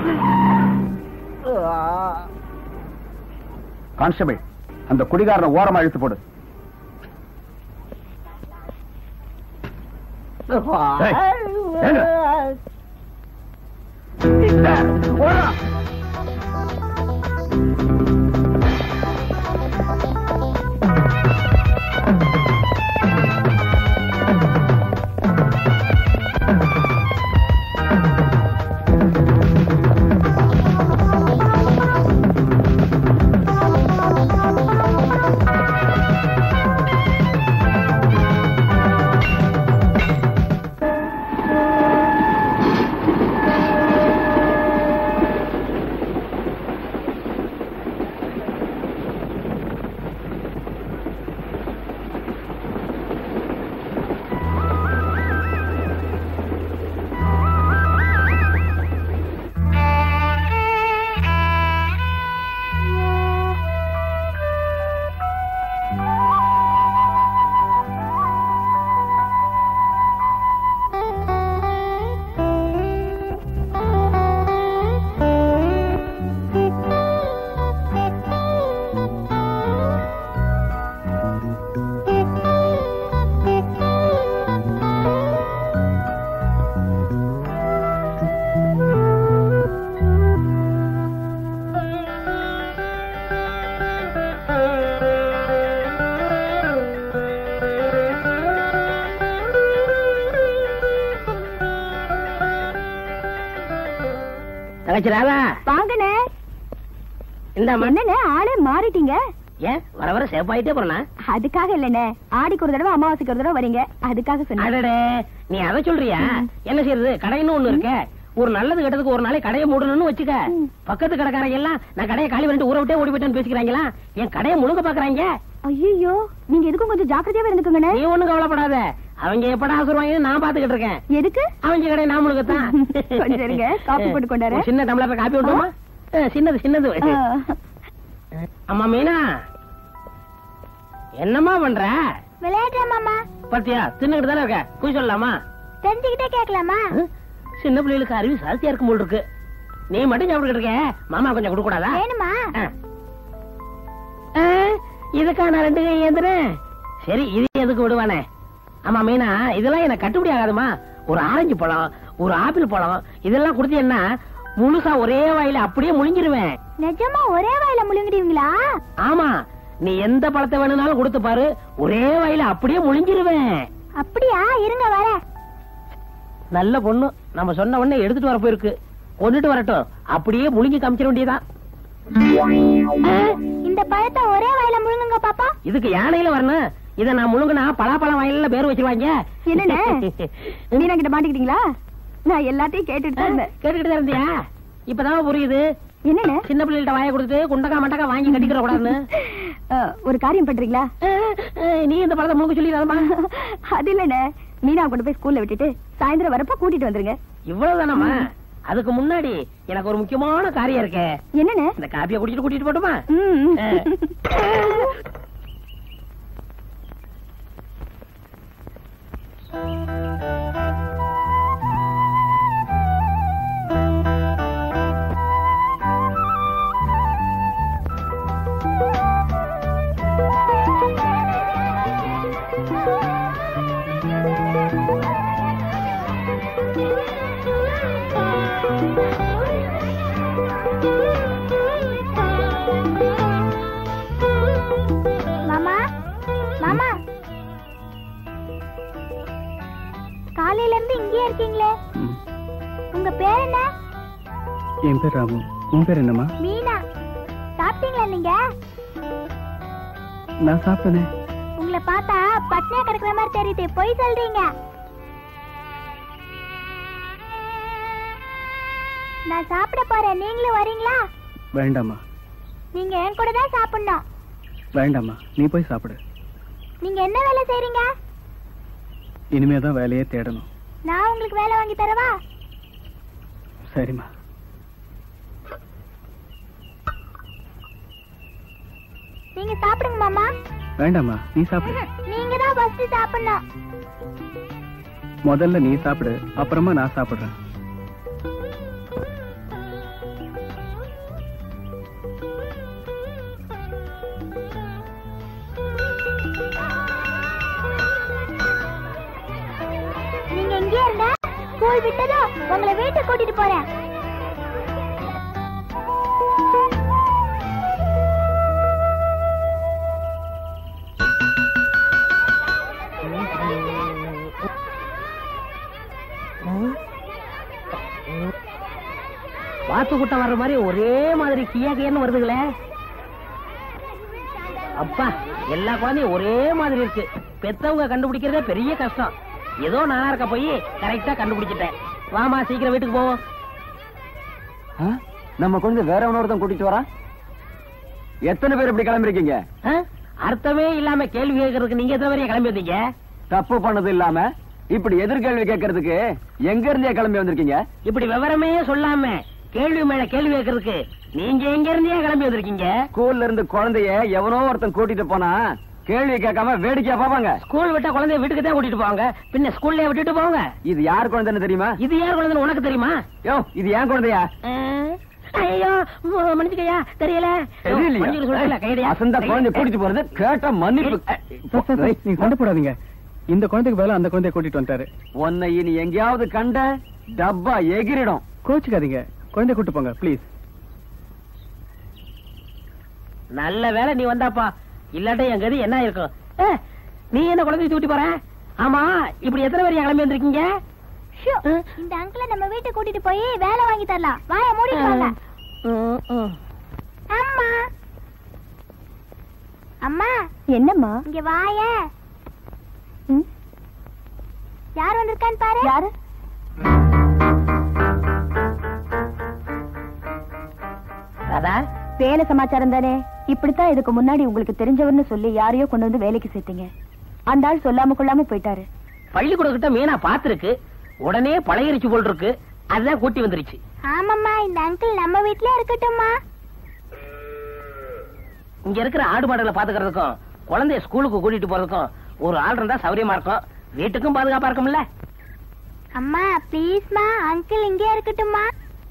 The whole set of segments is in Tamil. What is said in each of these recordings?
கான்ஸ்டபிள் அந்த குடிகாரனை ஓரமா இழுத்து போடு ஏய், ஏங்க? ஓடுறா. தங்கச்சி ராதா வாங்கண்ணே இந்த என்னண்ணே ஆளே மாறிட்டீங்க ஏன் வர வர சேப்பாயிட்டே போறனா அதுக்காக இல்லண்ணே ஆடிக்கு ஒரு தடவை அமாவாசைக்கு ஒரு தடவை வரீங்க அதுக்காக சொன்னேன் அடடே நீ அதை சொல்றியா என்ன செய்யறது கடைன்னு ஒண்ணு இருக்க ஒரு நல்லது கெட்டதுக்கு ஒரு நாளைக்கு கடையை மூடணும்னு வச்சுக்க ம். பக்கத்து கடைக்காரங்க எல்லாம் நான் கடையை காலி பண்ணிட்டு ஊரை விட்டே ஓடி போயிட்டேன்னு பேசிக்கிறாங்களா என் கடையை முழுங்க பாக்குறாங்க ஐயோ நீங்க எதுக்கும் கொஞ்சம் ஜாக்கிரதையாவே இருந்துக்குங்கண்ணே நீ ஒண்ணும் கவலைப்படாத அவங்க எப்படா ஆசுருவாங்கன்னு நான் பாத்துக்கிட்டு இருக்கேன் எதுக்கு அவங்க கடையை நான் முழுங்கத்தான் கொஞ்சம் இருங்க, காப்பி போட்டு கொண்டு வரேன். ஒரு சின்ன டம்ளர்ல காப்பி விட்டுமா சின்னது சின்னது ஆ. அம்மா மீனா என்னம்மா பண்ற விளையாடுறேன் மாமா பாத்தியா தின்னுகிட்டு தானே இருக்க போய் சொல்லலாமா தெரிஞ்சுக்கிட்டே கேட்கலாமா ஹம்? சின்ன பிள்ளைகளுக்கு அறிவு சாத்தியா இருக்கும் போல் இருக்கு நீ மட்டும் சாப்பிட்டு இருக்க மாமா கொஞ்சம் கொடுக்க கூடாதா வேணுமா ஆ. ஆ, இதுக்கா நான் ரெண்டு கை ஏந்துறேன் சரி இது எதுக்கு விடுவானே ஆமா மீனா இதெல்லாம் எனக்கு கட்டுப்படி ஆகாதுமா ஒரு ஆரஞ்சு பழம் ஒரு ஆப்பிள் பழம் இதெல்லாம் கொடுத்தீங்கன்னா முழுசா ஒரே வாயில அப்படியே முழுங்கிருவேன் நிஜமா ஒரே வாயில முழுங்கிடுவீங்களா ஆமா நீ எந்த பழத்தை வேணும்னாலும் கொடுத்து பாரு ஒரே வாயில அப்படியே முழுங்கிருவேன் அப்படியா இருங்க வர நல்ல பொண்ணு நம்ம சொன்ன உடனே எடுத்துட்டு வர போயிருக்கு கொண்டுட்டு வரட்டும் அப்படியே முழுங்கி காமிச்சிட வேண்டியதான் இந்த பழத்தை ஒரே வாயில முழுங்குங்க பாப்பா இதுக்கு யானையில வரணும் இத நான் முழுங்கினா பலாப்பழம் வயல்ல பேர் வச்சிருவாங்க என்னண்ணே மீனா கிட்ட மாட்டிக்கிட்டீங்களா நான் எல்லாத்தையும் கேட்டுட்டு தான் இருந்தேன் கேட்டுக்கிட்டு தான் இருந்தியா இப்பதான் புரியுது என்னண்ணே சின்ன பிள்ளைகிட்ட வாயை கொடுத்துட்டு குண்டக்கா மண்டக்கா வாங்கி கட்டிக்கிற கூடாதுன்னு அஹ், ஒரு காரியம் பண்றீங்களா அஹ், அஹ், நீ இந்த பழத்தை முழுக்க சொல்லிடாதமா அது இல்லண்ணே மீனா கொண்டு போய் ஸ்கூல்ல விட்டுட்டு சாயந்தரம் வரப்ப கூட்டிட்டு வந்துருங்க இவ்வளவுதானம்மா அதுக்கு முன்னாடி எனக்கு ஒரு முக்கியமான காரியம் இருக்கே என்னண்ணே இந்த காப்பியை குடிச்சிட்டு கூட்டிட்டு போட்டுமா ம். மாமா மாமா காலையில இருந்து இங்கேயே இருக்கீங்களே உங்க பேர் என்ன என் பேர் ராமு உன் பேர் என்னம்மா மீனா சாப்பிட்டீங்களா நீங்க நான் சாப்பிட்டேனே உங்களை பார்த்தா பட்னியா கிடக்குற மாதிரி தெரியுது பொய் சொல்றீங்க நான் சாப்பிட போறேன் நீங்களும் வரீங்களா வேண்டாம்மா நீங்க என் கூட தான் சாப்பிடணும் வேண்டாம்மா நீ போய் சாப்பிடு நீங்க என்ன வேலை செய்றீங்க இனிமே தான் வேலையே தேடணும் நான் உங்களுக்கு வேலை வாங்கி தரவா சரிம்மா நீங்க சாப்பிடுங்க மாமா வேண்டாம்மா நீ சாப்பிடு நீங்க தான் ஃபர்ஸ்ட் சாப்பிடணும் முதல்ல நீ சாப்பிடு அப்புறமா நான் சாப்பிடுறேன் ஸ்கூல் விட்டதும் உங்களை வீட்டுக்கு கூட்டிட்டு போறேன் வாத்து கூட்டம் வர்ற மாதிரி ஒரே மாதிரி கியா கியான்னு வருதுங்களே அப்பா எல்லா குழந்தையும் ஒரே மாதிரி இருக்கு பெத்தவங்க கண்டுபிடிக்கிறதே பெரிய கஷ்டம் ஏதோ நானா இருக்க போய் கரெக்டா கண்டுபிடிச்சிட்டேன் வாமா சீக்கிரம் வீட்டுக்கு போவோம் ஆ? நம்ம குழந்தை வேற ஒன்னொருத்தன் கூட்டிட்டு வரா எத்தனை பேர் இப்படி கிளம்பிருக்கீங்க ஆ? அர்த்தமே இல்லாம கேள்வி கேட்கறதுக்கு நீங்க எத்தனை வரையும் கிளம்பி வந்தீங்க தப்பு பண்ணது இல்லாம இப்படி எதிர்கேள்வி கேட்கறதுக்கு எங்க இருந்தே கிளம்பி வந்திருக்கீங்க இப்படி விவரமே சொல்லாம கேள்வி மேல கேள்வி கேட்கறதுக்கு நீங்க எங்க இருந்தே கிளம்பி வந்திருக்கீங்க ஸ்கூல்ல இருந்து குழந்தைய எவனோ ஒருத்தன் கூட்டிட்டு போனா கேள்வி கேட்காம வேடிக்கையா பாப்பாங்க ஸ்கூல் விட்டா குழந்தைய வீட்டுக்கு தான் கூட்டிட்டு போவாங்க பின்ன ஸ்கூல்லயே விட்டுட்டு போவாங்க இது யார் குழந்தைன்னு தெரியுமா இது யார் குழந்தைன்னு உனக்கு தெரியுமா யோ இது ஏன் குழந்தையா ஆ? ஐயோ ம- மன்னிச்சுக்கய்யா தெரியல தெரியலையா? மன்னிச்சு சொல்றேன்ல, கையடியா. அசந்த குழந்தை கூட்டிட்டு போறது கேட்ட மன்னிப்பு நீங்க சண்டை போடாதீங்க இந்த குழந்தைக்கு பதிலா அந்த குழந்தைய கூட்டிட்டு வந்துட்டாரு உன்னை இனி எங்கேயாவது கண்ட டப்பா எகிரிடும் கோச்சுக்காதீங்க குழந்தைய கூட்டு போங்க ப்ளீஸ் நல்ல வேலை நீ வந்தாப்பா இல்லாட்ட என் கதி என்ன இருக்கும் ஏ, நீ என்ன குழந்தைய தூட்டி போற ஆமா இப்படி எத்தனை பேர் கிளம்பி வந்திருக்கீங்க ஷூ, இந்த அங்கிள நம்ம வீட்டுக்கு கூட்டிட்டு போய் வேலை வாங்கி தரலாம் வாய மூடிட்டு வாங்க ம், ம். அம்மா அம்மா என்னம்மா இங்க வாய ம்? யார் வந்திருக்கான்னு பாரு யாரு ராதா வேலை சமாச்சாரம் தானே இப்படித்தான் இதுக்கு முன்னாடி உங்களுக்கு தெரிஞ்சவர்னு சொல்லி யாரையோ கொண்டு வந்து வேலைக்கு சேர்த்தீங்க அந்த ஆள் சொல்லாம கொள்ளாம போயிட்டாரு பள்ளிக்கூடம் கிட்ட மீனா பாத்துருக்கு உடனே பழையரிச்சு போல் இருக்கு அதுதான் கூட்டி வந்துருச்சு ஆமாம்மா இந்த அங்கிள் நம்ம வீட்லயே இருக்கட்டும்மா இங்க இருக்கிற ஆடு மாடுகளை பாத்துக்கிறதுக்கும் குழந்தைய ஸ்கூலுக்கு கூட்டிட்டு போறதுக்கும் ஒரு ஆள் இருந்தா சௌரியமா இருக்கும் வீட்டுக்கும் பாதுகாப்பா இருக்கும்ல அம்மா ப்ளீஸ்மா அங்கிள் இங்கே இருக்கட்டும்மா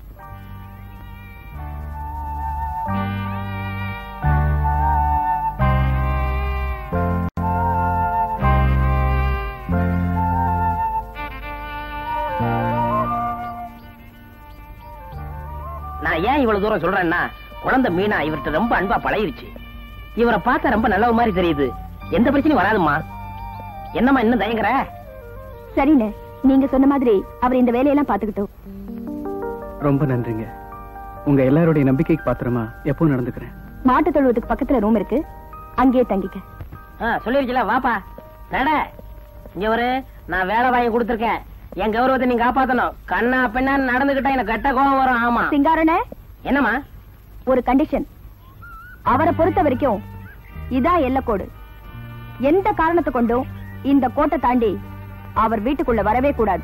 நான் ஏன் இவ்வளவு தூரம் சொல்றேன்னா குழந்தை மீனா இவர்கிட்ட ரொம்ப அன்பா பழகிருச்சு இவரை பார்த்தா ரொம்ப நல்லவ மாதிரி தெரியுது எந்த பிரச்சனையும் வராதும்மா என்னம்மா இன்னும் தயங்குற சரிண்ணே நீங்க சொன்ன மாதிரி அவர் இந்த வேலையெல்லாம் பாத்துக்கிட்டோம் ரொம்ப நன்றிங்க உங்க எல்லாருடைய நம்பிக்கைக்கு பாத்திரமா எப்பவும் நடந்துக்கிறேன் மாட்டு தொழுவத்துக்கு பக்கத்துல ரூம் இருக்கு அங்கேயே தங்கிக்க ஆ, சொல்லிருச்சுல வாப்பா நட இங்க ஒரு நான் வேலை வாங்கி கொடுத்துருக்கேன் என் கௌரவத்தை நீ காப்பாத்தணும் கண்ணா பெண்ணா நடந்துகிட்டா எனக்கு கட்ட கோவம் வரும் ஆமா சிங்காரனே என்னம்மா ஒரு கண்டிஷன் அவரை பொறுத்த வரைக்கும் இதான் எல்லைக்கோடு எந்த காரணத்தை கொண்டும் இந்த கோட்டை தாண்டி அவர் வீட்டுக்குள்ள வரவே கூடாது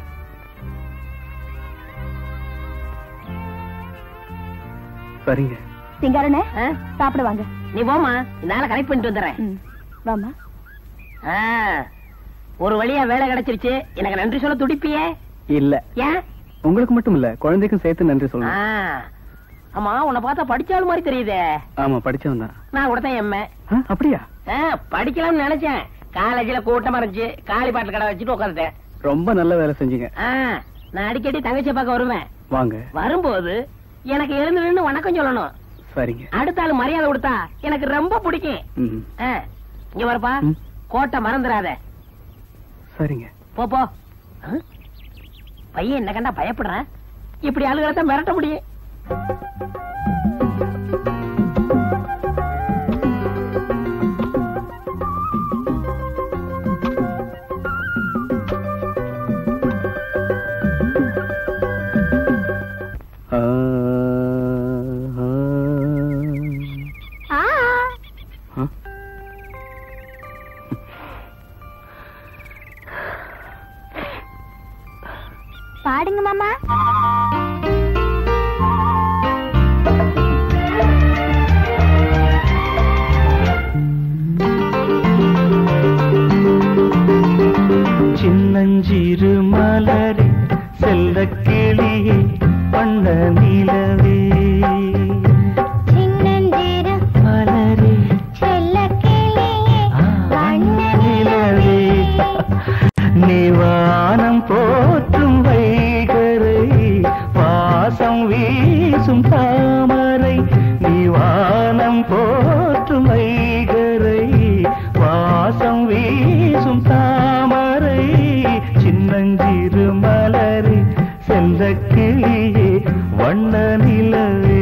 சரிங்க சிங்காரனே ஆ? சாப்பிட வாங்க நீ போமா இந்த ஆளை கரெக்ட் பண்ணிட்டு வந்துடுறேன் ம், வாம்மா ஆ, ஒரு வழியா வேலை கிடைச்சிருச்சு எனக்கு நன்றி சொல்ல துடிப்பியே இல்ல ஏன் உங்களுக்கு மட்டும் இல்ல குழந்தைக்கும் சேர்த்து நன்றி ஆ, சொல்லணும் ஆமா உன்னை பார்த்தா படிச்சாலும் மாதிரி தெரியுதே ஆமா படிச்சவன் தான் நான் கூட தான் எம்ஏ ஆ, அப்படியா படிக்கலாம்னு நினைச்சேன் காலேஜ்ல கூட்டமா இருந்துச்சு காலி பாட்டு கடை வச்சுட்டு உட்காந்துட்டேன் ரொம்ப நல்ல வேலை செஞ்சீங்க ஆ, நான் அடிக்கடி தங்கச்சி பார்க்க வருவேன் வாங்க வரும்போது எனக்கு எழுந்து நின்னு வணக்கம் சொல்லணும் சரிங்க அடுத்த ஆளு மரியாதை கொடுத்தா எனக்கு ரொம்ப பிடிக்கும் ம், ஆ, இங்க வரப்பா ம். கோட்டை மறந்துடாத சரிங்க போ போ ஆ? பையன் என்ன கண்டா பயப்படுறான் இப்படி ஆளுகளை தான் மிரட்ட முடியும் ஆ, ஆ, ஆ ஆ. பாடுங்க மாமா சின்னஞ்சிறு மலரே செல்ல கிளியே வண்ண நிலவே சின்னஞ்சிறு மலரே செல்லக் கிளியே, ஆ, வண்ண நிலவே நீ வானம் போற்றும் வைகை சின்னஞ்சிறு மலரே செல்ல கிளியே வண்ண நிலவே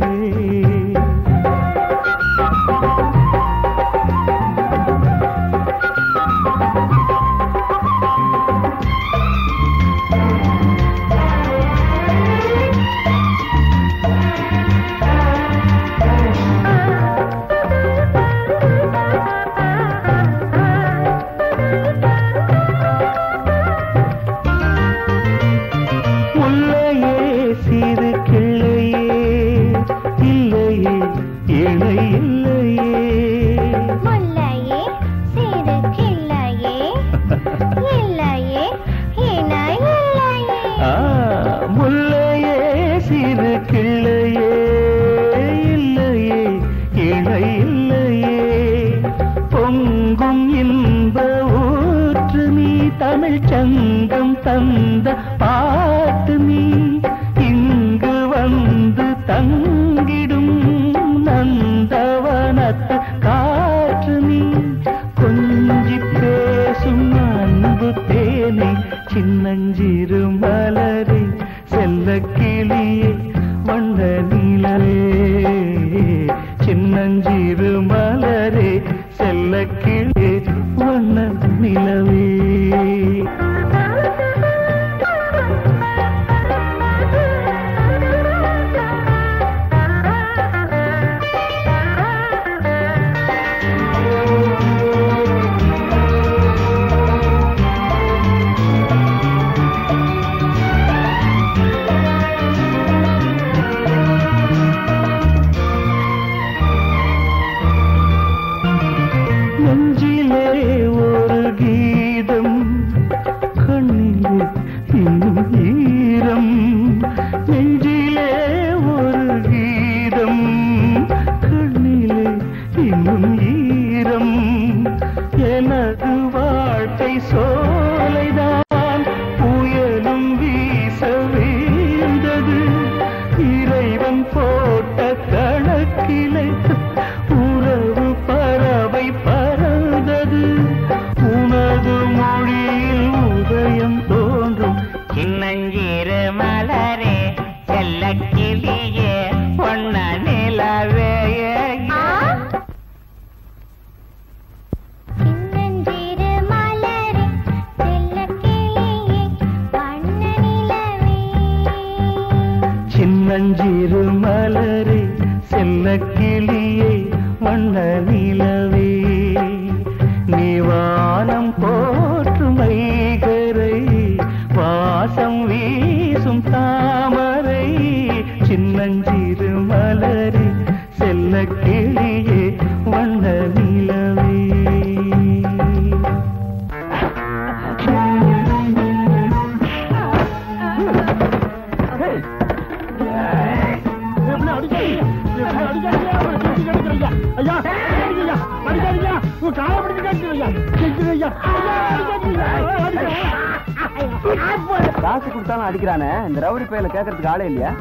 முல்லையே சிறு கிள்ளையே இல்லையே இணை இல்லையே முல்லையே சிறு கிள்ளையே இல்லையே இணை இல்லையே ஆ, முல்லையே சிறு கிள்ளையே இல்லையே இணை இல்லையே பொங்கும் இன்ப ஊற்று நீ தமிழ் சங்கம் தந்த பாட்டு நீ இங்கு வந்து தங்கிடும் நந்தவனத்து காற்று நீ கொஞ்சி பேசும் அன்பு தேனே சின்னஞ்சிறு மலரே செல்ல கிளியே வண்ண நிலவே சின்னஞ்சிறு மலரே செல்ல கிளியே வண்ண நிலவே நெஞ்சிலே ஒரு கீதம் கண்ணிலே இன்னும் ஈரம் நெஞ்சிலே ஒரு கீதம் கண்ணிலே இன்னும் ஈரம் எனது வாழ்க்கை சோலைதான் புயலும் வீச வீழ்ந்தது இறைவன் போட்ட கணக்கிலே உறவு பறவை பறந்தது உனது மொழியில் உதயம் தோன்றும் சின்னஞ்சிறு மலரே செல்ல கிளியே பொன்ன நிலவே சின்னஞ்சிறு மலரே செல்ல கிளியே வண்ண நிலவே சின்னஞ்சிறு மலரே செல்ல கிளியே வண்ண நிலவே நீவானம் போற்றும் மைகரை வாசம் வீசும் தாமரை சின்னஞ்சிறு மலரே செல்ல கிளியே வண்ண நிலவே காசு கொடுத்தாலும் அடிக்கிறானே இந்த ரவுடி பையில கேட்கறதுக்கு ஆளே இல்லையா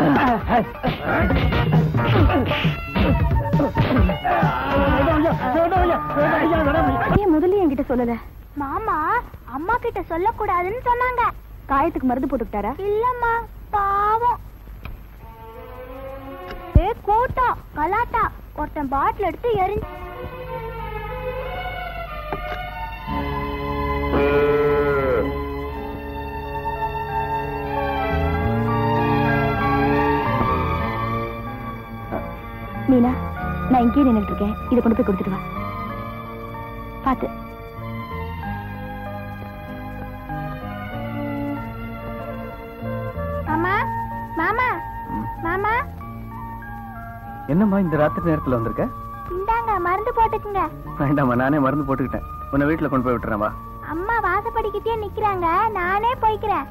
ஏன் முதல்ல என்கிட்ட சொல்லல மாமா அம்மா கிட்ட சொல்லக்கூடாதுன்னு சொன்னாங்க காயத்துக்கு மருந்து போட்டுக்கிட்டாரா இல்லம்மா பாவம் ஏ கூட்டம் கலாட்டா ஒருத்தன் பாட்டில் எடுத்து எரிஞ்சு மீனா நான் இங்கேயே நின்னுட்டு இருக்கேன் இதை கொண்டு போய் கொடுத்துட்டு வா பாத்து மாமா மாமா மாமா என்னம்மா இந்த ராத்திரி நேரத்துல வந்திருக்க இந்தாங்க மருந்து போட்டுக்குங்க வேண்டாம்மா நானே மருந்து போட்டுக்கிட்டேன் உன்னை வீட்டுல கொண்டு போய் விட்டுறேன் வா அம்மா வாசப்படிக்கிட்டே நிக்கிறாங்க நானே போய்க்கிறேன்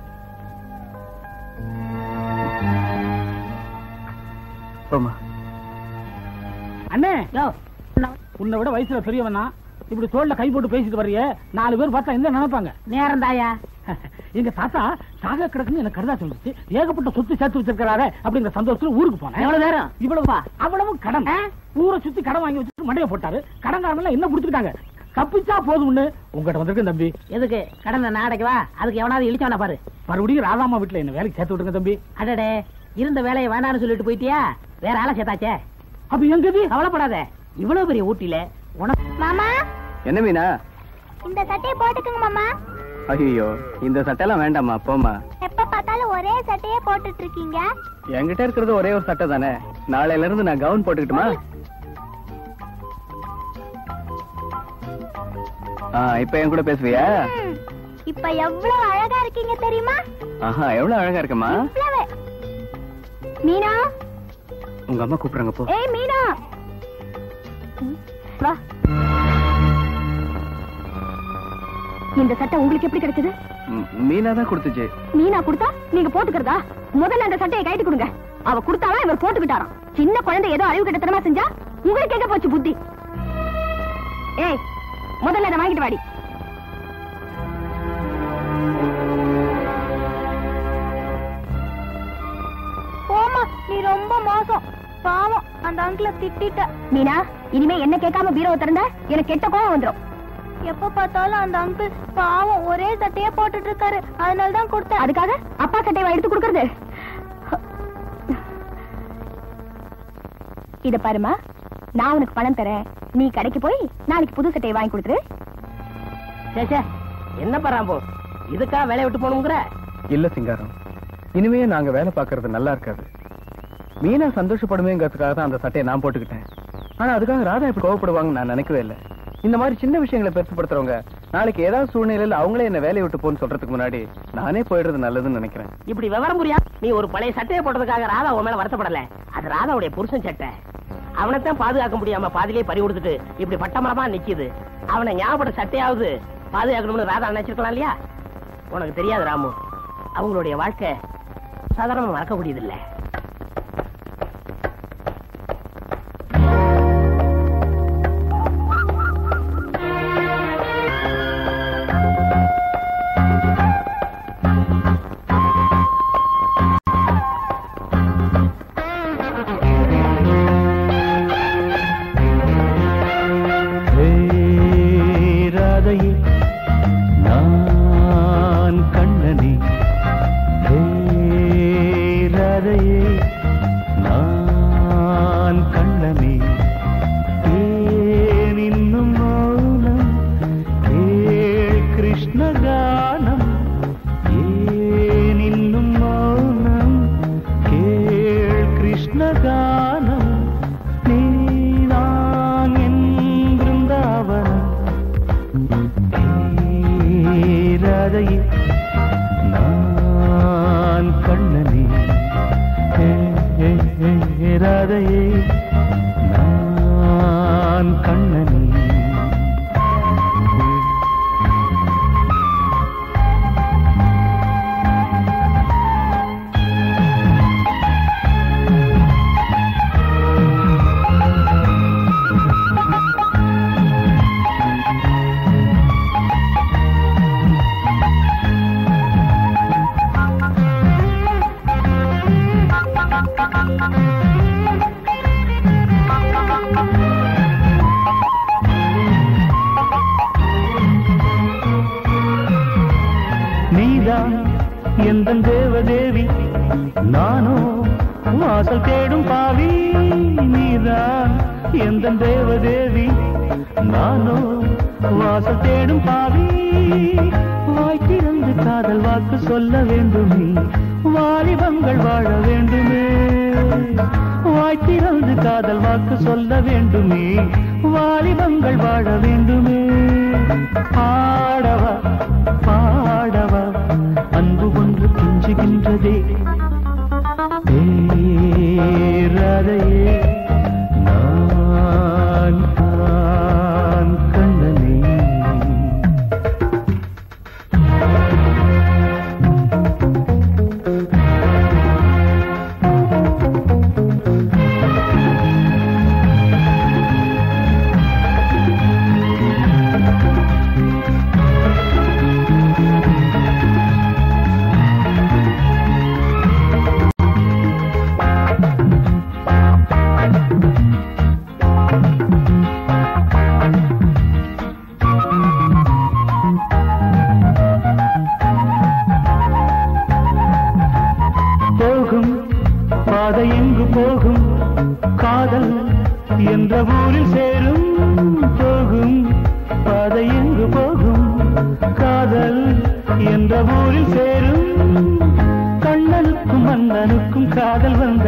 போம்மா அண்ணே உன்னை விட வயசுல பெரியவனா இப்படி தோல்ல கை போட்டு பேசிட்டு வர்றியே நாலு பேர் பார்த்தா என்ன நினைப்பாங்க நேரம் தாயா எங்க தாத்தா சாக கிடக்குன்னு எனக்கு கருதா சொல்லிச்சு ஏகப்பட்ட சொத்து சேர்த்து வச்சிருக்காரு அப்படிங்கிற சந்தோஷத்துல ஊருக்கு போனேன் எவ்வளவு நேரம் இவ்வளவு அவ்வளவு கடன் ஊரை சுத்தி கடன் வாங்கி வச்சுட்டு மண்டைய போட்டாரு கடன்காரங்க எல்லாம் என்ன புடிச்சுக்கிட்டாங்க தப்பிச்சா போதும்னு உங்ககிட்ட வந்திருக்கேன் தம்பி எதுக்கு கடனை நாடைக்கு அதுக்கு எவனாவது இழிச்சவனா பாரு மறுபடியும் ராதாமா வீட்டுல என்ன வேலைக்கு சேர்த்து விட்டுங்க தம்பி அடடே இருந்த வேலையை வேணாம்னு சொல்லிட்டு போயிட்டியா வேற ஆளை சேர்த்தாச்சே அப்ப எங்கது கவலைப்படாத இவ்வளவு பெரிய ஊட்டியில உனக்கு மாமா என்ன மீனா இந்த சட்டையை போட்டுக்குங்க மாமா ஐயோ இந்த சட்டையெல்லாம் வேண்டாம்மா போம்மா எப்ப பார்த்தாலும் ஒரே சட்டையே போட்டுட்டு இருக்கீங்க என்கிட்ட இருக்கிறது ஒரே ஒரு சட்டை தானே நாளையில இருந்து நான் கவுன் போட்டுக்கிட்டுமா ஆ இப்ப என் கூட பேசுவியா ம், இப்ப எவ்வளவு அழகா இருக்கீங்க தெரியுமா ஆஹா எவ்வளவு அழகா இருக்கமா இவ்வளவு. மீனா உங்க அம்மா கூப்பிடுறாங்க போ ஏய் மீனா வா இந்த சட்டை உங்களுக்கு எப்படி கிடைச்சது ம், மீனா தான் கொடுத்துச்சு மீனா கொடுத்தா நீங்க போட்டுக்கிறதா முதல்ல அந்த சட்டையை கைட்டு கொடுங்க அவ கொடுத்தாலும் இவர் போட்டுக்கிட்டாராம் சின்ன குழந்தை ஏதோ அழிவு கட்டத்தனமா செஞ்சா உங்களுக்கு எங்க போச்சு புத்தி ஏய் முதல்ல அதை வாங்கிட்டு வாடி போமா நீ ரொம்ப மோசம் பாவம் அந்த அங்கிள திட்டிட்ட மீனா இனிமே என்ன கேட்காம பீரோவை திறந்த எனக்கு கெட்ட கோவம் வந்துரும் எப்ப பார்த்தாலும் அந்த அங்கிள் பாவம் ஒரே சட்டையே போட்டுட்டு இருக்காரு அதனால தான் கொடுத்தேன் அதுக்காக அப்பா சட்டையை எடுத்து கொடுக்கறது இத பாருமா நான் உனக்கு பணம் தரேன் நீ கடைக்கு போய் நாளைக்கு புது சட்டையை வாங்கி கொடுத்துரு சே, சே என்ன பராம்போ இதுக்கா வேலையை விட்டு போகணுங்கிற இல்ல சிங்காரம் இனிமே நாங்க வேலை பார்க்கறது நல்லா இருக்காது மீனா சந்தோஷப்படுமேங்கிறதுக்காக தான் அந்த சட்டையை நான் போட்டுக்கிட்டேன் ஆனா அதுக்காக ராதா இப்படி கோவப்படுவாங்கன்னு நான் நினைக்கவே இல்லை இந்த மாதிரி சின்ன விஷயங்களை பெருசுப்படுத்துறவங்க நாளைக்கு ஏதாவது சூழ்நிலையில அவங்களே என்ன வேலையை விட்டு போன்னு சொல்றதுக்கு முன்னாடி நானே போயிடுறது நல்லதுன்னு நினைக்கிறேன் இப்படி விவரம் புரியா நீ ஒரு பழைய சட்டையை போட்டதுக்காக ராதா உன் மேல வருத்தப்படல அது ராதாவுடைய புருஷன் சட்டை அவனைத்தான் பாதுகாக்க முடியாம பாதிலே பறி கொடுத்துட்டு இப்படி பட்டமரமா நிக்குது அவனை ஞாபகப்பட்ட சட்டையாவது பாதுகாக்கணும்னு ராதா நினைச்சிருக்கலாம் இல்லையா உனக்கு தெரியாது ராமு அவங்களுடைய வாழ்க்கை சாதாரணமா மறக்கக்கூடியது இல்ல ஹே ராதையே நான் கண்ணனே ஹே ராதையே நான் கண்ணனே ஏன் இன்னும் மௌனம் கேள் கிருஷ்ண கானம் ஏன் இன்னும் மௌனம் கேள் கிருஷ்ண கானம் நீதான் என் பிருந்தாவனம் ராதையே நான் கண்ணனே ஹே, ஹே, ஹே, ராதையே நான் கண்ணனே நீதான் எந்த தேவதேவி நானோ வாசல் தேடும் பாவி நீதான் எந்த தேவதேவி நானோ வாசல் தேடும் பாவி வாய் திறந்து காதல் வாக்கு சொல்ல வேண்டுமே வாலிபங்கள் வாழ வேண்டுமே வாய் திறந்து காதல் வாக்கு சொல்ல வேண்டுமே வாலிபங்கள் வாழ வேண்டுமே பாடவா பாடவா அன்பு ஒன்று கிஞ்சுகின்றதே பேரதையே நான் நான் கண்ணனே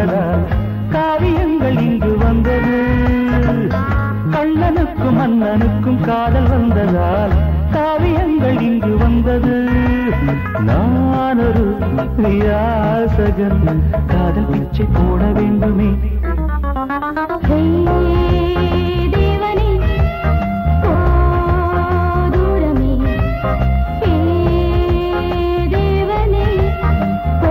வந்ததால் காவியங்கள் இங்கு வந்தது கள்ளனுக்கும் மன்னனுக்கும் காதல் வந்ததால் காவியங்கள் இங்கு வந்தது நான் ஒரு யாசகன் காதல் பிச்சை போட வேண்டுமே தேவனே ஓ தூரமே ஹே தேவனே ஓ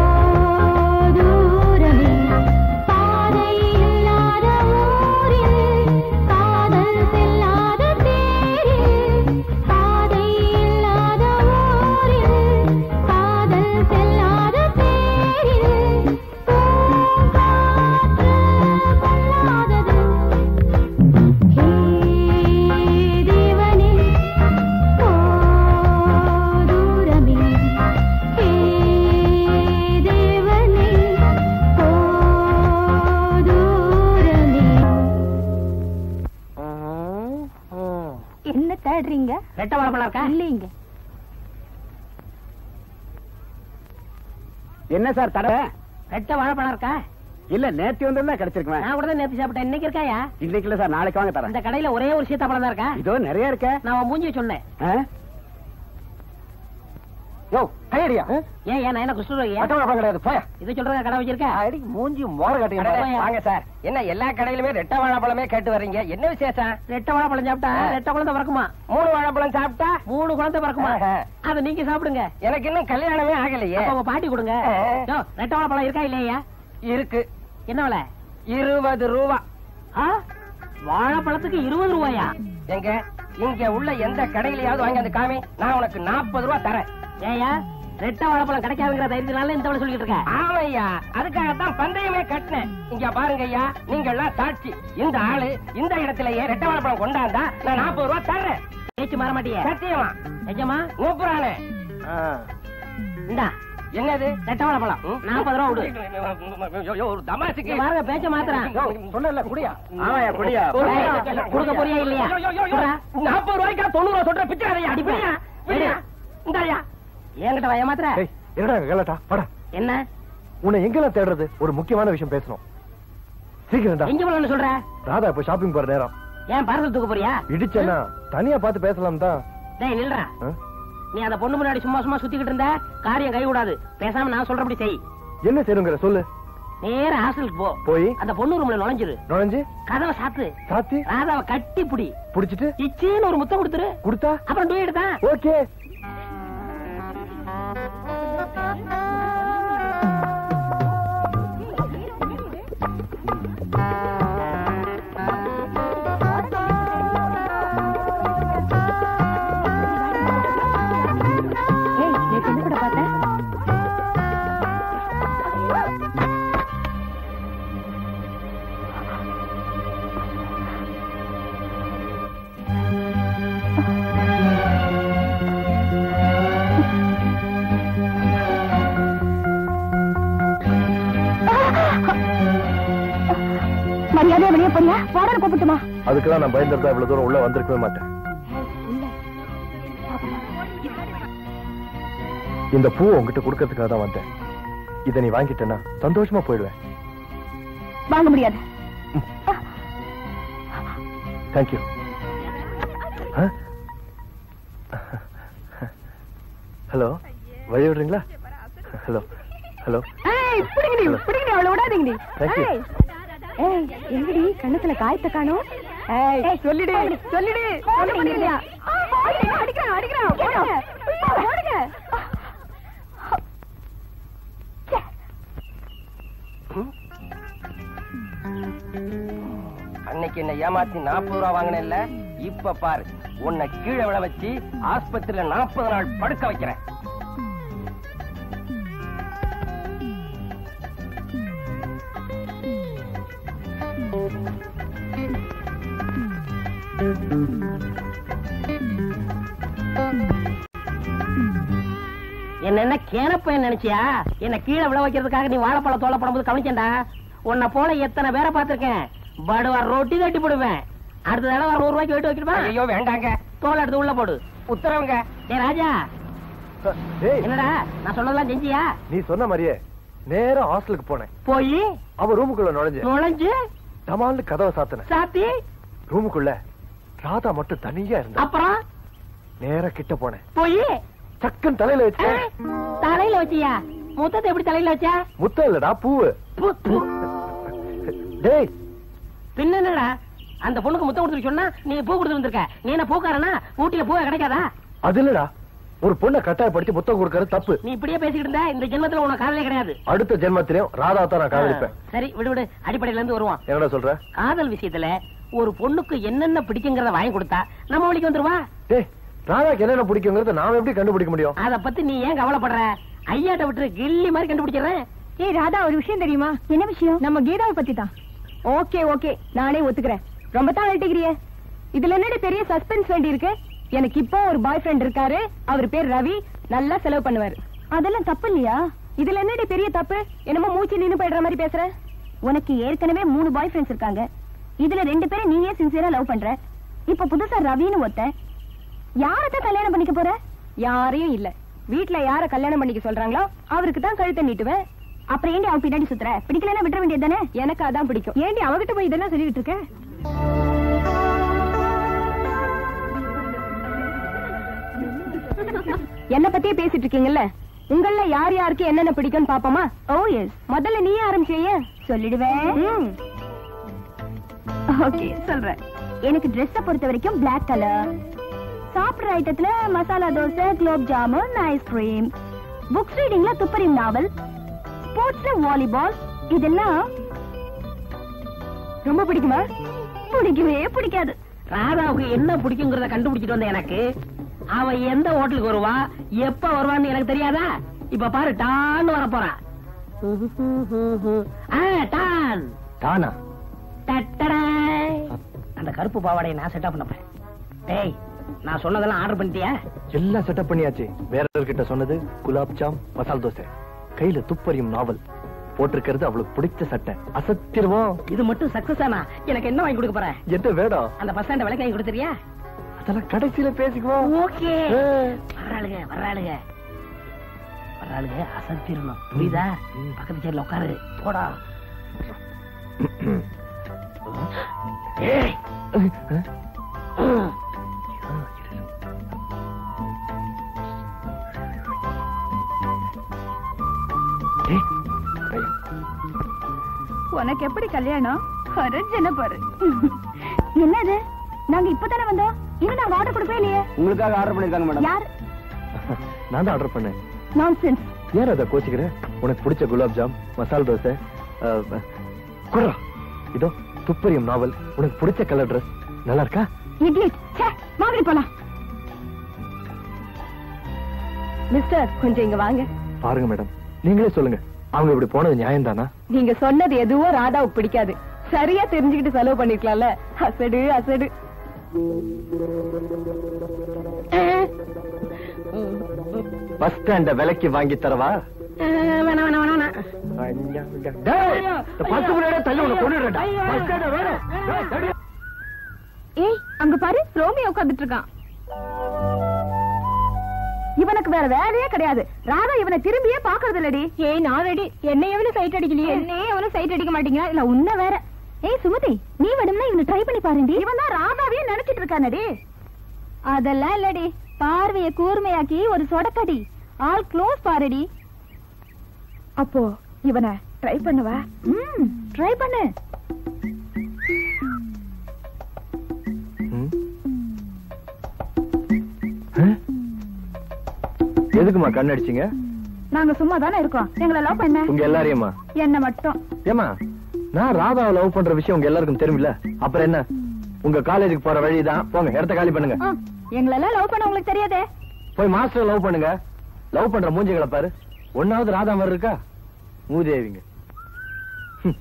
தூரமே பாதை இல்லாத ஊரில் காதல் செல்லாத தேரில் பாதை இல்லாத ஊரில் காதல் செல்லாத தேரில் பூங்காற்று கொள்ளாதது ஹே தேவனே ஓ தூரமே ஹே தேவனே ஓ தூரமே என்ன தேடுறீங்க ரெட்டை வாழைப்பழம் இருக்கா இல்லைங்க என்ன சார் தர ரெட்டை வாழைப்பழம் இருக்கா இல்ல நேத்து வந்திருந்தா கிடைச்சிருக்குவேன் நான் கூட தான் நேத்து சாப்பிட்டேன் இன்னைக்கு இருக்காயா இன்னைக்கு இல்ல சார் நாளைக்கு வாங்க தரேன் இந்த கடையில ஒரே ஒரு சீத்தாப்பழம் தான் இருக்கா இதோ நிறைய இருக்க நான் உன் மூஞ்சி சொன்னேன் யோ கையடியா ஏன் ஏன் நான் என்ன குஷ்டரோகியா பட்டம் கிடையாது போய இது சொல்றதா கடை வச்சிருக்க அடி மூஞ்சி மோர கட்டி வாங்க சார் என்ன எல்லா கடையிலுமே ரெட்டை வாழைப்பழமே கேட்டு வர்றீங்க என்ன விசேஷம் ரெட்டை வாழைப்பழம் சாப்பிட்டா ரெட்டை குழந்தை பிறக்குமா மூணு வாழைப்பழம் சாப்பிட்டா மூணு குழந்தை பிறக்குமா ஆஹா. அதை நீங்க சாப்பிடுங்க எனக்கு இன்னும் கல்யாணமே ஆகலையே அப்ப உங்க பாட்டி கொடுங்க ஆ. யோ, ரெட்டை வாழைப்பழம் இருக்கா இல்லையா இருக்கு என்ன விலை இருபது ரூபா ஆ? வாழைப்பழத்துக்கு இருபது ரூபாயா எங்க இங்க உள்ள எந்த கடையிலயாவது வாங்கி அந்த காமி நான் உனக்கு நாற்பது ரூபா தரேன் ஏயா ரெட்டை வாழைப்பழம் கிடைக்காதுங்கிற தைரியத்தினால இந்த வேலை சொல்லிட்டு இருக்க ஆமையா அதுக்காகத்தான் பந்தயமே கட்டினேன் இங்க பாருங்க ஐயா நீங்க எல்லாம் சாட்சி இந்த ஆளு இந்த இடத்திலேயே ரெட்டை வாழைப்பழம் கொண்டாந்தா நான் நாற்பது ரூபா தர்றேன் பேச்சு மாற மாட்டியே சத்தியமா நிஜமா நூப்புறானே இந்தா என்னது ரெட்டை வாழைப்பழம் நாற்பது ரூபா விடு ஐயோ, ஒரு தமாசுக்கு இங்க பாருங்க பேச்ச மாத்திரம் சொன்னல குடியா ஆமாயா குடியா ஏய், கொடுக்க போறியா இல்லையா? குடுறா. நாற்பது ரூபாய்க்கு தொண்ணூறு ரூபா சொல்ற பிச்சை அடையா அடி பிடியா. பிடியா இந்தாயா என்கிட்ட வய மாத்திர என்னடா கலட்டா படா என்ன உன்னை எங்கெல்லாம் தேடுறது ஒரு முக்கியமான விஷயம் பேசணும் சீக்கிரம்டா எங்க போலன்னு சொல்ற ராதா இப்ப ஷாப்பிங் போற நேரம் ஏன் பார்சல் தூக்க போறியா இடிச்சேன்னா தனியா பார்த்து பேசலாம் தான் டேய் நில்றா நீ அந்த பொண்ணு முன்னாடி சும்மா சும்மா சுத்திக்கிட்டு இருந்த காரியம் கை கூடாது பேசாம நான் சொல்றபடி செய் என்ன செய்யணுங்கிற சொல்லு நேரா ஹாஸ்டலுக்கு போ போய் அந்த பொண்ணு ரூம்ல நுழைஞ்சிரு நுழைஞ்சு கதவை சாத்து சாத்தி ராதாவை கட்டி புடி புடிச்சிட்டு இச்சின்னு ஒரு முத்தம் கொடுத்துரு கொடுத்தா அப்புறம் டூ எடுத்தான் ஓகே ஏய் நேத்து என்ன கூட பார்த்த மரியாதையா வெளியே போறியா போட கூப்பிட்டுமா அதுக்கெல்லாம் நான் பயந்துருந்தா இவ்வளவு தூரம் உள்ள வந்திருக்கவே மாட்டேன் இந்த பூ உங்ககிட்ட கொடுக்கறதுக்காக தான் வந்தேன் இதை நீ வாங்கிட்டேன்னா சந்தோஷமா போயிடுவேன் வாங்க முடியாது தேங்க்யூ ஹலோ வழி விடுறீங்களா ஹலோ ஹலோ ஏய் பிடிங்கடி பிடிங்கடி அவளை விடாதீங்கடி Thank you. ஏய் ஏய் எங்கடி கண்ணத்துல காயத்தை காணோம் ஏய் சொல்லிடு சொல்லிடு சொல்ல முடியலையா அடிக்கிறான் அடிக்கிறான் ஓடுங்க ஓடுங்க அன்னைக்கு என்ன ஏமாத்தி நாற்பது ரூபா வாங்கினேன்ல இப்ப பாரு உன்னை கீழே விழ வச்சு ஆஸ்பத்திரியில நாற்பது நாள் படுக்க வைக்கிறேன் என்ன என்ன கேனப்பையன் நினைச்சியா என்ன கீழே விழ வைக்கிறதுக்காக நீ வாழைப்பழம் தோலை போடும்போது கவனிச்சேன்டா உன்னை போல எத்தனை பேரை பார்த்திருக்கேன் படுவா ரொட்டி தட்டி போடுவேன் அடுத்த தடவை நூறு ரூபாய்க்கு வெயிட்டு வைக்கணுமா ஐயோ வேண்டாங்க தோலை எடுத்து உள்ள போடு உத்தரவுங்க டேய் ராஜா ஏய் என்னடா நான் சொன்னதெல்லாம் செஞ்சியா நீ சொன்ன மாதிரியே நேரா ஹாஸ்டலுக்கு போனேன் போய் அவ ரூமுக்குள்ள நுழைஞ்சு நுழைஞ்சு டமால்னு கதவை சாத்தினேன் சாத்தி ரூமுக்குள்ள ராதா மட்டும் தனியா இருந்தா அப்புறம் நேரா கிட்ட போனேன் போய் சக்கன் தலையில வச்சு தலையில வச்சியா மொத்தத்தை எப்படி தலையில வச்சா முத்தம் இல்லடா பூவு பு- பு- டேய் பின்ன என்னடா அந்த பொண்ணுக்கு முத்தம் கொடுத்துட்டு சொன்னா நீ பூ கொடுத்து வந்திருக்க நீ என்ன பூக்காரனா ஊட்டில பூவே கிடைக்காதா அது இல்லடா ஒரு பொண்ணை கட்டாயப்படுத்தி முத்தம் கொடுக்கறது தப்பு நீ இப்படியே பேசிக்கிட்டு இருந்தா இந்த ஜென்மத்துல உனக்கு காதலே கிடையாது அடுத்த ஜென்மத்திலையும் ராதா தான் நான் காதலிப்பேன் சரி விடு விடு அடிப்படையில இருந்து வருவான் என்னடா சொல்ற காதல் விஷயத்துல ஒரு பொண்ணுக்கு என்னென்ன பிடிக்குங்கிறத வாங்கி கொடுத்தா நம்ம வழிக்கு வந்துருவா டேய் ராதாக்கு என்னென்ன பிடிக்குங்கிறத நாம எப்படி கண்டுபிடிக்க முடியும் அத பத்தி நீ ஏன் கவலைப்படுற ஐயாட்ட விட்டு கில்லி மாதிரி கண்டுபிடிச்சிடுறேன் ஏய் ராதா ஒரு விஷயம் தெரியுமா என்ன விஷயம் நம்ம கீதாவை பத்தி தான் ஓகே ஓகே நானே ஒத்துக்கிறேன் ரொம்ப தான் அழட்டிக்கிறியே இதுல என்னடி பெரிய சஸ்பென்ஸ் வேண்டி இருக்கு எனக்கு இப்போ ஒரு பாய் ஃப்ரெண்ட் இருக்காரு அவர் பேர் ரவி நல்லா செலவு பண்ணுவாரு அதெல்லாம் தப்பு இல்லையா இதுல என்னடி பெரிய தப்பு என்னமோ மூச்சு நின்னு போயிடுற மாதிரி பேசுற உனக்கு ஏற்கனவே மூணு பாய் ஃப்ரெண்ட்ஸ் இருக்காங்க இதுல ரெண்டு பேரும் நீயே சின்சியரா லவ் பண்ற இப்ப புதுசா ரவின்னு ஒத்த யாரத்தான் கல்யாணம் பண்ணிக்க போற யாரையும் இல்ல வீட்ல யார கல்யாணம் பண்ணிக்க சொல்றாங்களோ அவருக்கு தான் கழுத்தை நீட்டுவேன் அப்புறம் ஏண்டி அவன் பின்னாடி சுத்துற பிடிக்கலன்னா விட்டுற வேண்டியது தானே எனக்கு அதான் பிடிக்கும் ஏண்டி அவகிட்ட போய் இதெல்லாம் சொல்லிட்டு இருக்க என்ன பத்தியே பேசிட்டு இருக்கீங்கல்ல உங்கள யார் யாருக்கு என்னென்ன பிடிக்கும்னு பாப்போமா ஓ எஸ் முதல்ல நீயே ஆரம்பிச்சீங்க சொல்லிடுவேன் ஓகே சொல்றேன் எனக்கு Dress பொறுத்த வரைக்கும் Black கலர் சாப்பிடுற ஐட்டத்துல மசாலா தோசை குலோப் ஜாமுன் ஐஸ்கிரீம் புக்ஸ் ரீடிங்ல துப்பறியும் நாவல் ஸ்போர்ட்ஸ்ல வாலிபால் இதெல்லாம் ரொம்ப பிடிக்குமா பிடிக்கவே பிடிக்காது ராதாவுக்கு என்ன பிடிக்குங்கிறத கண்டுபிடிச்சிட்டு வந்த எனக்கு அவ எந்த ஹோட்டலுக்கு வருவா எப்ப வருவான்னு எனக்கு தெரியாதா இப்ப பாரு டான்னு வர போறா ஆ, டான் தானா டட்டடாய். அந்த கருப்பு பாவாடையை நான் செட்டப் பண்ண போறேன் டேய் நான் சொன்னதெல்லாம் ஆர்டர் பண்ணிட்டியா எல்லாம் செட்டப் பண்ணியாச்சு வேற கிட்ட சொன்னது குலாப் ஜாம் மசால் தோசை கையில துப்பறியும் நாவல் போட்டிருக்கிறது அவளுக்கு பிடிச்ச சட்டை அசத்திருவோம் இது மட்டும் சக்சஸ் ஆனா எனக்கு என்ன வாங்கி கொடுக்க போற என்ன வேடம் அந்த பஸ் ஸ்டாண்ட் விலைக்கு வாங்கி கொடுத்துறியா அதெல்லாம் கடைசியில பேசிக்குவோம் ஓகே ஏ. வர்றாளுங்க வர்றாளுங்க வர்றாளுங்க அசத்திரணும் புரியுதா ம். பக்கத்து சேர்ல உட்காரு போடா ஏய். ம். ஏய், ஐயா, உனக்கு எப்படி கல்யாணம் அரஞ்சன பாரு என்னது நாங்க இப்பதானே வந்தோம் இன்னும் நாங்க ஆர்டர் கொடுக்கவே இல்லையே உங்களுக்காக ஆர்டர் பண்ணிருக்காங்க மேடம் யார் நான் தான் ஆர்டர் பண்ணேன் நான்சென்ஸ் யார் அதை கோச்சிக்கிற உனக்கு பிடிச்ச குலாப் ஜாம் மசால் தோசை அஹ், குர்ரா இதோ துப்பறியும் நாவல் உனக்கு பிடிச்ச கலர் Dress நல்லா இருக்கா இடியட் ச்சே வாங்கடி போலாம் மிஸ்டர் கொஞ்சம் இங்க வாங்க பாருங்க மேடம் நீங்களே சொல்லுங்க அவங்க இப்படி போனது நியாயம் தானா நீங்க சொன்னது எதுவும் ராதாவுக்கு பிடிக்காது சரியா தெரிஞ்சுக்கிட்டு செலவு பண்ணிருக்கலாம்ல அசடு அசடு பஸ் ஸ்டாண்ட விலைக்கு வாங்கி தரவா அஹ், வேணாம் வேணாம் வேணாம் வேணாம் டேய், இந்த பஸ் முன்னாடியே தள்ளி உன்னை கொன்னுடுறேன்டா. ஐயோ. பஸ் ஸ்டாண்ட வேணும். டேய், தள்ளி. ஏய் அங்க பாரு ரோமி உட்கார்ந்துட்டு இருக்கான் இவனுக்கு வேற வேலையே கிடையாது ராதா இவனை திரும்பியே பாக்குறது இல்லடி ஏய் நான் ரெடி என்ன எவனும் சைட் அடிக்கலையே என்ன எவனும் சைட் அடிக்க மாட்டீங்க இல்ல உன்ன வேற ஏய் சுமதி நீ வேணும்னா இவனை ட்ரை பண்ணி பாருடி இவன் தான் ராதாவே நினைச்சிட்டு இருக்கானடி அதெல்லாம் இல்லடி பார்வைய கூர்மையாக்கி ஒரு சொடக்கடி ஆல் க்ளோஸ் பாருடி அப்போ இவனை ட்ரை பண்ணுவா ம் ட்ரை பண்ணு ம். ஆ? எதுக்குமா கண்ணடிச்சீங்க நாங்க சும்மா தானே இருக்கோம் எங்களை லவ் பண்ண உங்க எல்லாரையுமா என்ன மட்டும் ஏமா நான் ராதாவை லவ் பண்ற விஷயம் உங்க எல்லாருக்கும் தெரியுமில்ல அப்புறம் என்ன உங்க காலேஜுக்கு போற வழிதான் போங்க இடத்த காலி பண்ணுங்க ஆ, எங்களெல்லாம் லவ் பண்ண உங்களுக்கு தெரியாதே போய் மாஸ்டர் லவ் பண்ணுங்க லவ் பண்ற மூஞ்சிகளை பாரு ஒன்னாவது ராதா மாதிரி இருக்கா மூதேவிங்க ஹம்.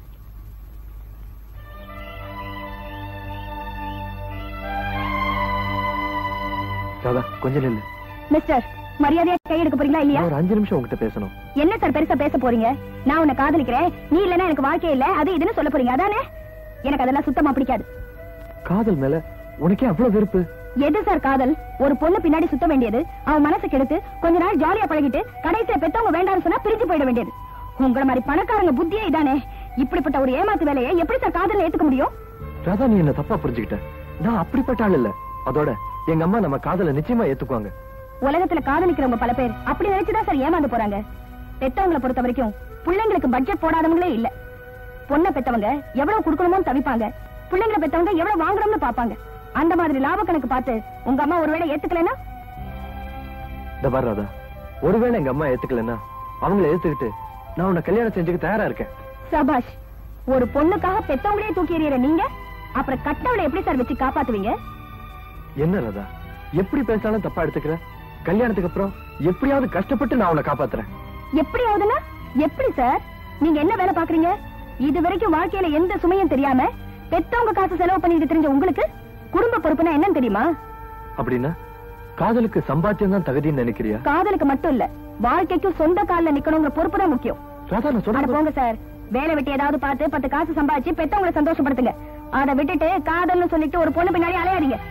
ராதா கொஞ்சம் நில்லு மிஸ்டர் மரியாதையா கை எடுக்க போறீங்களா இல்லையா நான் ஒரு அஞ்சு நிமிஷம் உங்ககிட்ட பேசணும் என்ன சார் பெருசா பேச போறீங்க நான் உன்னை காதலிக்கிறேன் நீ இல்லனா எனக்கு வாழ்க்கை இல்ல அது இதுன்னு சொல்ல போறீங்க அதானே எனக்கு அதெல்லாம் சுத்தமா பிடிக்காது காதல் மேல உனக்கே அவ்வளவு வெறுப்பு எது சார் காதல் ஒரு பொண்ணு பின்னாடி சுத்த வேண்டியது அவன் மனசு கெடுத்து கொஞ்ச நாள் ஜாலியா பழகிட்டு கடைசியா பெத்தவங்க வேண்டாம்னு சொன்னா பிரிஞ்சு போயிட வேண்டியது உங்கள மாதிரி பணக்காரங்க புத்தியே இதானே இப்படிப்பட்ட ஒரு ஏமாத்து வேலையை எப்படி சார் காதல ஏத்துக்க முடியும் ராதா நீ என்ன தப்பா புரிஞ்சுக்கிட்ட நான் அப்படிப்பட்ட ஆள் இல்ல அதோட எங்க அம்மா நம்ம காதல நிச்சயமா ஏத்துக்குவாங்க உலகத்துல காதலிக்கிறவங்க பல பேர் அப்படி நினைச்சுதான் சார் ஏமாந்து போறாங்க பெத்தவங்களை பொறுத்த வரைக்கும் பிள்ளைங்களுக்கு பட்ஜெட் போடாதவங்களே இல்ல பொண்ணை பெத்தவங்க எவ்வளவு கொடுக்கணுமோ தவிப்பாங்க பிள்ளைங்களை பெத்தவங்க எவ்வளவு வாங்குறோம்னு பாப்பாங்க அந்த மாதிரி லாப கணக்கு பார்த்து உங்க அம்மா ஒருவேளை ஏத்துக்கலைன்னா இந்த பாரு ராதா ஒருவேளை எங்க அம்மா ஏத்துக்கலன்னா அவங்கள ஏத்துக்கிட்டு நான் உன்னை கல்யாணம் செஞ்சுக்க தயாரா இருக்கேன் சபாஷ் ஒரு பொண்ணுக்காக பெத்தவங்களே தூக்கி எறியற நீங்க அப்புறம் கட்டவளை எப்படி சார் வச்சு காப்பாத்துவீங்க என்ன ராதா எப்படி பேசினாலும் தப்பா எடுத்துக்கிற கல்யாணத்துக்கு அப்புறம் எப்படியாவது கஷ்டப்பட்டு நான் உன்னை காப்பாத்துறேன் எப்படியாவதுன்னா எப்படி சார் நீங்க என்ன வேலை பாக்குறீங்க இது வரைக்கும் வாழ்க்கையில எந்த சுமையும் தெரியாம பெத்தவங்க காசு செலவு பண்ணிட்டு தெரிஞ்ச உங்களுக்கு குடும்ப பொறுப்புனா என்னன்னு தெரியுமா அப்படின்னா காதலுக்கு சம்பாத்தியம் தான் தகுதின்னு நினைக்கிறியா காதலுக்கு மட்டும் இல்ல வாழ்க்கைக்கும் சொந்த கால்ல நிக்கணுங்கிற பொறுப்பு தான் முக்கியம் ராதா நான் அட சொல்றது போங்க சார் வேலை வெட்டி ஏதாவது பார்த்து பத்து காசு சம்பாதிச்சு பெத்தவங்களை சந்தோஷப்படுத்துங்க அதை விட்டுட்டு காதல்னு சொல்லிட்டு ஒரு பொண்ணு பின்னாடி அலையாதீங்க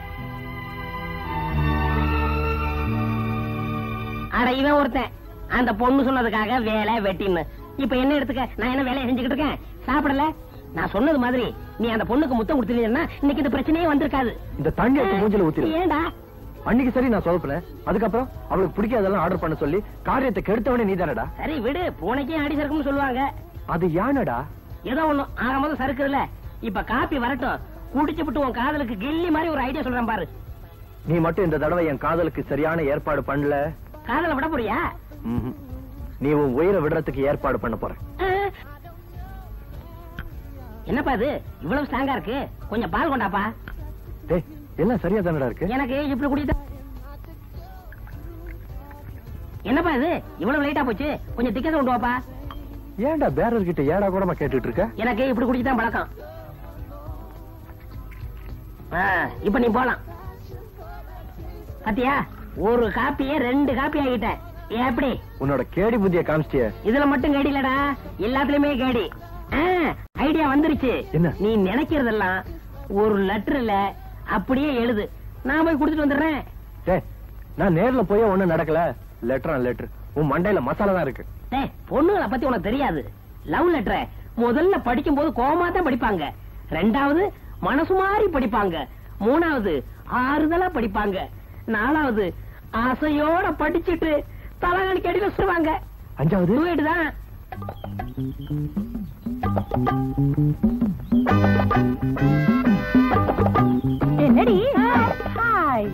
அட இவன் ஒருத்தன் அந்த பொண்ணு சொன்னதுக்காக வேலை வெட்டின்னு இப்ப என்ன எடுத்துக்க நான் என்ன வேலையை செஞ்சுக்கிட்டு இருக்கேன் சாப்பிடல நான் சொன்னது மாதிரி நீ அந்த பொண்ணுக்கு முத்தம் கொடுத்துருந்தீங்கன்னா இன்னைக்கு இந்த பிரச்சனையே வந்திருக்காது இந்த தண்ணி எடுத்து மூஞ்சில ஊத்திரு ஏண்டா அன்னைக்கு சரி நான் சொதப்பினேன் அதுக்கப்புறம் அவளுக்கு பிடிக்காதெல்லாம் ஆர்டர் பண்ண சொல்லி காரியத்தை கெடுத்தவனே நீதானடா சரி விடு பூனைக்கே அடி சறுக்கும்னு சொல்லுவாங்க அது யானடா ஏதோ ஒண்ணு ஆக முதல் சறுக்குதுல இப்ப காப்பி வரட்டும் குடிச்சுப்புட்டு உன் காதலுக்கு கில்லி மாதிரி ஒரு ஐடியா சொல்றேன் பாரு நீ மட்டும் இந்த தடவை என் காதலுக்கு சரியான ஏற்பாடு பண்ணல காதல விட போறியா ம்ஹும். நீ உன் உயிரை விடுறதுக்கு ஏற்பாடு பண்ண போற ஆ. என்னப்பா இது இவ்வளவு ஸ்ட்ராங்கா இருக்கு கொஞ்சம் பால் கொண்டாப்பா டேய் எல்லாம் சரியா தானடா இருக்கு எனக்கு இப்படி குடித்த என்னப்பா இது இவ்வளவு லேட்டா போச்சு கொஞ்சம் திக்கத்தை கொண்டு வாப்பா ஏன்டா பேரர் கிட்ட ஏடா கூடமா கேட்டுட்டு இருக்க எனக்கு இப்படி குடிச்சுதான் பழக்கம் ஆ, இப்ப நீ போலாம் பாத்தியா ஒரு காப்பிய ரெண்டு காப்பி ஆகிட்டேன் எப்படி உன்னோட கேடி புத்திய காமிச்சிட்டிய இதுல மட்டும் கேடி இல்லடா எல்லாத்துலயுமே கேடி ஐடியா வந்துருச்சு என்ன? நீ நினைக்கிறதெல்லாம் ஒரு லெட்டர்ல அப்படியே எழுது நான் போய் கொடுத்துட்டு வந்துடுறேன் டேய் நான் நேர்ல போய் ஒண்ணும் நடக்கல லெட்டர் லெட்டர் உன் மண்டையில மசாலா தான் இருக்கு டேய் பொண்ணுங்களை பத்தி உனக்கு தெரியாது லவ் லெட்டரை முதல்ல படிக்கும் போது கோவமா தான் படிப்பாங்க ரெண்டாவது மனசு மாறி படிப்பாங்க மூணாவது ஆறுதலா படிப்பாங்க நாலாவது ஆசையோட படிச்சுட்டு தலகாணி கடியில சொல்லுவாங்க அஞ்சாவது டூயட் தான் என்னடி ஹாய்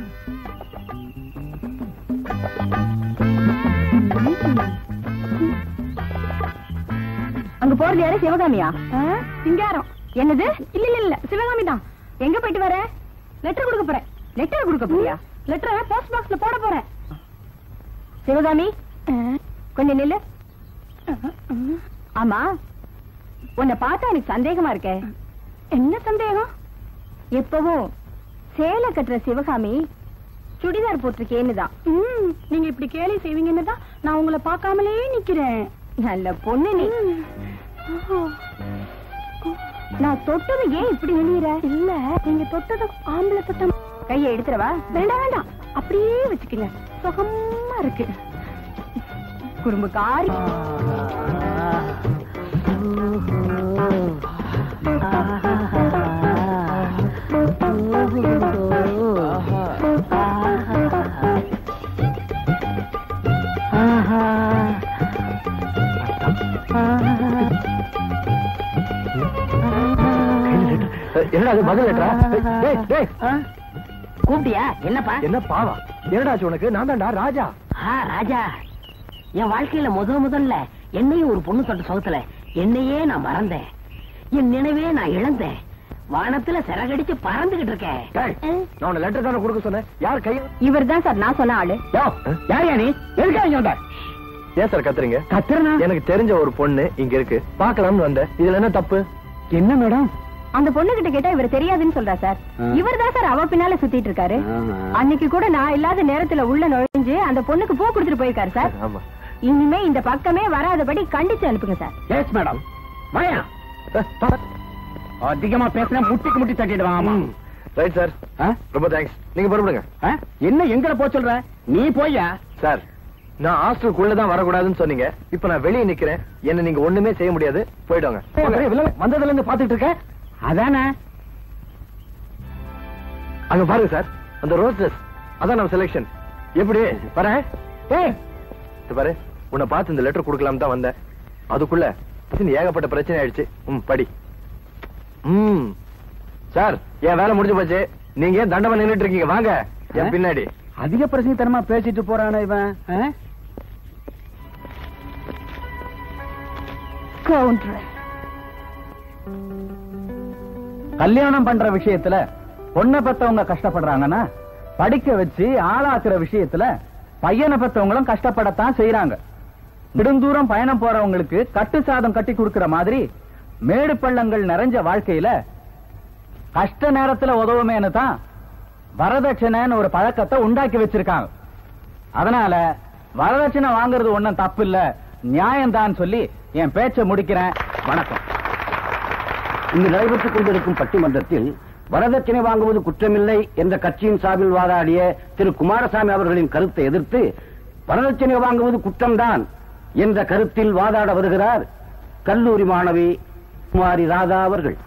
அங்க போறது யாரு சிவகாமியா சிங்காரம் என்னது இல்ல இல்ல இல்ல சிவகாமி தான் எங்க போயிட்டு வர லெட்டர் கொடுக்க போறேன் லெட்டர் கொடுக்க போறியா லெட்டரை போஸ்ட் பாக்ஸ்ல போட போறேன் சிவகாமி கொஞ்சம் நில்லு ஆமா உன்னை பார்த்தா எனக்கு சந்தேகமா இருக்கே என்ன சந்தேகம் எப்பவும் சேலை கட்டுற சிவகாமி சுடிதார் போட்டிருக்கேன்னு தான் நீங்க இப்படி கேலி செய்வீங்கன்னு தான் நான் உங்களை பார்க்காமலே நிக்கிறேன் நல்ல பொண்ணு நீ நான் தொட்டது ஏன் இப்படி வெளியிற இல்ல நீங்க தொட்டது ஆம்பளை தொட்டம் கையை எடுத்துறவா வேண்டாம் வேண்டாம் அப்படியே வச்சுக்கங்க சுகமா இருக்கு குறும்புக்காரி என்னடா அது மகள் லெட்டரா டேய் டேய் கூப்பிட்டியா என்னப்பா என்ன பாவா என்னடா ஆச்சு உனக்கு நான் தான்டா ராஜா ஆ ராஜா என் வாழ்க்கையில முத முதல்ல என்னையும் ஒரு பொண்ணு தொட்ட சுகத்துல என்னையே நான் மறந்தேன் என் நினைவே நான் இழந்தேன் வானத்துல சிறகடிச்சு பறந்துகிட்டு இருக்கேன் டேய் நான் உன்னை லெட்டர் தானே கொடுக்க சொன்னேன் யார் கையில் இவர் தான் சார் நான் சொன்ன ஆளு யோ, யார் யா நீ எதுக்காக இங்க வந்த ஏன் சார் கத்துறீங்க கத்துறனா எனக்கு தெரிஞ்ச ஒரு பொண்ணு இங்க இருக்கு பார்க்கலாம்னு வந்தேன் இதுல என்ன தப்பு என்ன மேடம் அந்த பொண்ணு கிட்ட கேட்டா இவர் தெரியாதுன்னு சொல்றா சார் ஆ. இவர் தான் சார் அவ பின்னால சுத்திட்டு இருக்காரு அன்னைக்கு கூட நான் இல்லாத நேரத்துல உள்ள நுழைஞ்சு அந்த பொண்ணுக்கு பூ கொடுத்துட்டு போயிருக்காரு சார் ஆமா இனிமே இந்த பக்கமே வராதபடி கண்டிச்சு அனுப்புங்க சார் எஸ் மேடம் வாயா அதிகமா பேசினா முட்டிக்கு முட்டி தட்டிடுவான் ஆமா ரைட் சார் ஆ? ரொம்ப தேங்க்ஸ் நீங்க புறப்படுங்க ஆ? என்ன எங்கட போ சொல்ற நீ போயா சார் நான் ஹாஸ்டலுக்குள்ள தான் வரக்கூடாதுன்னு சொன்னீங்க இப்ப நான் வெளியே நிக்கிறேன் என்ன நீங்க ஒண்ணுமே செய்ய முடியாது போயிடுவாங்க போங்க. வந்ததுல இருந்து பாத்துட்டு இருக்க அதானே அங்க பாருங்க சார் அந்த ரோஸ் ட்ரெஸ் அதான் நம்ம செலெக்ஷன் எப்படி வரேன் ஏய் இது பாரு உன்னை பார்த்து இந்த லெட்டர் கொடுக்கலாம் தான் வந்தேன் அதுக்குள்ள இது ஏகப்பட்ட பிரச்சனை ஆயிடுச்சு ம் படி ம் சார் என் வேலை முடிஞ்சு போச்சு நீங்க ஏன் தண்டமா நின்னுட்டு இருக்கீங்க வாங்க என் பின்னாடி அதிக பிரச்சனைத்தனமா பேசிட்டு போறானே இவன் ஆ? கவுண்டர் கல்யாணம் பண்ற விஷயத்துல பொண்ணை பெத்தவங்க கஷ்டப்படுறாங்கன்னா படிக்க வச்சு ஆளாக்குற விஷயத்துல பையனை பெத்தவங்களும் கஷ்டப்படத்தான் செய்யறாங்க நெடுந்தூரம் பயணம் போறவங்களுக்கு கட்டு சாதம் கட்டி கொடுக்கிற மாதிரி மேடு பள்ளங்கள் நிறைஞ்ச வாழ்க்கையில கஷ்ட நேரத்துல உதவுமேனு தான் வரதட்சணைன்னு ஒரு பழக்கத்தை உண்டாக்கி வச்சிருக்காங்க அதனால வரதட்சணை வாங்குறது ஒண்ணும் தப்பு இல்ல நியாயம்தான் சொல்லி என் பேச்சை முடிக்கிறேன் வணக்கம் இங்கு நடைபெற்றுக் கொண்டிருக்கும் பட்டிமன்றத்தில் வரதட்சணை வாங்குவது குற்றமில்லை என்ற கட்சியின் சார்பில் வாதாடிய திரு குமாரசாமி அவர்களின் கருத்தை எதிர்த்து வரதட்சணை வாங்குவது குற்றம்தான் என்ற கருத்தில் வாதாட வருகிறார் கல்லூரி மாணவி குமாரி ராதா அவர்கள்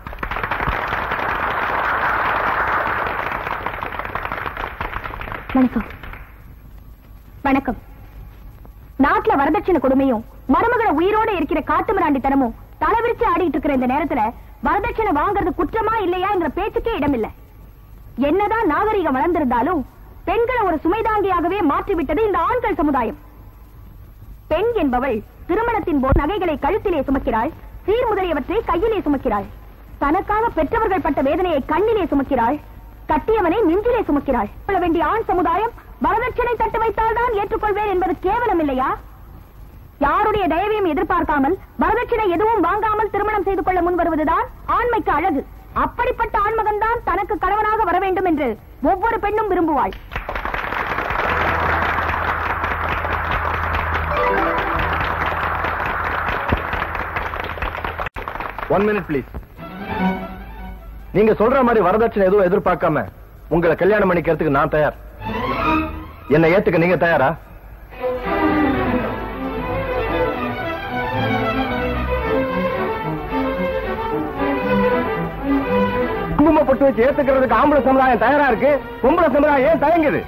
வணக்கம் வணக்கம் நாட்டுல வரதட்சணை கொடுமையும் மருமகளை உயிரோட இருக்கிற காட்டு மிராண்டித்தனமும் தலைவிரிச்சு ஆடிட்டு இருக்கிற இந்த நேரத்துல வரதட்சணை வாங்குறது குற்றமா இல்லையா என்ற பேச்சுக்கே இடமில்லை என்னதான் நாகரிகம் வளர்ந்திருந்தாலும் பெண்களை ஒரு சுமைதாங்கியாகவே மாற்றிவிட்டது இந்த ஆண்கள் சமுதாயம் பெண் என்பவள் திருமணத்தின் போது நகைகளை கழுத்திலே சுமக்கிறாள் சீர் முதலியவற்றை கையிலே சுமக்கிறாள் தனக்காக பெற்றவர்கள் பட்ட வேதனையை கண்ணிலே சுமக்கிறாள் கட்டியவனை நெஞ்சிலே சுமக்கிறாள் கொள்ள வேண்டிய ஆண் சமுதாயம் வரதட்சணை தட்டு வைத்தால் தான் ஏற்றுக்கொள்வேன் என்பது கேவலம் இல்லையா யாருடைய தயவையும் எதிர்பார்க்காமல் வரதட்சணை எதுவும் வாங்காமல் திருமணம் செய்து கொள்ள முன் வருவதுதான் ஆண்மைக்கு அழகு அப்படிப்பட்ட ஆண்மகன் தான் தனக்கு கணவனாக வர வேண்டும் என்று ஒவ்வொரு பெண்ணும் விரும்புவாள் ஒன் மினிட் ப்ளீஸ் நீங்க சொல்ற மாதிரி வரதட்சணை எதுவும் எதிர்பார்க்காம உங்களை கல்யாணம் பண்ணிக்கிறதுக்கு நான் தயார் என்னை ஏத்துக்க நீங்க தயாரா குங்குமப்பட்டு வச்சு ஏத்துக்கிறதுக்கு ஆம்பளை சமுதாயம் தயாரா இருக்கு பொம்பளை சமுதாயம் ஏன் தயங்குது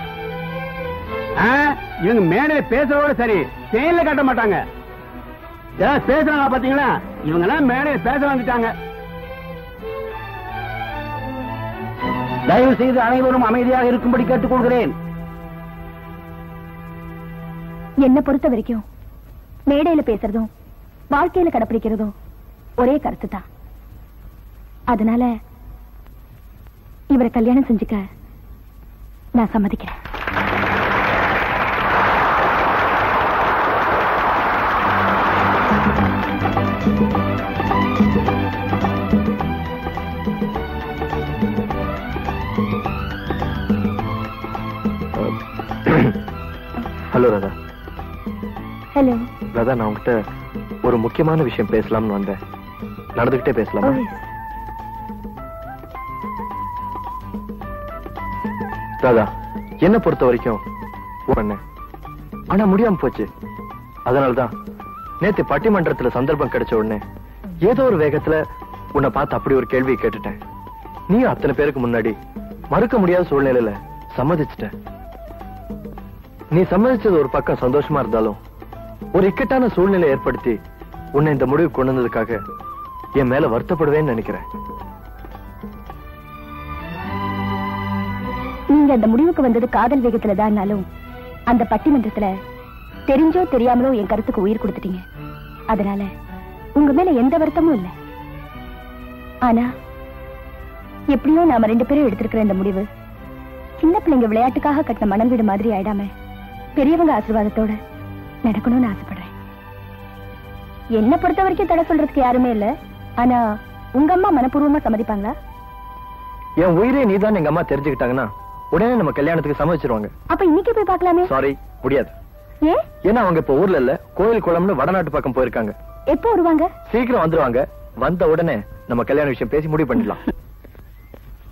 ஆ, இவங்க மேடையில பேசுறதோட சரி செயல காட்ட மாட்டாங்க ஏதாவது பேசுறாங்க பாத்தீங்களா இவங்க எல்லாம் மேடையில பேச வந்துட்டாங்க தயவு செய்து அனைவரும் அமைதியாக இருக்கும்படி கேட்டுக்கொள்கிறேன் என்ன பொறுத்த வரைக்கும் மேடையில பேசுறதும் வாழ்க்கையில கடைப்பிடிக்கிறதும் ஒரே கருத்து தான் அதனால இவரை கல்யாணம் செஞ்சுக்க நான் சம்மதிக்கிறேன் ஹலோ ராதா ஹலோ ராதா நான் உங்ககிட்ட ஒரு முக்கியமான விஷயம் பேசலாம்னு வந்தேன் நடந்துகிட்டே பேசலாமா ராதா என்ன பொறுத்த வரைக்கும் பண்ணேன் ஆனா முடியாம போச்சு அதனாலதான் நேத்து பட்டிமன்றத்துல சந்தர்ப்பம் கிடைச்ச உடனே ஏதோ ஒரு வேகத்துல உன்னை பார்த்து அப்படி ஒரு கேள்வி கேட்டுட்டேன் நீ அத்தனை பேருக்கு முன்னாடி மறுக்க முடியாத சூழ்நிலையில சம்மதிச்சிட்ட நீ சம்மதிச்சது ஒரு பக்கம் சந்தோஷமா இருந்தாலும் ஒரு இக்கட்டான சூழ்நிலை ஏற்படுத்தி உன்னை இந்த முடிவு கொண்டு வந்ததுக்காக என் மேல வருத்தப்படுவேன்னு நினைக்கிறேன் நீங்க அந்த முடிவுக்கு வந்தது காதல் வேகத்துல தான்னாலும் அந்த பட்டிமன்றத்துல தெரிஞ்சோ தெரியாமலோ என் கருத்துக்கு உயிர் கொடுத்துட்டீங்க அதனால உங்க மேல எந்த வருத்தமும் இல்ல ஆனா எப்படியோ நாம ரெண்டு பேரும் எடுத்திருக்கிற இந்த முடிவு சின்ன பிள்ளைங்க விளையாட்டுக்காக கட்டின மணல் வீடு மாதிரி ஆயிடாம பெரியவங்க ஆசீர்வாதத்தோட நடக்கணும்னு ஆசைப்படுறேன் என்ன பொறுத்த வரைக்கும் தடை சொல்றதுக்கு யாருமே இல்ல ஆனா உங்க அம்மா மனப்பூர்வமா சம்மதிப்பாங்களா என் உயிரே நீதான் எங்க அம்மா தெரிஞ்சுக்கிட்டாங்கன்னா உடனே நம்ம கல்யாணத்துக்கு சம்மதிச்சிருவாங்க அப்ப இன்னைக்கு போய் பார்க்கலாமே சாரி முடியாது ஏன் ஏன்னா அவங்க இப்ப ஊர்ல இல்ல கோயில் குளம்னு வடநாட்டு பக்கம் போயிருக்காங்க எப்போ வருவாங்க சீக்கிரம் வந்துருவாங்க வந்த உடனே நம்ம கல்யாண விஷயம் பேசி முடிவு பண்ணிடலாம்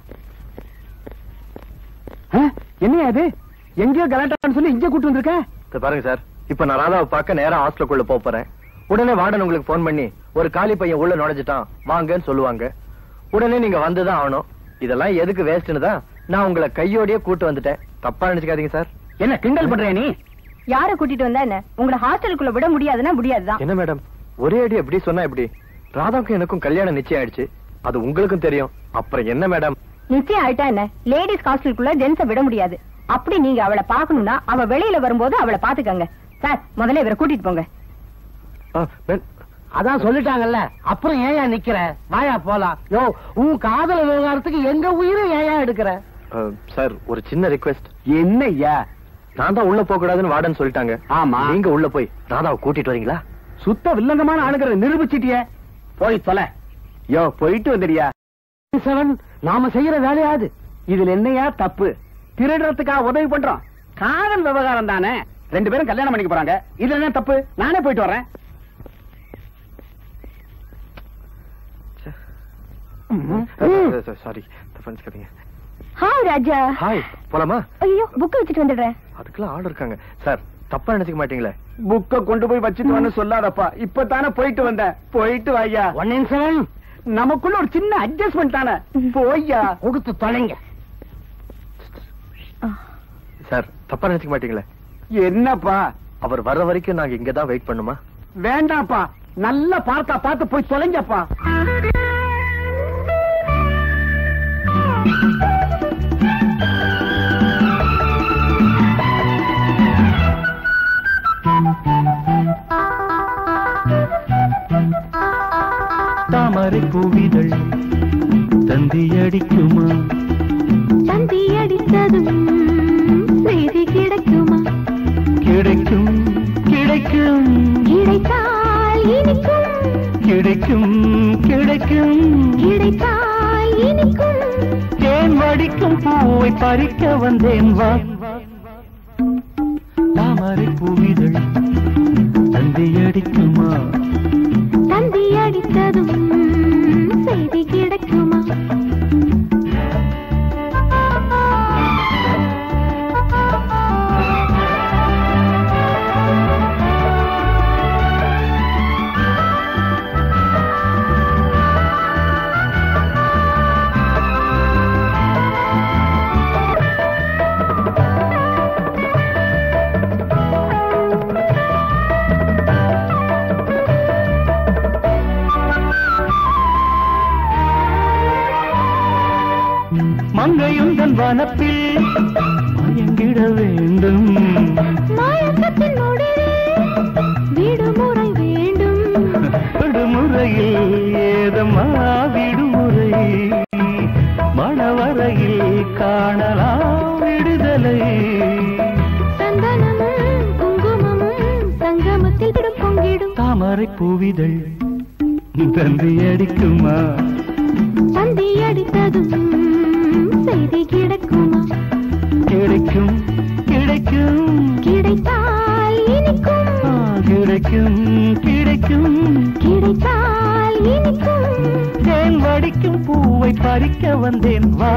என்னையா அது எங்கேயோ கலாட்டான்னு சொல்லி இங்க கூட்டு வந்திருக்க சரி, பாருங்க சார் இப்ப நான் ராதாவை பார்க்க நேரா ஹாஸ்டலுக்குள்ள போப் போறேன் உடனே வார்டன் உங்களுக்கு ஃபோன் பண்ணி ஒரு காலி பையன் உள்ள நுழைஞ்சிட்டான் வாங்கன்னு சொல்லுவாங்க உடனே நீங்க வந்துதான் ஆகணும் இதெல்லாம் எதுக்கு வேஸ்ட்னு தான் நான் உங்களை கையோடயே கூட்டு வந்துட்டேன் தப்பா நினைச்சுக்காதீங்க சார் என்ன கிண்டல் பண்றியா நீ யார கூட்டிட்டு வந்தா என்ன உங்களை ஹாஸ்டலுக்குள்ள விட முடியாதுன்னா முடியாதுதான் என்ன மேடம் ஒரே அடி எப்படி சொன்னா எப்படி ராதாவுக்கும் எனக்கும் கல்யாணம் நிச்சயம் ஆயிடுச்சு அது உங்களுக்கும் தெரியும் அப்புறம் என்ன மேடம் நிச்சயம் ஆயிட்டா என்ன லேடிஸ் ஹாஸ்டலுக்குள்ள ஜென்ஸ விட முடியாது அப்படி நீங்க அவளை பாக்கணும்னா அவ வெளியில வரும்போது அவளை பாத்துக்கங்க சார் முதல்ல இவரை கூட்டிட்டு போங்க ஆ, மே- அதான் சொல்லிட்டாங்கல்ல அப்புறம் ஏயா நிக்கிற வாயா போலாம் யோ உன் காதல விவகாரத்துக்கு எங்க உயிரை ஏயா எடுக்கிற ஆ, சார் ஒரு சின்ன ரிக்வெஸ்ட் என்ன ஐயா நான் தான் உள்ள போக கூடாதுன்னு வார்டன் சொல்லிட்டாங்க ஆமா. நீங்க உள்ள போய் ராதாவை கூட்டிட்டு வரீங்களா சுத்த வில்லங்கமான ஆளுங்கிற நிரூபிச்சிட்டியே போய் தொலை யோ போயிட்டு வந்துடியா செவன் நாம செய்யற வேலையாது இதுல என்னையா தப்பு திருடுறதுக்காக உதவி பண்றோம் காதல் விவகாரம் தானே ரெண்டு பேரும் கல்யாணம் பண்ணிக்க போறாங்க இதுல என்ன தப்பு நானே போயிட்டு வரேன் சாரி தப்பா நினைச்சுக்காதீங்க ஹாய் ராஜா ஹாய் போலாமா ஐயோ புக் வச்சுட்டு வந்துடுறேன் அதுக்கெல்லாம் ஆள் இருக்காங்க சார் தப்பா நினைச்சுக்க மாட்டீங்களே புக்க கொண்டு போய் வச்சுட்டு வந்து சொல்லாதப்பா இப்பதானே போயிட்டு வந்தேன் போயிட்டு வாய்யா ஒன் இன் செவன் நமக்குள்ள ஒரு சின்ன அட்ஜஸ்ட்மெண்ட் தானே போய்யா கொடுத்து தொலைங்க சார் தப்பா நினைச்சுக்க மாட்டீங்களே என்னப்பா அவர் வர்ற வரைக்கும் நாங்க இங்க தான் வெயிட் பண்ணுமா வேண்டாம்ப்பா நல்ல பார்க்கா பார்த்து போய் தொலைஞ்சப்பா தாமரை பூவிதழ் தந்தியடிக்குமா தந்தி அடித்ததும் செய்தி கிடைக்குமா கிடைக்கும் கிடைக்கும் கிடைத்தால் இனிக்கும் கிடைக்கும் கிடைக்கும் கிடைத்தால் இனிக்கும் தேன் வடிக்கும் பூவை பறிக்க வந்தேன் வா தாமரை பூவிதழ் தந்தியடிக்குமா தந்தி அடித்ததும் செய்தி கிடைக்குமா மங்கையுந்தன் வனத்தில் மயங்கிட வேண்டும் மயக்கத்தின் முடிவில் விடுமுறை வேண்டும் விடுமுறையில் ஏதம்மா விடுமுறை மணவரையில் காணலாம் விடுதலை சந்தனமும் குங்குமமும் சங்கமத்தில் விடும் பொங்கிடும் தாமரை பூவிதழ் தந்தி அடிக்குமா தந்தி அடித்ததும் செய்தி கிடைக்குமா கிடைக்கும் கிடைக்கும் கிடைத்தால் இனிக்கும் ஆ, கிடைக்கும் கிடைக்கும் கிடைத்தால் இனிக்கும் தேன் வடிக்கும் பூவை பறிக்க வந்தேன் வா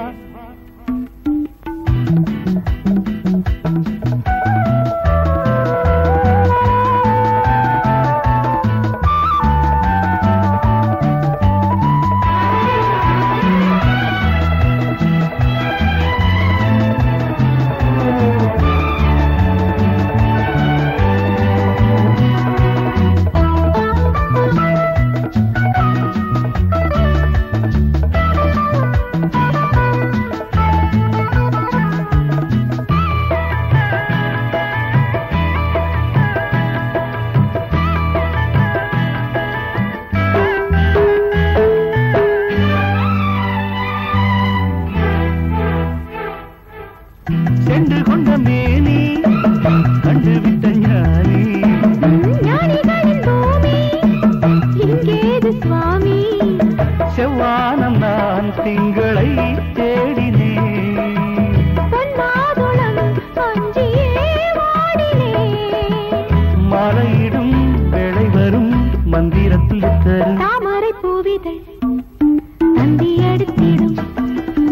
சென்று கொண்ட மேனி கண்டுவிட்ட ஞானி ஞானிகளின் பூமி இங்கேது சுவாமி செவ்வானம் நான் திங்களை தேடினேன் பொன்மாதுளம் அஞ்சியே வாடினேன் மலையிடும் வேளை வரும் மந்திரத்தில் தரும் தாமரை பூவிதழ் தந்தி அடித்திடும்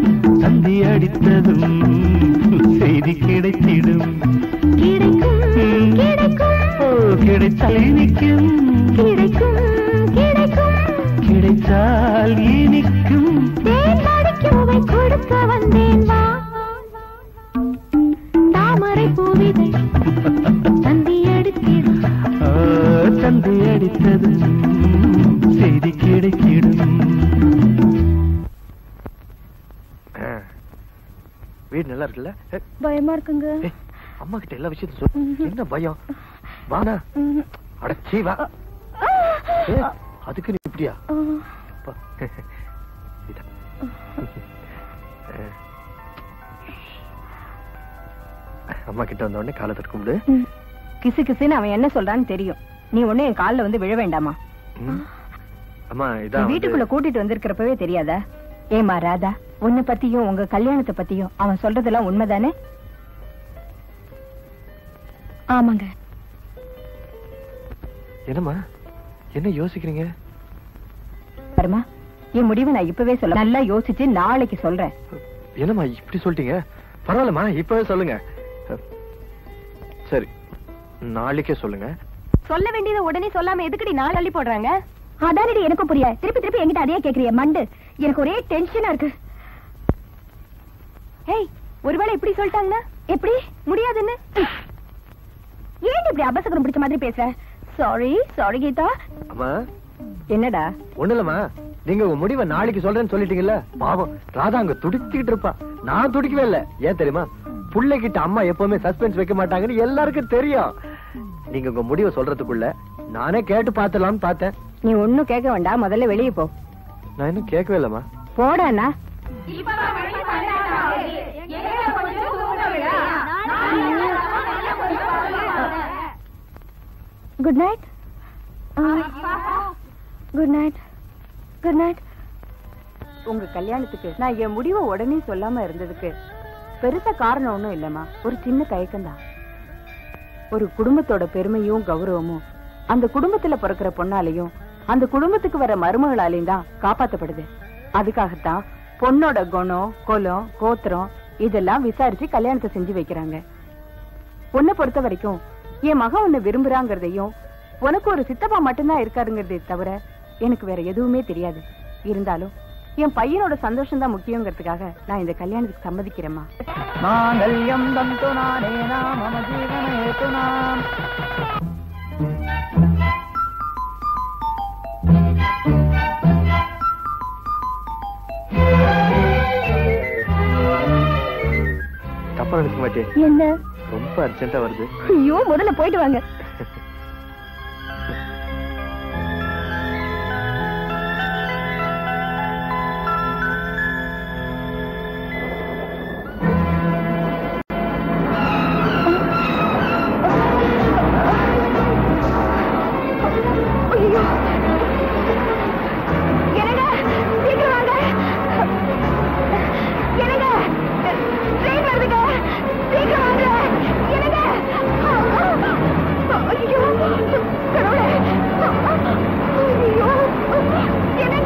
தந்தி அடித்ததும் செய்தி கிடைத்திடும் கிடைக்கும் இனிக்கும் கிடைக்கும் கிடைக்கும் கிடைத்தால் இனிக்கும் தேன் மடிக்கோவை கொடுக்க வந்தேன் வா தாமரை பூவிதை தந்தி எடுத்திடும் ஆ, தந்தை அடித்தது செய்தி கிடைக்கிடும் ஆ. வீடு நல்லா இருக்குல்ல ஏ, பயமா இருக்குங்க ஏய், அம்மா கிட்ட எல்லா விஷயத்தையும் சொல்லு என்ன பயம் வானா அடச்சி வா ஏ, அதுக்கு நீ இப்படியா அப்பா. இதா. ஆ. அம்மா கிட்ட வந்த உடனே காலை தட்டு கும்பிடு கிசு கிசுன்னு அவன் என்ன சொல்றான்னு தெரியும் நீ ஒண்ணு என் கால்ல வந்து விழ வேண்டாமா ம். அம்மா நீ இதான் வீட்டுக்குள்ள வந்து- கூட்டிட்டு வந்திருக்கிறப்பவே தெரியாதா ஏமா ராதா உன்னை பத்தியும் உங்க கல்யாணத்தை பத்தியும் அவன் சொல்றதெல்லாம் உண்மைதானே ஆமாங்க என்னம்மா என்ன யோசிக்கிறீங்க பரமா என் முடிவை நான் இப்பவே சொல்ல நல்லா யோசிச்சு நாளைக்கு சொல்றேன் என்னம்மா இப்படி சொல்லிட்டீங்க பரவாயில்லம்மா இப்பவே சொல்லுங்க சரி நாளைக்கே சொல்லுங்க சொல்ல வேண்டியதை உடனே சொல்லாம எதுக்குடி நாள் அள்ளி போடுறாங்க அதானடி எனக்கும் புரிய திருப்பி திருப்பி என்கிட்ட அதே கேக்குறிய மண்டு எனக்கு ஒரே டென்ஷனா இருக்கு ஏய் ஒருவேளை இப்படி சொல்லிட்டாங்கன்னா எப்படி முடியாதுன்னு ஏன் இப்படி அபசகரம் பிடிச்ச மாதிரி பேசுற சாரி சாரி கீதா அம்மா என்னடா ஒண்ணு இல்லம்மா நீங்க உங்க முடிவை நாளைக்கு சொல்றேன்னு சொல்லிட்டீங்கல்ல பாவம் ராதா அங்க துடிச்சுக்கிட்டு இருப்பா நான் துடிக்கவே இல்ல ஏன் தெரியுமா புள்ளைகிட்ட அம்மா எப்பவுமே சஸ்பென்ஸ் வைக்க மாட்டாங்கன்னு எல்லாருக்கும் தெரியும் நீங்க உங்க முடிவை சொல்றதுக்குள்ள நானே கேட்டு பாத்துடலாம்னு பார்த்தேன் நீ ஒண்ணும் கேட்க வேண்டாம் முதல்ல வெளியே போ நான் இன்னும் கேட்கவே இல்லம்மா போடாண்ணா good night good night good night உங்க கல்யாணத்துக்கு நான் என் முடிவை உடனே சொல்லாம இருந்ததுக்கு பெருசா காரணம் ஒண்ணும் இல்லம்மா ஒரு சின்ன தயக்கம் தான் ஒரு குடும்பத்தோட பெருமையும் கௌரவமும் அந்த குடும்பத்துல பிறக்கிற பொண்ணாலையும் அந்த குடும்பத்துக்கு வர மருமகளாலையும் தான் காப்பாத்தப்படுது அதுக்காகத்தான் பொண்ணோட குணம் குலம் கோத்திரம் இதெல்லாம் விசாரிச்சு கல்யாணத்தை செஞ்சு வைக்கிறாங்க உன்னை பொறுத்த வரைக்கும் என் மகன் உன்னை விரும்புறாங்கிறதையும் உனக்கு ஒரு சித்தப்பா மட்டும்தான் இருக்காருங்கிறதே தவிர எனக்கு வேற எதுவுமே தெரியாது இருந்தாலும் என் பையனோட சந்தோஷம் தான் முக்கியங்கிறதுக்காக நான் இந்த கல்யாணத்துக்கு சம்மதிக்கிறேம்மா மாங்கல்யம் தந்து நானேனா மம ஜீவனேதுனாம் தப்பா நினைக்க மாட்டேன் என்ன ரொம்ப அர்ஜென்ட்டா வருது ஐயோ முதல்ல போயிட்டு வாங்க ஐயோ. என்னங்க சீக்கிரம் வாங்க என்னங்க ட்ரெயின் வருதுங்க சீக்கிரம் வாங்க என்னங்க ஐயோ கடவுளே ஐயோ என்னங்க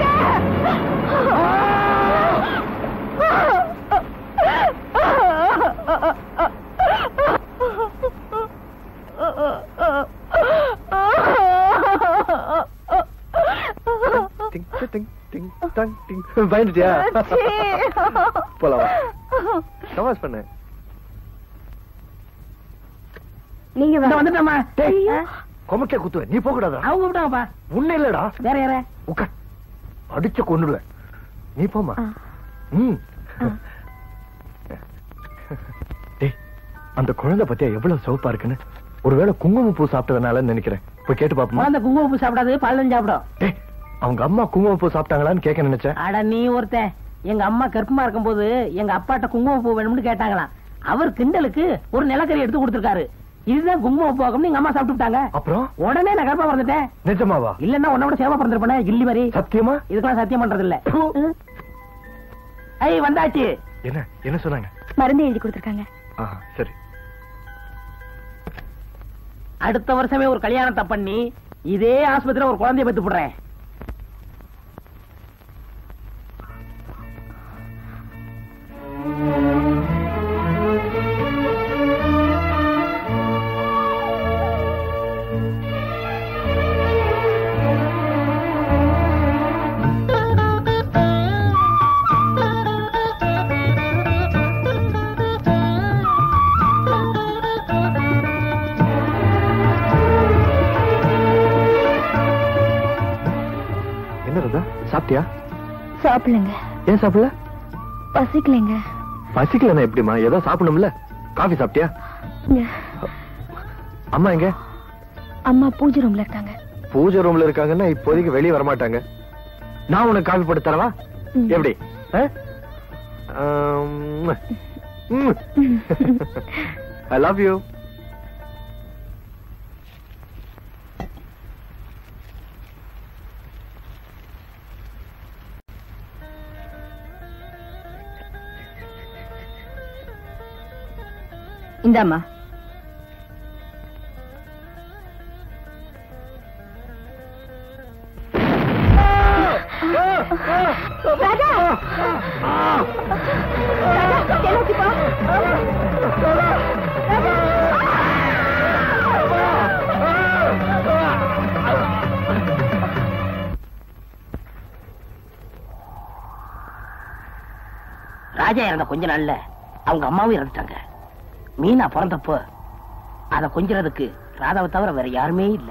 டிங் டிங் டிங் டங் டிங் பயந்துட்டியா போலாம் வா. தமாஷ் பண்ணு நீங்க இந்த வந்துட்டோமா கொமட்டே குத்துவேன் நீ போக கூடாதா அவங்க கூப்பிட்டாங்கப்பா உன்ன இல்லடா வேற யார உட்கார் அடிச்சு கொன்னுடுவேன் நீ போமா ம் டேய் அந்த குழந்தை பத்தியா எவ்வளவு சிவப்பா இருக்குன்னு ஒருவேளை குங்குமப்பூ சாப்பிட்டதுனால நினைக்கிறேன் போய் கேட்டு பாப்போமா குழந்தை குங்குமப்பூ சாப்பிடாது பழம் சாப்பிடும் டேய் அவங்க அம்மா குங்குமப்பூ சாப்பிட்டாங்களான்னு கேட்க நினைச்சேன் அட நீ ஒருத்தன் எங்க அம்மா கர்ப்பமா இருக்கும்போது எங்க அப்பாட்ட குங்குமப்பூ வேணும்னு கேட்டாங்களாம் அவர் கிண்டலுக்கு ஒரு நிலக்கரி எடுத்து கொடுத்திருக்காரு இதுதான் குங்குமப்பூ ஆகும்னு எங்க அம்மா சாப்பிட்டுட்டாங்க அப்புறம் உடனே நான் கர்ப்பமா பிறந்துட்டேன் நிஜமாவா இல்லன்னா உன்னை விட சேவை பிறந்திருப்பேனே கில்லி மாதிரி சத்தியமா இதுக்கெல்லாம் சத்தியம் பண்றது இல்ல ப்பு. ஐ வந்தாச்சு என்ன என்ன சொன்னாங்க மருந்து எழுதி கொடுத்துருக்காங்க ஆஹா, சரி அடுத்த வருஷமே ஒரு கல்யாணத்தை பண்ணி இதே ஆஸ்பத்திரியில ஒரு குழந்தைய பெத்து போடுறேன் சாப்பிட்டியா சாப்பிடுங்க ஏன் சாப்பிடல பசிக்கலைங்க பசிக்கலன்னா எப்படிமா ஏதோ சாப்பிடணும்ல காஃபி சாப்பிட்டியா அம்மா எங்க அம்மா பூஜை ரூம்ல இருக்காங்க பூஜை ரூம்ல இருக்காங்கன்னா இப்போதைக்கு வெளியே வர மாட்டாங்க நான் உனக்கு காஃபி போட்டு தரவா ம். எப்படி ஐ லவ் யூ இந்தாம்மா ராஜா ராஜா என்னாச்சுப்பா ராஜா இறந்த கொஞ்ச நாள்ல அவங்க அம்மாவும் இறந்துட்டாங்க மீனா பிறந்தப்போ அத கொஞ்சறதுக்கு ராதாவை தவிர வேற யாருமே இல்ல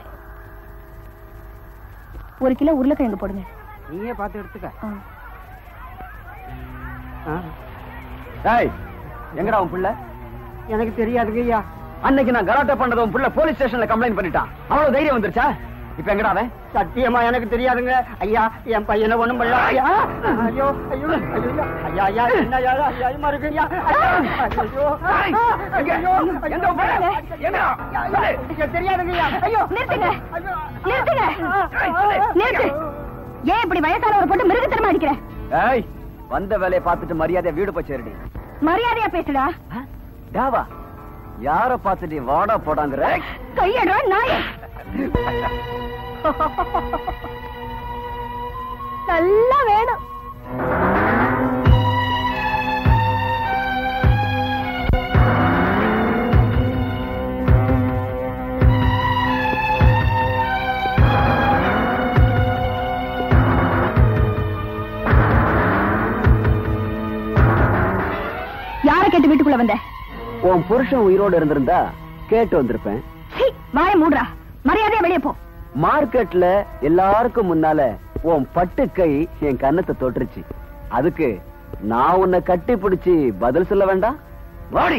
ஒரு கிலோ உருளைக்கிழங்கு போடுங்க நீயே பார்த்து எடுத்துக்க ஆ. டேய் எங்கடா உன் புள்ள எனக்கு தெரியாதுங்க ஐயா அன்னைக்கு நான் கலாட்டா பண்ணது உன் புள்ள போலீஸ் ஸ்டேஷன்ல கம்ப்ளைண்ட் பண்ணிட்டான் அவ்வளவு தைரியம் வந்துருச்சா இப்ப எங்கடா அவன் சத்தியமா எனக்கு தெரியாதுங்க ஐயா என் பையனை ஒண்ணும் பண்ணல ஐயா ஐயோ ஐயோ ஐயோ ஐயா ஐயா என்ன ஐயா ஐயா ஐயமா இருக்கு ஐயா ஐயோ ஐயோ எங்க உன் புள்ள? எங்கடா? எனக்கு தெரியாதுங்க ஐயா ஐயோ நிறுத்துங்க நிறுத்துங்க நிறுத்து ஏன் இப்படி வயசானவரை போட்டு மிருகத்தனமா அடிக்கிற ஏய் வந்த வேலையை பார்த்துட்டு மரியாதை வீடு போய் சேருடி மரியாதையா பேசுடா டாவா யார பார்த்துட்டு வாடா போடாங்கிற கையடுற நாய் நல்லா வேணும் யார கேட்டு வீட்டுக்குள்ள வந்த உன் புருஷன் உயிரோடு இருந்திருந்தா கேட்டு வந்திருப்பேன் சீ, வாய மூடுறா மரியாதையா வெளியே போ மார்க்கெட்ல எல்லாருக்கும் முன்னால உன் பட்டு கை என் கன்னத்தை தொட்டுருச்சு அதுக்கு நான் உன்னை கட்டி பிடிச்சு பதில் சொல்ல வேண்டாம் வாடி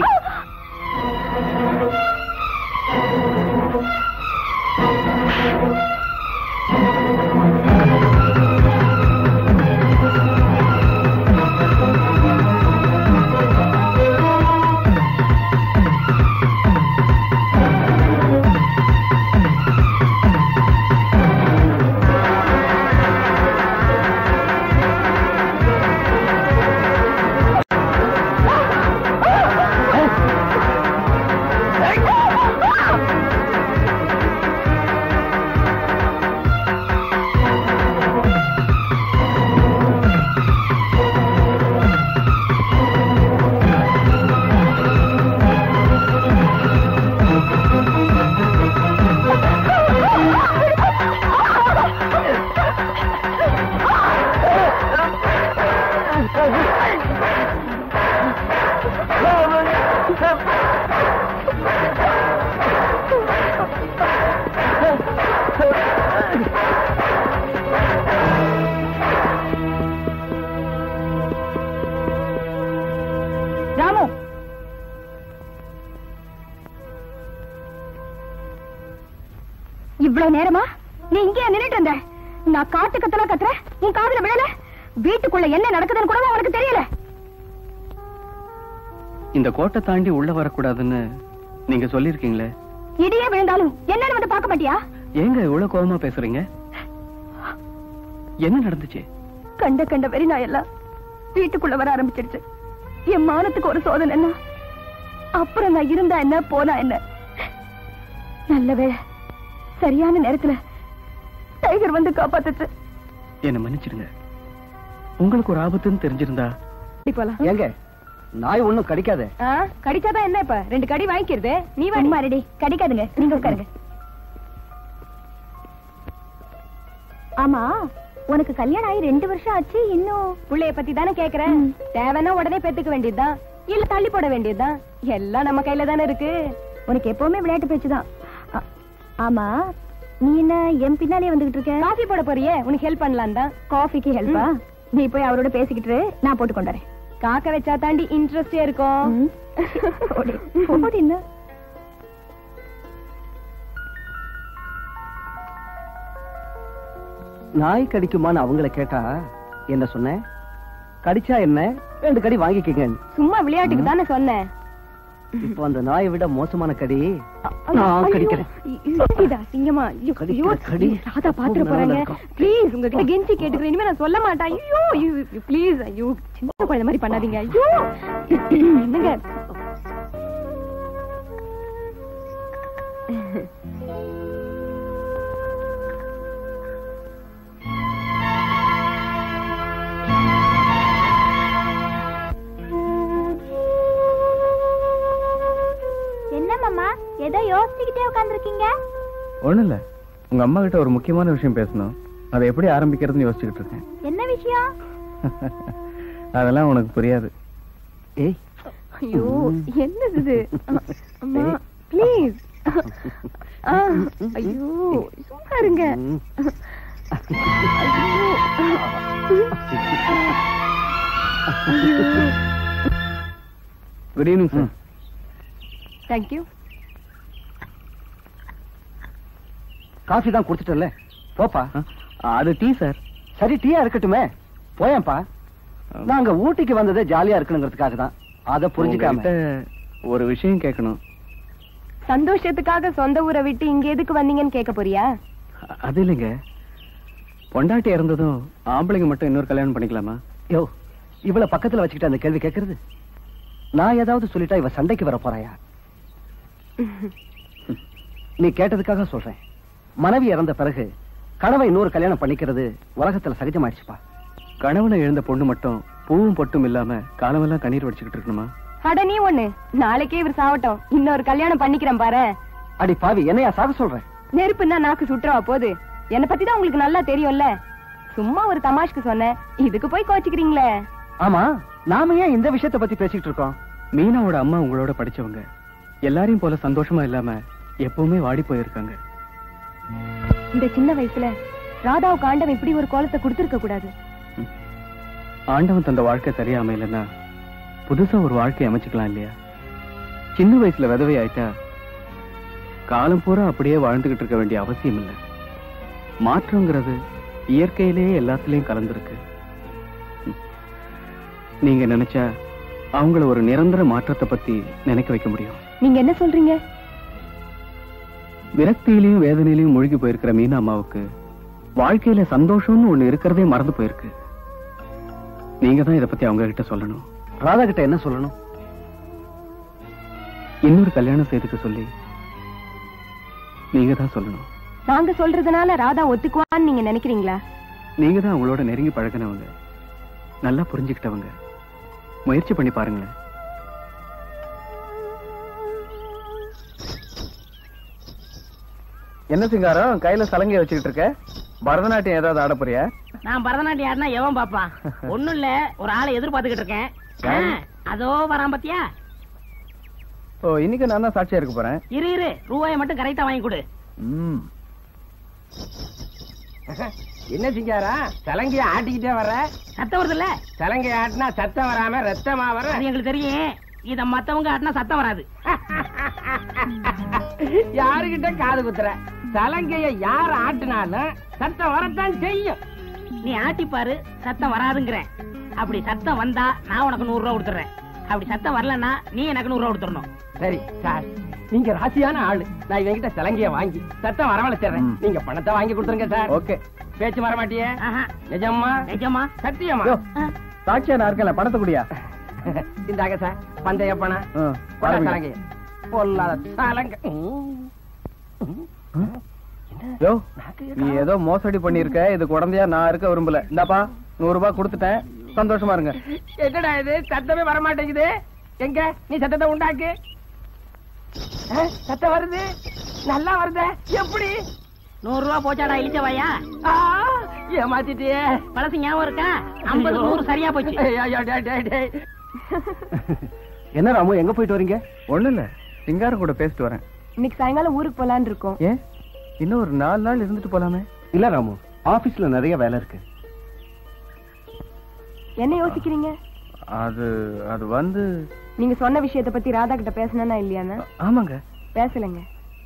ராமு இவ்வளவு நேரமா நீ இங்கே நின்னுட்டு இருந்த நான் காட்டு கத்தலாம் கத்துற உன் காதுல விழல வீட்டுக்குள்ள என்ன நடக்குதுன்னு கூட உனக்கு தெரியல இந்த கோட்டை தாண்டி உள்ள வரக்கூடாதுன்னு நீங்க சொல்லிருக்கீங்களே இடியே விழுந்தாலும் என்னன்னு வந்து பார்க்க மாட்டியா ஏங்க இவ்வளவு கோபமா பேசுறீங்க என்ன நடந்துச்சு கண்ட கண்ட வெறி நான் எல்லாம் வீட்டுக்குள்ள வர ஆரம்பிச்சிடுச்சு என் மானத்துக்கு ஒரு சோதனை என்ன அப்புறம் நான் இருந்தா என்ன போனா என்ன நல்ல வேளை சரியான நேரத்துல டைகர் வந்து காப்பாத்துச்சு என்ன மன்னிச்சிடுங்க உங்களுக்கு ஒரு ஆபத்துன்னு தெரிஞ்சிருந்தா போலாம் ஏங்க நாய் ஒண்ணும் கடிக்காத கடிச்சாதான் என்ன இப்ப ரெண்டு கடி வாங்கிக்கிறது நீ வாடி கடிக்காதுங்க நீங்க உட்காருங்க ஆமா உனக்கு கல்யாணம் ஆகி ரெண்டு வருஷம் ஆச்சு இன்னும் புள்ளைய பத்தி தானே கேக்குறேன் தேவைன்னா உடனே பெத்துக்க வேண்டியதுதான் இல்ல தள்ளி போட வேண்டியதுதான் எல்லாம் நம்ம கையில தானே இருக்கு உனக்கு எப்பவுமே விளையாட்டு பேச்சுதான் ஆ- ஆமா நீ என்ன என் பின்னாலே வந்துகிட்டு இருக்க காஃபி போட போறியே உனக்கு ஹெல்ப் பண்ணலாம் தான் காஃபிக்கு ஹெல்ப்பா நீ போய் அவரோட பேசிக்கிட்டு இரு, நான் போட்டு கொண்டு வரேன் காக்க வச்சா தாண்டி இன்ட்ரெஸ்டே இருக்கும் போடி இன்னும் நாய் கடிக்குமான்னு அவங்கள கேட்டா என்ன சொன்னேன் கடிச்சா என்ன ரெண்டு கடி வாங்கிக்கங்க சும்மா விளையாட்டுக்கு தானே சொன்னேன் இப்போ அந்த நாயை விட மோசமான கடி நான் கடிக்கிறேன் இதா சிங்கமா ஐயோ, ஐயோ, கடிக்கிற கடி. ராதா பாத்துற ரொம்ப போறாங்க நல்லா இருக்கும். ப்ளீஸ் உங்ககிட்ட கெஞ்சி கேட்டுக்கிறேன் இனிமே நான் சொல்ல மாட்டேன் ஐயோ ப்ளீஸ் ஐயோ சின்ன குழந்தை மாதிரி பண்ணாதீங்க ஐயோ என்னங்க என்ன மாமா ஏதோ யோசிச்சுக்கிட்டே உட்காந்துருக்கீங்க ஒண்ணும் இல்ல உங்க அம்மா கிட்ட ஒரு முக்கியமான விஷயம் பேசணும் அதை எப்படி ஆரம்பிக்கிறதுன்னு யோசிச்சுக்கிட்டு இருக்கேன் என்ன விஷயம் அதெல்லாம் உனக்கு புரியாது ஏய் ஐயோ என்னது இது அம்மா ப்ளீஸ் ஐயோ சும்மா இருங்க good evening sir thank you coffee தான் கொடுத்துட்டல போப்பா அது டீ சார் சரி டீயா இருக்கட்டுமே போயேன்ப்பா நாங்க ஊட்டிக்கு வந்ததே ஜாலியா இருக்கணுங்கிறதுக்காக தான் அதை புரிஞ்சுக்காம உங்ககிட்ட ஒரு விஷயம் கேட்கணும் சந்தோஷத்துக்காக சொந்த ஊரை விட்டு இங்க எதுக்கு வந்தீங்கன்னு கேட்க போறியா அது இல்லைங்க பொண்டாட்டி இறந்ததும் ஆம்பளைங்க மட்டும் இன்னொரு கல்யாணம் பண்ணிக்கலாமா யோ இவள பக்கத்துல வச்சுக்கிட்டு அந்த கேள்வி கேக்குறது நான் ஏதாவது சொல்லிட்டா இவ சண்டைக்கு வர போறாயா நீ கேட்டதுக்காக சொல்றேன் மனைவி இறந்த பிறகு கணவை இன்னொரு கல்யாணம் பண்ணிக்கிறது உலகத்துல சகஜமாயிடுச்சுப்பா கணவனை இழந்த பொண்ணு மட்டும் பூவும் பொட்டும் இல்லாம காலமெல்லாம் கண்ணீர் வடிச்சுக்கிட்டு இருக்கணுமா அட நீ ஒண்ணு நாளைக்கே இவர் சாவட்டும் இன்னொரு கல்யாணம் பண்ணிக்கிறேன் பாரு அடி பாவி என்னையா சாக சொல்றேன் நெருப்புன்னா நாக்கு சுட்டுறவா போகுது என்ன பத்தி தான் உங்களுக்கு நல்லா தெரியும்ல சும்மா ஒரு தமாஷ்க்கு சொன்னேன் இதுக்கு போய் கோச்சிக்கிறீங்களே ஆமா நாம ஏன் இந்த விஷயத்தை பத்தி பேசிக்கிட்டு இருக்கோம் மீனாவோட அம்மா உங்களோட படிச்சவங்க எல்லாரையும் போல சந்தோஷமா இல்லாம எப்பவுமே வாடி போயிருக்காங்க இந்த சின்ன வயசுல ராதாவுக்கு ஆண்டவன் இப்படி ஒரு கோலத்தை கொடுத்திருக்க கூடாது ஆண்டவன் தந்த வாழ்க்கை சரியா அமையலன்னா புதுசா ஒரு வாழ்க்கை அமைச்சுக்கலாம் இல்லையா சின்ன வயசுல விதவை ஆயிட்டா காலம் பூரா அப்படியே வாழ்ந்துகிட்டு இருக்க வேண்டிய அவசியம் இல்லை மாற்றங்கிறது இயற்கையிலேயே எல்லாத்துலயும் கலந்துருக்கு ம். நீங்க நினைச்சா அவங்கள ஒரு நிரந்தர மாற்றத்தை பத்தி நினைக்க வைக்க முடியும் நீங்க என்ன சொல்றீங்க விரக்தியிலையும் வேதனையிலையும் மூழ்கி போயிருக்கிற மீனா அம்மாவுக்கு வாழ்க்கையில சந்தோஷம்னு ஒண்ணு இருக்கிறதே மறந்து போயிருக்கு நீங்க தான் இத பத்தி அவங்க கிட்ட சொல்லணும் ராதா கிட்ட என்ன சொல்லணும் இன்னொரு கல்யாணம் செய்துக்க சொல்லி நீங்க தான் சொல்லணும் நாங்க சொல்றதுனால ராதா ஒத்துக்குவான்னு நீங்க நினைக்கிறீங்களா நீங்க தான் அவங்களோட நெருங்கி பழகினவங்க நல்லா புரிஞ்சுக்கிட்டவங்க முயற்சி பண்ணி பாருங்களேன் என்ன சிங்காரம் கையில சலங்கை வச்சுக்கிட்டு இருக்க பரதநாட்டியம் ஏதாவது ஆட போறியா நான் பரதநாட்டியம் ஆடினா எவன் பாப்பான் ஒண்ணும் இல்ல ஒரு ஆளை எதிர்பார்த்துக்கிட்டு இருக்கேன் யாரு? ஆ, அதோ வரான் பாத்தியா ஓ இன்னைக்கு நான் தான் சாட்சியா இருக்க போறேன் இரு இரு ரூபாயை மட்டும் கரெக்டா வாங்கி கொடு ம் என்ன சிங்காரா சலங்கைய ஆட்டிக்கிட்டே வர சத்தம் வருது இல்ல சலங்கை ஆட்டினா சத்தம் வராம ரத்தமா வர அது எங்களுக்கு தெரியும் இத மத்தவங்க ஆட்டினா சத்தம் வராது யாருகிட்ட காது குத்துற சலங்கைய யார் ஆட்டினாலும் சத்தம் வரத்தான் செய்யும் நீ ஆட்டி பாரு சத்தம் வராதுங்கிற அப்படி சத்தம் வந்தா நான் உனக்கு நூறு ரூபா கொடுத்துறேன் அப்படி சத்தம் வரலன்னா நீ எனக்கு நூறு ரூபா கொடுத்துடணும் சரி சார் நீங்க ராசியான ஆளு நான் இவங்கிட்ட சலங்கைய வாங்கி சத்தம் வரவழைச்சிடுறேன் ம். நீங்க பணத்தை வாங்கி கொடுத்துருங்க சார் ஓகே பேச்சு வர மாட்டியே ஆஹா. நிஜம்மா நிஜமா சத்தியமா யோ, சாட்சியா நான் இருக்கல பணத்தை குடியா இந்தாங்க சார் பந்தய பணம் ஆ, போடா ஆரம்பிங்க. சலங்கைய பொல்லாத சலங்கை ம். யோ நீ ஏதோ மோசடி பண்ணிருக்க இதுக்கு உடந்தையா நான் இருக்க விரும்பல இந்தாப்பா நூறு ரூபாய் கொடுத்துட்டேன் சந்தோஷமா இருங்க என்னடா இது சத்தமே வர மாட்டேங்குது எங்க நீ சத்தத்தை உண்டாக்கு ஆ, சத்தம் வருது நல்லா வருதே எப்படி நூறு ரூபா போச்சாடா இழிச்சவாயா ஆ, ஏமாத்திட்டியே பழசு ஞாபகம் இருக்கா ஐம்பது நூறு சரியா போச்சு ஐயோ, ஐயோ, டேய், டேய், டேய். என்ன ராமு எங்க போயிட்டு வரீங்க ஒண்ணு இல்ல சிங்காரம் கூட பேசிட்டு வரேன் இன்னைக்கு சாயங்காலம் ஊருக்கு போலான்னு இருக்கோம் ஏன் இன்னும் ஒரு நாலு நாள் இருந்துட்டு போலாமே இல்ல ராமு ஆபீஸ்ல நிறைய வேலை இருக்கு என்ன யோசிக்கிறீங்க அது அது வந்து நீங்க சொன்ன விஷயத்தை பத்தி ராதா கிட்ட பேசினா இல்லையான்னு ஆமாங்க பேசலைங்க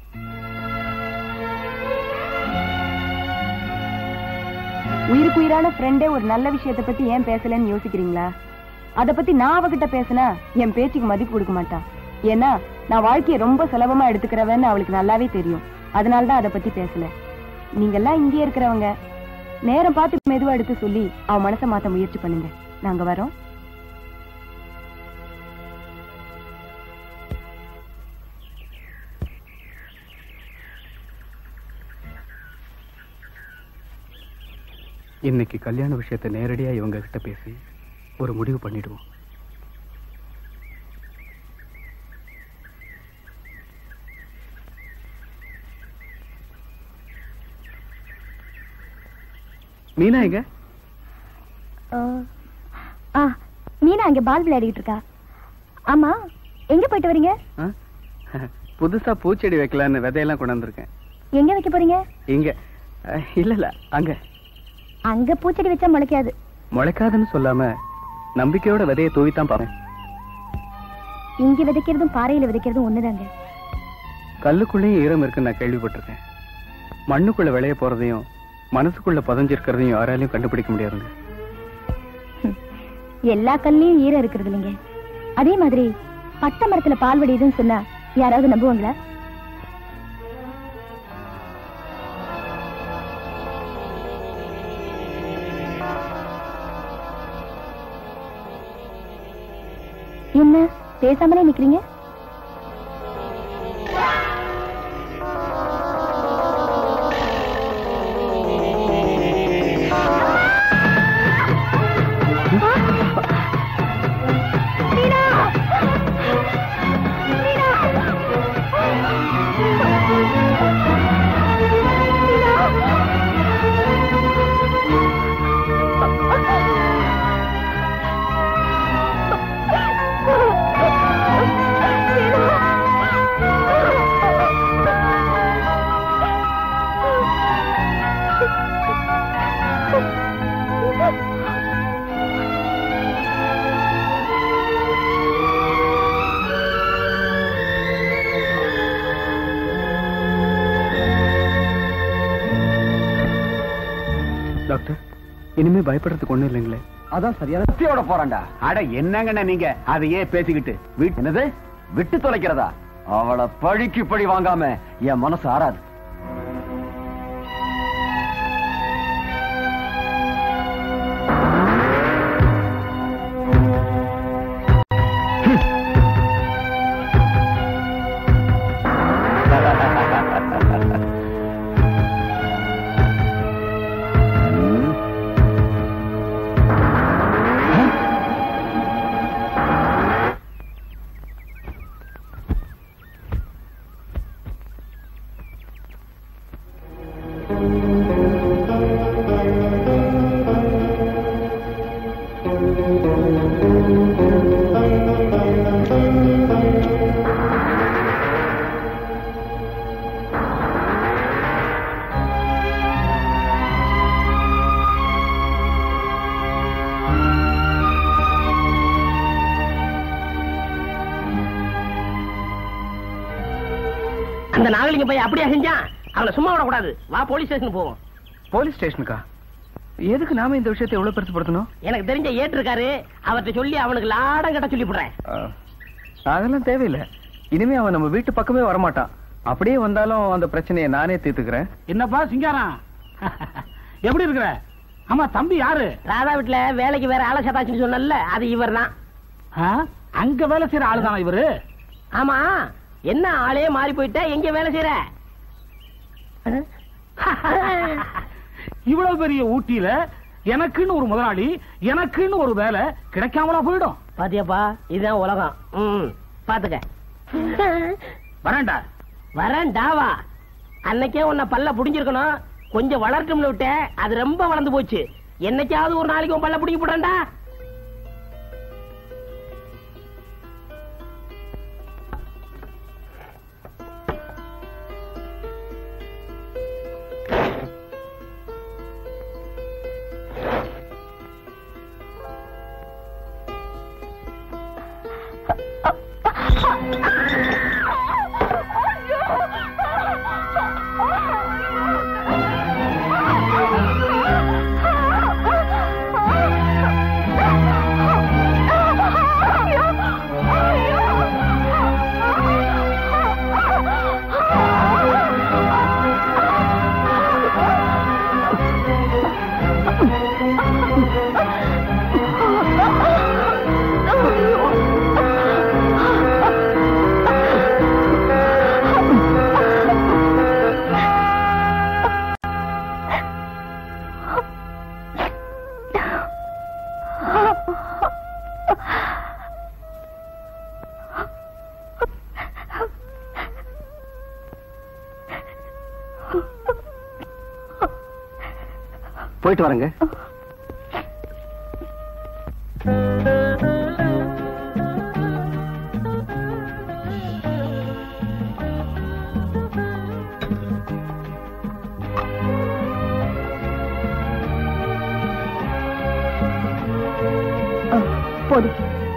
உயிருக்கு உயிரான ஃப்ரெண்டே ஒரு நல்ல விஷயத்தை பத்தி ஏன் பேசலன்னு யோசிக்கிறீங்களா அத பத்தி நான் அவகிட்ட பேசினா என் பேச்சுக்கு மதிப்பு கொடுக்க மாட்டா ஏன்னா நான் வாழ்க்கையை ரொம்ப சுலபமா எடுத்துக்கிறவன்னு அவளுக்கு நல்லாவே தெரியும் அதனால தான் அதை பத்தி பேசல நீங்க எல்லாம் இங்கே இருக்கிறவங்க நேரம் பார்த்து மெதுவா எடுத்து சொல்லி அவ மனசை மாத்த முயற்சி பண்ணுங்க நாங்க வரோம் இன்னைக்கு கல்யாண விஷயத்தை நேரடியா இவங்க கிட்ட பேசி ஒரு முடிவு பண்ணிடுவோம் மீனா எங்க ஆ மீனா அங்க பால் விளையாடிட்டு இருக்கா ஆமா எங்க போயிட்டு வரீங்க ஆ? புதுசா பூச்செடி வைக்கலான்னு விதையெல்லாம் கொண்டு வந்திருக்கேன் எங்க வைக்க போறீங்க இங்க அஹ், இல்ல இல்ல அங்க அங்க பூச்செடி வச்சா முளைக்காது முளைக்காதுன்னு சொல்லாம நம்பிக்கையோட விதையை தூவித்தான் பாருங்க இங்க விதைக்கிறதும் பாறையில விதைக்கிறதும் ஒண்ணுதாங்க கல்லுக்குள்ளேயும் ஈரம் இருக்குன்னு நான் கேள்விப்பட்டிருக்கேன் மண்ணுக்குள்ள விளைய போறதையும் மனசுக்குள்ள புதஞ்சிருக்கிறதையும் யாராலையும் கண்டுபிடிக்க முடியாதுங்க எல்லா கல்லையும் ஈரம் இருக்கிறது இல்லைங்க அதே மாதிரி பட்டை மரத்துல பால் வடியுதுன்னு சொன்னா யாராவது நம்புவாங்களா என்ன பேசாமலே நிக்கிறீங்க டாக்டர் இனிமே பயப்படுறதுக்கு ஒண்ணும் இல்லைங்களே அதான் சரியான சக்தியோட போறான்டா அட என்னங்கண்ணா நீங்க அதையே பேசிக்கிட்டு வீட்டு என்னது விட்டு தொலைக்கிறதா அவளை பழிக்கு பழி வாங்காம என் மனசு ஆறாது அந்த நாகலிங்க பையன் அப்படியா செஞ்சான் அவனை சும்மா விடக்கூடாது வா போலீஸ் ஸ்டேஷன் போவோம் போலீஸ் ஸ்டேஷனுக்கா எதுக்கு நாம இந்த விஷயத்தை எவ்வளவு பெருசுப்படுத்தணும் எனக்கு தெரிஞ்ச ஏட்டு இருக்காரு அவர்கிட்ட சொல்லி அவனுக்கு லாடம் கட்ட சொல்லி போடுறேன் அஹ், அதெல்லாம் தேவையில்லை இனிமே அவன் நம்ம வீட்டு பக்கமே வரமாட்டான் அப்படியே வந்தாலும் அந்த பிரச்சனையை நானே தீர்த்துக்கிறேன் என்னப்பா சிங்காரம் எப்படி இருக்கிற ஆமா தம்பி யாரு ராதா வீட்டுல வேலைக்கு வேற ஆளை சதாச்சுன்னு சொன்னல அது இவர் தான் ஆ? அங்க வேலை செய்யற ஆளுதானா இவரு ஆமா என்ன ஆளே மாறி போயிட்ட எங்க வேலை செய்யற இவ்வளவு பெரிய ஊட்டியில எனக்குன்னு ஒரு முதலாளி எனக்குன்னு ஒரு வேலை கிடைக்காமலா போயிடும் பாத்தியாப்பா இதுதான் உலகம் ம் பாத்துக்க வரேன்டா வரேன் டாவா அன்னைக்கே உன்னை பல்ல புடிஞ்சிருக்கணும் கொஞ்சம் வளர்ட்டும்னு விட்டேன் அது ரொம்ப வளர்ந்து போச்சு என்னைக்காவது ஒரு நாளைக்கு உன் பல்ல புடிங்கி போடாண்டா போயிட்டு வரேங்க போதும்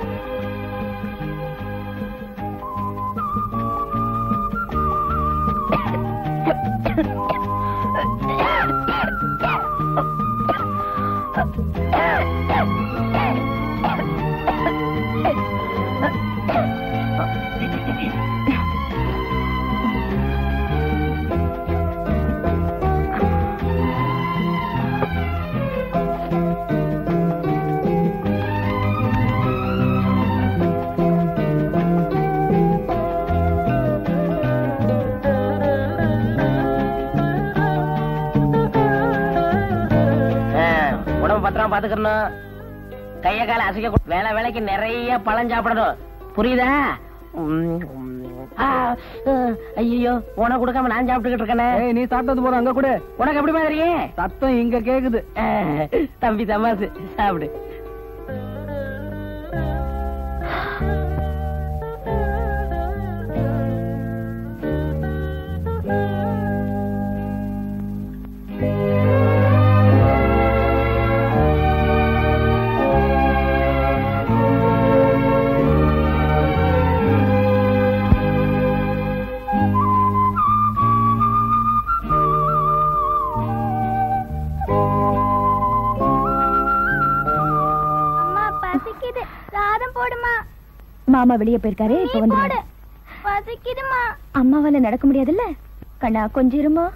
உடம்பு பத்திரம் பாத்துக்கணும் கைய கால அசைக்க கூ- வேலை வேலைக்கு நிறைய பழம் சாப்பிடணும் புரியுதா ஐயோ உனக்கு கொடுக்காம நான் சாப்பிட்டுக்கிட்டு இருக்கேனே ஏய் நீ சாப்பிட்டது போற அங்க கூட உனக்கு எப்படி மாதிரி சத்தம் இங்க கேக்குது தம்பி தமாசு சாப்பிடு அம்மா பசிக்குது சாதம் போடுமா மாமா வெளியே போயிருக்காரு இப்ப நீ வந்து போடு பசிக்குதுமா அம்மாவால நடக்க முடியாதுல்ல கண்ணா கொஞ்சம் இருமா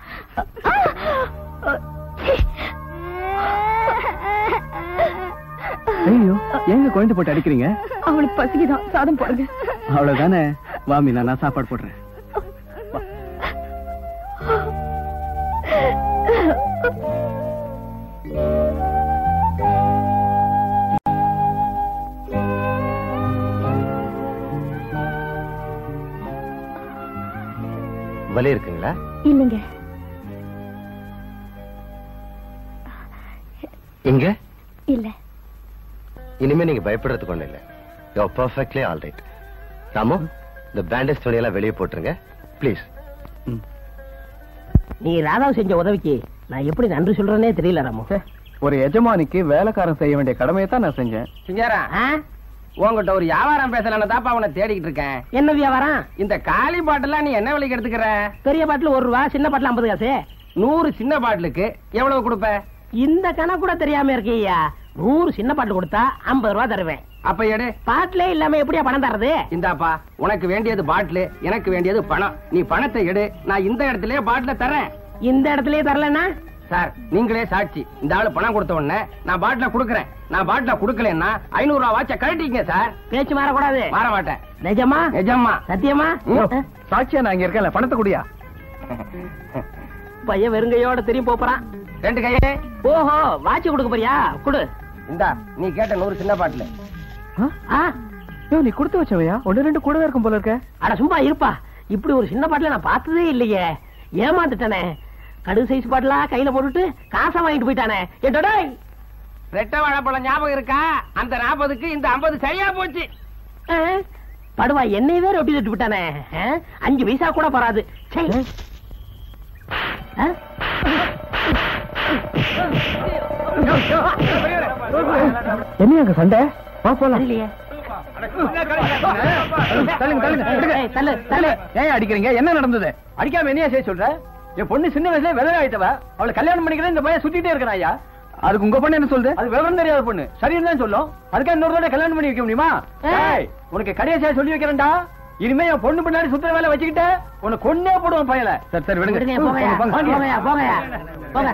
ஐயோ ஏங்க குழந்தை போட்டு அடிக்கிறீங்க அவளுக்கு பசிக்குதான் சாதம் போடுங்க அவ்வளவுதானே வாமி நான் சாப்பாடு போடுறேன் வலி இருக்குங்களா இல்லைங்க இங்க இல்ல இனிமே நீங்க பயப்படுறதுக்கு ஒண்ணு இல்ல yo perfectly all right Ramu இந்த பேண்டேஜ் துணியெல்லாம் வெளியே போட்டுருங்க ப்ளீஸ் நீ ராதாவு செஞ்ச உதவிக்கு நான் எப்படி நன்றி சொல்றேனே தெரியல ராமு ஒரு எஜமானிக்கு வேலைக்காரன் செய்ய வேண்டிய கடமையை தான் நான் செஞ்சேன் சிங்காரா ஆ? உன்கிட்ட ஒரு வியாபாரம் பேசலான்னு தாப்பா அவனை தேடிக்கிட்டு இருக்கேன் என்ன வியாபாரம் இந்த காலி பாட்டெல்லாம் நீ என்ன விலைக்கு எடுத்துக்கிற பெரிய பாட்டில் ஒரு ரூபா சின்ன பாட்டில் ஐம்பது காசு நூறு சின்ன பாட்டிலுக்கு எவ்வளவு கொடுப்ப இந்த கணக்கு கூட தெரியாம இருக்கீயா நூறு சின்ன பாட்டில் கொடுத்தா ஐம்பது ரூபா தருவேன் அப்ப எடு பாட்டிலே இல்லாம எப்படியா பணம் தர்றது இந்தாப்பா உனக்கு வேண்டியது பாட்டிலு எனக்கு வேண்டியது பணம் நீ பணத்தை எடு நான் இந்த இடத்துலயே பாட்டில தரேன் இந்த இடத்துலயே தரலன்னா சார் நீங்களே சாட்சி இந்த ஆளு பணம் கொடுத்த உடனே நான் பாட்டில குடுக்கறேன் நான் பாட்டில குடுக்கலன்னா ஐநூறு ரூபா வாட்ச கழட்டிங்க சார் பேச்சு மாறக்கூடாது மாற மாட்டேன் நிஜமா நிஜமா சத்தியமா ம். சாட்சியா நான் இங்க இருக்கேன்ல பணத்தை குடியா பையன் வெறுங்கையோட திரும்பி போறான் ரெண்டு கையே ஓஹோ வாட்சி கொடுக்க போறியா குடு இந்தா நீ கேட்ட நூறு சின்ன பாட்டிலு ஆ ஐயோ நீ கொடுத்து வச்சவையா ஒன்னு ரெண்டு கூட இருக்கும் போல இருக்க அட சும்மா இருப்பா இப்படி ஒரு சின்ன பாட்டில நான் பார்த்ததே இல்லையே ஏமாந்துட்டனே கடுகு சைஸ் பாட்டிலா கையில போட்டுட்டு காசை வாங்கிட்டு போயிட்டானே என்னடா ரெட்டை வாழைப்பழம் ஞாபகம் இருக்கா அந்த நாற்பதுக்கு இந்த ஐம்பது சரியா போச்சு படுவா என்னையவே ரொட்டி தட்டு விட்டானே ஆ? அஞ்சு பைசா கூட பராது சை. ஆ? என்ன அங்க சண்டை வா போலாம் தெரியலையே. தள்ளுங்க, தள்ளுங்க, விடுங்க. ஏய், தள்ளு தள்ளு ஏன் அடிக்கிறீங்க என்ன நடந்தது அடிக்காம என்னையா செய்ய சொல்ற என் பொண்ணு சின்ன வயசுல விதவை ஆயிட்டவ அவளை கல்யாணம் பண்ணிக்கிறேன் இந்த பையன் சுத்திட்டே இருக்கிறான் ஐயா அதுக்கு உங்க பொண்ணு என்ன சொல்லுது அது விவரம் தெரியாத பொண்ணு சரின்னு தான் சொல்லும் அதுக்காக இன்னொரு தடவை கல்யாணம் பண்ணி வைக்க முடியுமா ஏய், உனக்கு கடைசியா சொல்லி வைக்கிறேன்டா இனிமே என் பொண்ணு பின்னாடி சுத்துற வேலை வச்சுக்கிட்ட உனக்கு கொன்னே போடுவான் பயல சரி சரி விடுங்க, போங்கய்யா, போங்கய்யா, போங்கய்யா. போங்க.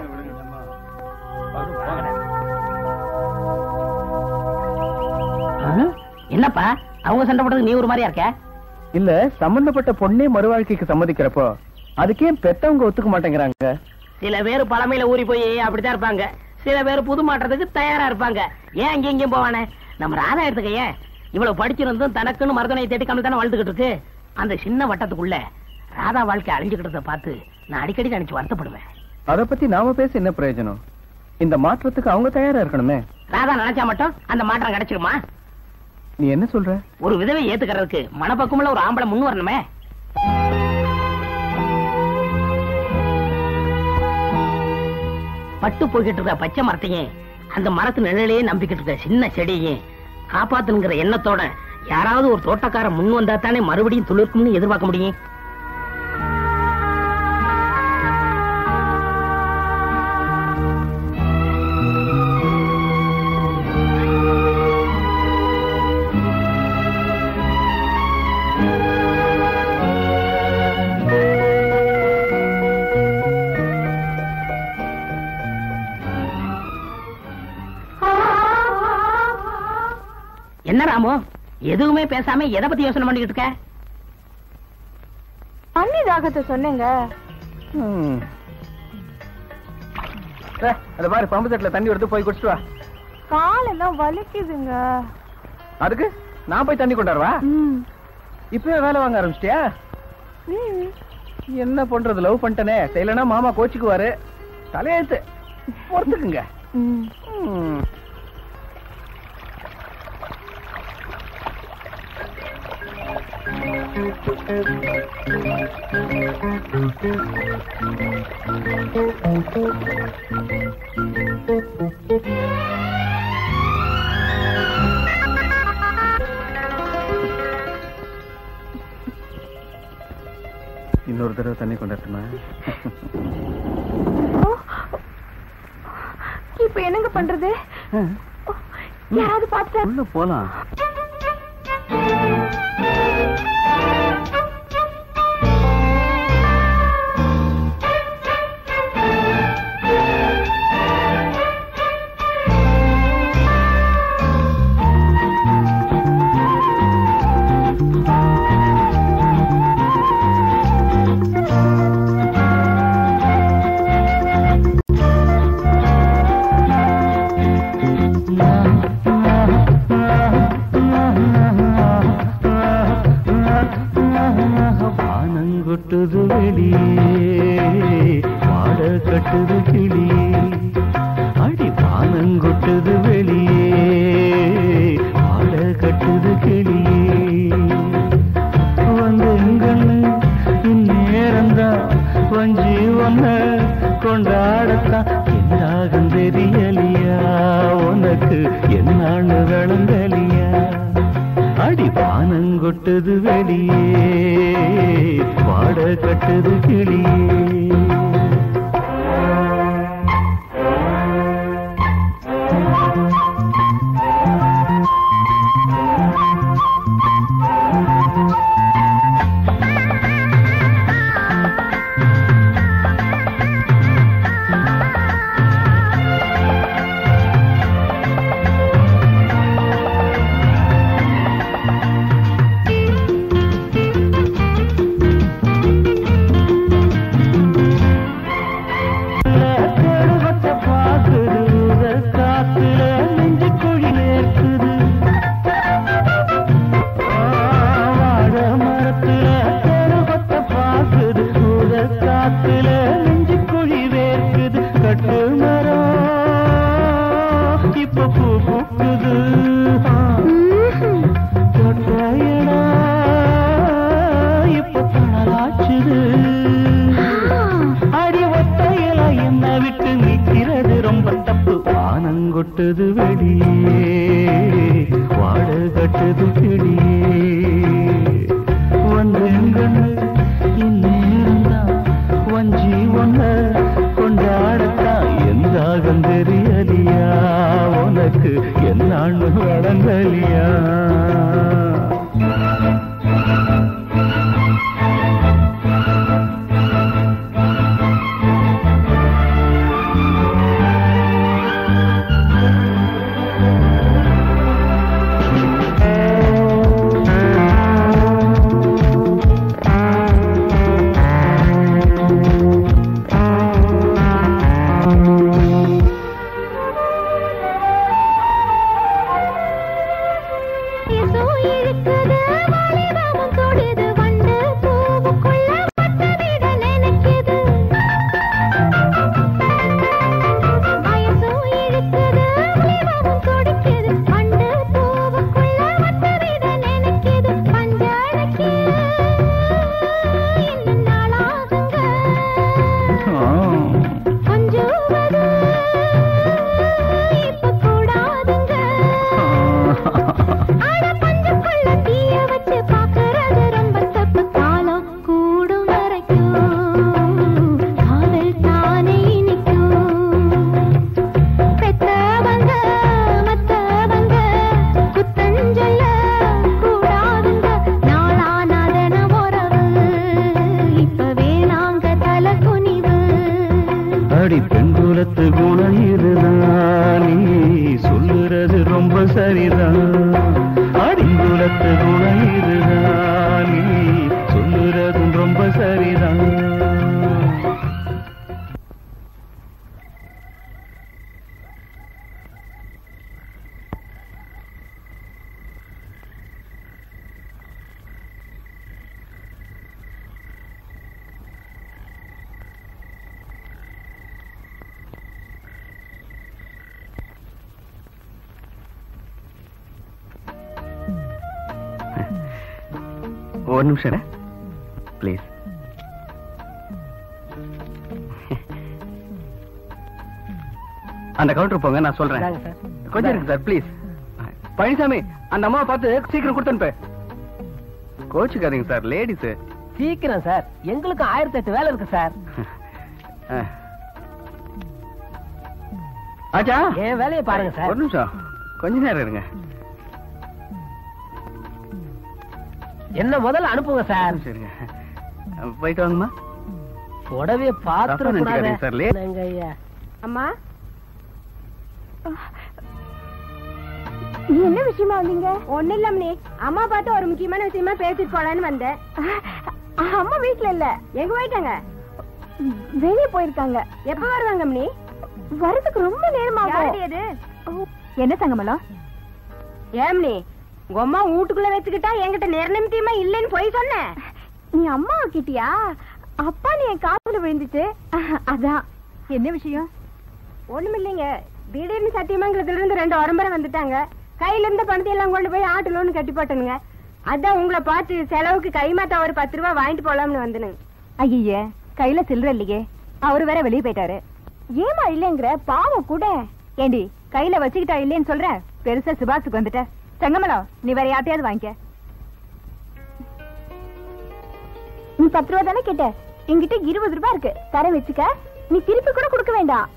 ஆ? என்னப்பா அவங்க சண்டை போடுறதுக்கு நீ ஒரு மாதிரியா இருக்க இல்ல சம்பந்தப்பட்ட பொண்ணே மறுவாழ்க்கைக்கு சம்மதிக்கிறப்போ அதுக்கே பெத்தவங்க ஒத்துக்க மாட்டேங்கிறாங்க சில பேர் பழமையில ஊறி போய் அப்படித்தான் இருப்பாங்க சில பேர் புது மாற்றத்துக்கு தயாரா இருப்பாங்க ஏன் அங்க இங்கேயும் போவானே நம்ம ராதா எடுத்துக்க ஏன் இவ்வளவு படிச்சிருந்தும் தனக்குன்னு மருதனையை தேடிக்காம தானே வாழ்ந்துகிட்டு இருக்கு அந்த சின்ன வட்டத்துக்குள்ள ராதா வாழ்க்கை அழிஞ்சுக்கிட்டத பார்த்து நான் அடிக்கடி நினைச்சு வருத்தப்படுவேன் அத பத்தி நாம பேச என்ன பிரயோஜனம் இந்த மாற்றத்துக்கு அவங்க தயாரா இருக்கணுமே ராதா நினைச்சா மட்டும் அந்த மாற்றம் கிடைச்சிருமா நீ என்ன சொல்ற ஒரு விதவை ஏத்துக்கிறதுக்கு மனப்பக்குமுள்ள ஒரு ஆம்பளை முன் வரணுமே பட்டு போய்கிட்டு இருக்க பச்சை மரத்தையும் அந்த மரத்து நிழலையே நம்பிக்கிட்டு இருக்க சின்ன செடியையும் காப்பாத்துங்கிற எண்ணத்தோட யாராவது ஒரு தோட்டக்காரன் முன் வந்தா தானே மறுபடியும் துளிர்க்கும்னு எதிர்பார்க்க முடியும் என்ன ராமு எதுவுமே பேசாம எதை பத்தி யோசனை பண்ணிக்கிட்டு இருக்க அண்ணி தாகத்தை சொன்னேங்க ம். ஏ, அத பாரு பம்பு செட்ல தண்ணி எடுத்து போய் குடிச்சிட்டு வா காலெல்லாம் வலிக்குதுங்க அதுக்கு நான் போய் தண்ணி கொண்டாடுவா ம். இப்பவே வேலை வாங்க ஆரம்பிச்சிட்டியா ம். என்ன பண்றது லவ் பண்ணிட்டனே செய்யலனா மாமா கோச்சுக்குவாரு தலையெழுத்து பொறுத்துக்குங்க ம். ம். இன்னொரு தடவை தண்ணி கொண்டாட்டுமா இப்ப என்னங்க பண்றது யாராவது பார்த்தா உள்ள போலாம் வானங்கொட்டுது வெளியே வாட கட்டுது கிளியே அடி வானங்கொட்டுது வெளியே வாட கட்டுது கிளியே வந்து கண்ணு இந்நேரம்தான் வஞ்சி ஒன்ன கொண்டாடத்தான் என்னாகும் தெரியலையா உனக்கு என்னான்னு விளங்கலியா அடி வானங்கொட்டுது வெளியே வாட கட்டுது கிளியே தெருவத்தை பாக்குது உத காத்துல நெஞ்சு குழி நேர்க்குது வாழ மரத்துல தெருவத்தை பாக்குது உத காத்துல நெஞ்சு குழி வேர்க்குது கட்டு மரம் இப்ப பூ பூக்குது தொட்டையடா இப்ப தணலாச்சுது அடி ஒத்தையில என்ன விட்டு நிற்கிறது ரொம்ப தப்பு வானங்கொட்டுது வெளியே வாட கட்டுது கிளியே வந்தெங்கன்னு இந்நேரம்தான் வஞ்சி ஒன்ன கொண்டாடத்தான் எந்தாகம் தெரியலியா உனக்கு என்னான்னு வழங்கலியா அடிங்குலத்து குணம் இதுதான் நீ சொல்லுறது ரொம்ப சரிதான் அடிங்குலத்து குணம் இதுதான் நீ சொல்லுறது ரொம்ப சரிதான் ஒரு நிமிஷம் ப்ளீஸ் அந்த கவுண்டர் போங்க நான் சொல்றேன் இந்தாங்க சார். கொஞ்சம் இருக்கு சார் ப்ளீஸ் பழனிசாமி அந்த அம்மாவை பார்த்து சீக்கிரம் கொடுத்தனுப்ப கோச்சுக்காதீங்க சார் லேடிஸ் சீக்கிரம் சார் எங்களுக்கு ஆயிரத்தி எட்டு வேலை இருக்கு சார் ஆச்சா என் வேலையை பாருங்க சார் ஒரு நிமிஷம் கொஞ்ச நேரம் இருங்க என்ன முதல்ல அனுப்புங்க சார் சரிங்க போயிட்டு வாங்கம்மா புடவைய பாத்துற தப்பா நினைச்சுக்காதீங்க சார், லே- கூடாது ஐயா அம்மா நீ என்ன விஷயமா வந்தீங்க ஒண்ணு இல்லம்னே அம்மா பார்த்து ஒரு முக்கியமான விஷயமா பேசிட்டு போலான்னு வந்தேன் அம்மா வீட்ல இல்ல எங்க போயிட்டாங்க வெளியே போயிருக்காங்க எப்ப வருவாங்க அம்மனி வரதுக்கு ரொம்ப நேரமா அது என்ன சங்கமலம் ஏம்னி உங்க அம்மா வீட்டுக்குள்ள வச்சுக்கிட்டா என்கிட்ட நேர நிமித்தியமா இல்லைன்னு போய் சொன்ன நீ அம்மா கிட்டியா அப்பா நீ என் காதுல விழுந்துச்சு அதான் என்ன விஷயம் ஒண்ணுமில்லைங்க திடீர்னு சத்தியமங்கலத்துல இருந்து ரெண்டு உரம்பரை வந்துட்டாங்க கையில இருந்த பணத்தை எல்லாம் கொண்டு போய் ஆட்டு லோன் கட்டி போட்டனுங்க அதான் உங்களை பார்த்து செலவுக்கு கைமாத்தா ஒரு பத்து ரூபா வாங்கிட்டு போலாம்னு வந்தனுங்க ஐயே கையில சில்லற இல்லையே அவரு வேற வெளியே போயிட்டாரு ஏமா இல்லங்கிற பாவம் கூட ஏண்டி கையில வச்சுக்கிட்டா இல்லைன்னு சொல்ற பெருசா சுபாஷுக்கு வந்துட்ட செங்கமலம் நீ வேற யார்ட்டையாவது வாங்கிக்க நீ பத்து ரூபா தானே கேட்ட என்கிட்ட இருபது ரூபாய் இருக்கு தர வச்சுக்க நீ திருப்பி கூட கொடுக்க வேண்டாம்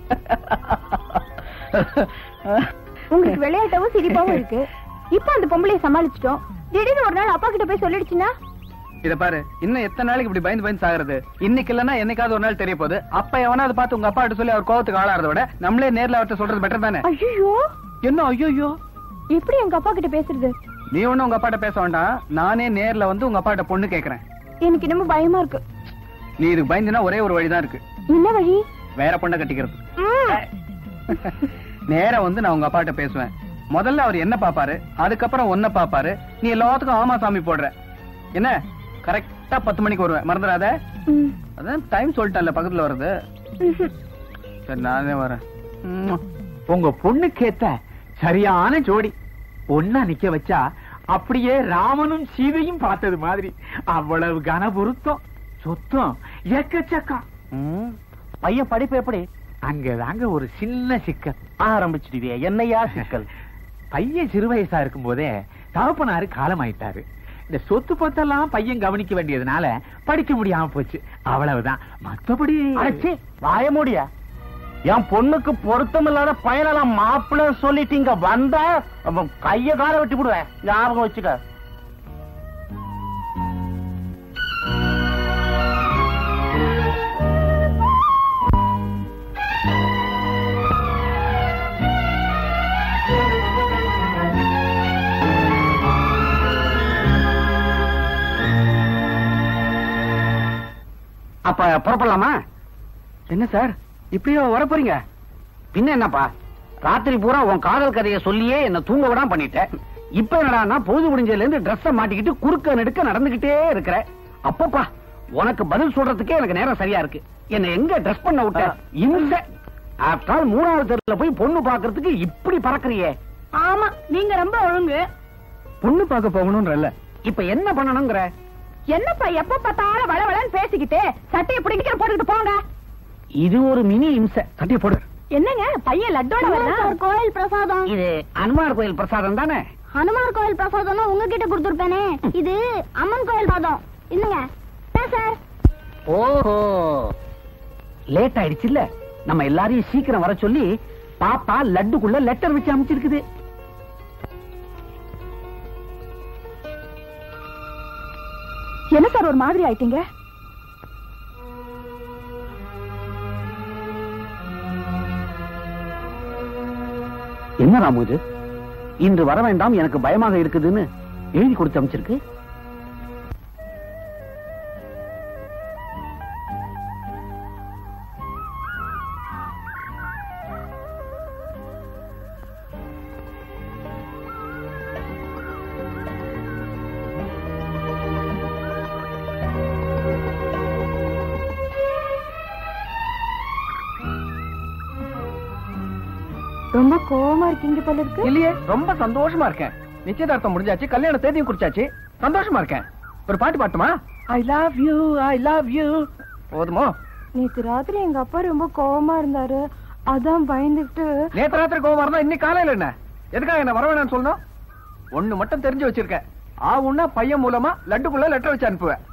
உங்களுக்கு விளையாட்டவும் சிரிப்பாவும் இருக்கு இப்ப அந்த பொம்பளைய சமாளிச்சிட்டோம் திடீர்னு ஒரு நாள் அப்பா கிட்ட போய் சொல்லிடுச்சுன்னா இத பாரு இன்னும் எத்தனை நாளைக்கு இப்படி பயந்து பயந்து சாகுறது இன்னைக்கு இல்லன்னா என்னைக்காவது ஒரு நாள் தெரிய போகுது அப்ப எவனாவது பார்த்து உங்க அப்பா கிட்ட சொல்லி அவர் கோவத்துக்கு ஆளாறத விட நம்மளே நேர்ல அவர்ட்ட சொல்றது பெட்டர் தானே ஐயோ என்ன ஐயோ எப்படி எங்க அப்பா கிட்ட பேசுறது நீ ஒண்ணும் உங்க அப்பாட்ட பேச வேண்டாம் நானே நேர்ல வந்து உங்க அப்பாட்ட பொண்ணு கேக்குறேன் எனக்கு என்னமோ பயமா இருக்கு நீ இதுக்கு பயந்துனா ஒரே ஒரு வழிதான் இருக்கு என்ன வழி வேற பொண்ணை கட்டிக்கிறது நேரா வந்து நான் உங்க அப்பாட்ட பேசுவேன் முதல்ல அவர் என்ன பாப்பாரு அதுக்கப்புறம் ஒன்ன பாப்பாரு நீ எல்லாத்துக்கும் ஆமா சாமி போடுற என்ன கரெக்டா பத்து மணிக்கு வருவேன் மறந்துடாத ம். அதான் டைம் சொல்லிட்டேன்ல பக்கத்துல வருது சரி நானே வரேன் ம். உங்க பொண்ணுக்கேத்த சரியான ஜோடி ஒன்னா நிக்க வச்சா அப்படியே ராமனும் சீதையும் பார்த்தது மாதிரி அவ்வளவு கனபுருத்தம் சுத்தம் எக்கச்சக்கம் ம், பையன் படிப்பு எப்படி அங்கதாங்க ஒரு சின்ன சிக்கல் ஆரம்பிச்சிடுவிய என்னையா சிக்கல் பையன் சிறு வயசா இருக்கும் போதே தகப்பனாரு காலமாயிட்டாரு இந்த சொத்து பத்தெல்லாம் பையன் கவனிக்க வேண்டியதுனால படிக்க முடியாம போச்சு அவ்வளவுதான் மத்தபடி அடச்சி வாய மூடியா என் பொண்ணுக்கு பொருத்தம் இல்லாத பையனெல்லாம் மாப்பிள்ள சொல்லிட்டீங்க வந்தா அப்ப கைய கால வெட்டி விடுவேன் ஞாபகம் வச்சுக்க அப்ப புறப்படலாமா என்ன சார் இப்படியோ வர போறீங்க பின்ன என்னப்பா ராத்திரி பூரா உன் காதல் கதையை சொல்லியே என்ன தூங்க விடாம பண்ணிட்ட இப்ப என்னடான்னா பொழுது முடிஞ்சதுல இருந்து ட்ரெஸ்ஸ மாட்டிக்கிட்டு குறுக்க நெடுக்க நடந்துகிட்டே இருக்கிற அப்பப்பா உனக்கு பதில் சொல்றதுக்கே எனக்கு நேரம் சரியா இருக்கு என்ன எங்க ட்ரெஸ் பண்ண விட்ட இந்த ஆஃப்டர் ஆல் மூணாவது தெருல போய் பொண்ணு பாக்குறதுக்கு இப்படி பறக்குறியே ஆமா நீங்க ரொம்ப ஒழுங்கு பொண்ணு பார்க்க போகணும்ன்றல்ல இப்ப என்ன பண்ணணுங்கிற என்னப்பா எப்ப பார்த்தாலும் வளவளன்னு பேசிக்கிட்டு சட்டையை பிடிக்கிற போட்டுக்கிட்டு போங்க இது ஒரு மினி இம்சை தட்டி போடு என்னங்க பையன் லட்டோட வரா கோயில் பிரசாதம் இது அனுமார் கோயில் பிரசாதம் தானே ஹனுமார் கோயில் பிரசாதம்னா உங்ககிட்ட கொடுத்துருப்பேனே இது அம்மன் கோயில் பிரசாதம் இல்லங்க சார் ஓஹோ லேட் ஆயிடுச்சு இல்ல நம்ம எல்லாரையும் சீக்கிரம் வர சொல்லி பாப்பா லட்டுக்குள்ள லெட்டர் வச்சு அமைச்சிருக்குது என்ன சார் ஒரு மாதிரி ஆயிட்டீங்க என்ன ராமு இது இன்று வர வேண்டாம் எனக்கு பயமாக இருக்குதுன்னு எழுதி கொடுத்து அமைச்சிருக்கு ரொம்ப கோவமா இருக்கீங்க போல இருக்கு இல்லையே ரொம்ப சந்தோஷமா இருக்கேன் நிச்சயதார்த்தம் முடிஞ்சாச்சு கல்யாண தேதியும் குறிச்சாச்சு சந்தோஷமா இருக்கேன் ஒரு பாட்டு பாட்டுமா I love you I love you போதுமோ நேத்து ராத்திரி எங்க அப்பா ரொம்ப கோவமா இருந்தாரு அதான் பயந்துட்டு நேத்து ராத்திரி கோவமா இருந்தா இன்னைக்கு காலையில என்ன எதுக்காக என்ன வர வேணாம்னு சொல்லணும் ஒண்ணு மட்டும் தெரிஞ்சு வச்சிருக்கேன் ஆவுன்னா பையன் மூலமா லட்டுக்குள்ள லெட்டர் வச்சு அனுப்புவேன்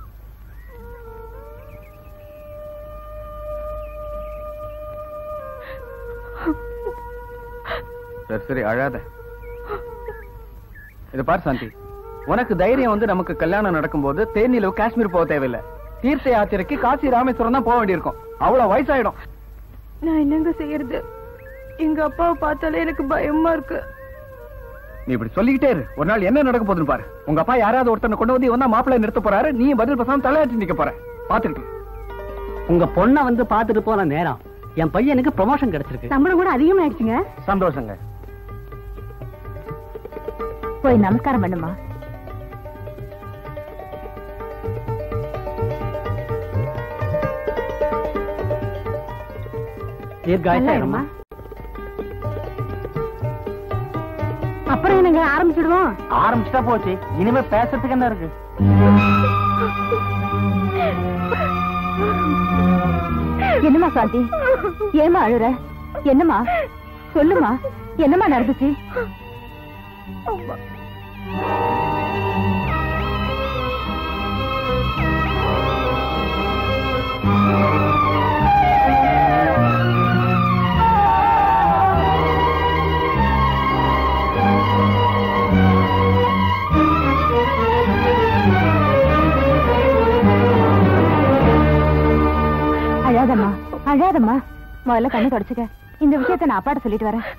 சரி சரி அழாத இத பாரு சாந்தி உனக்கு தைரியம் வந்து நமக்கு கல்யாணம் நடக்கும்போது தேனிலவு காஷ்மீர் போக தேவையில்லை தீர்த்த யாத்திரைக்கு காசி ராமேஸ்வரம் தான் போக வேண்டியிருக்கும் அவ்வளவு வயசாயிடும் நான் என்னங்க செய்யறது எங்க அப்பாவை பார்த்தாலே எனக்கு பயமா இருக்கு நீ இப்படி சொல்லிக்கிட்டே இரு ஒரு நாள் என்ன நடக்க போகுதுன்னு பாரு உங்க அப்பா யாராவது ஒருத்தனை கொண்டு வந்து இவன் தான் மாப்பிள்ளை நிறுத்த போறாரு நீ பதில் பேசாம தலையாட்டி நிக்க போற பாத்துட்டு உங்க பொண்ணை வந்து பாத்துட்டு போன நேரம் என் பையனுக்கு ப்ரொமோஷன் கிடைச்சிருக்கு சம்பளம் கூட அதிகமாயிடுச்சுங்க சந்தோஷங்க போய் நமஸ்காரம் பண்ணுமா தீர்காயமா அப்புறம் என்னங்க ஆரம்பிச்சிடுவோம் ஆரம்பிச்சுட்டா போச்சு இனிமே பேசுறதுக்கு என்ன இருக்கு என்னம்மா சாந்தி ஏமா அழுற என்னம்மா சொல்லுமா என்னம்மா நடந்துச்சு அழாதம்மா அழாதம்மா முதல்ல கண்ணு தொடச்சுக்க இந்த விஷயத்த நான் அப்பாட்ட சொல்லிட்டு வரேன்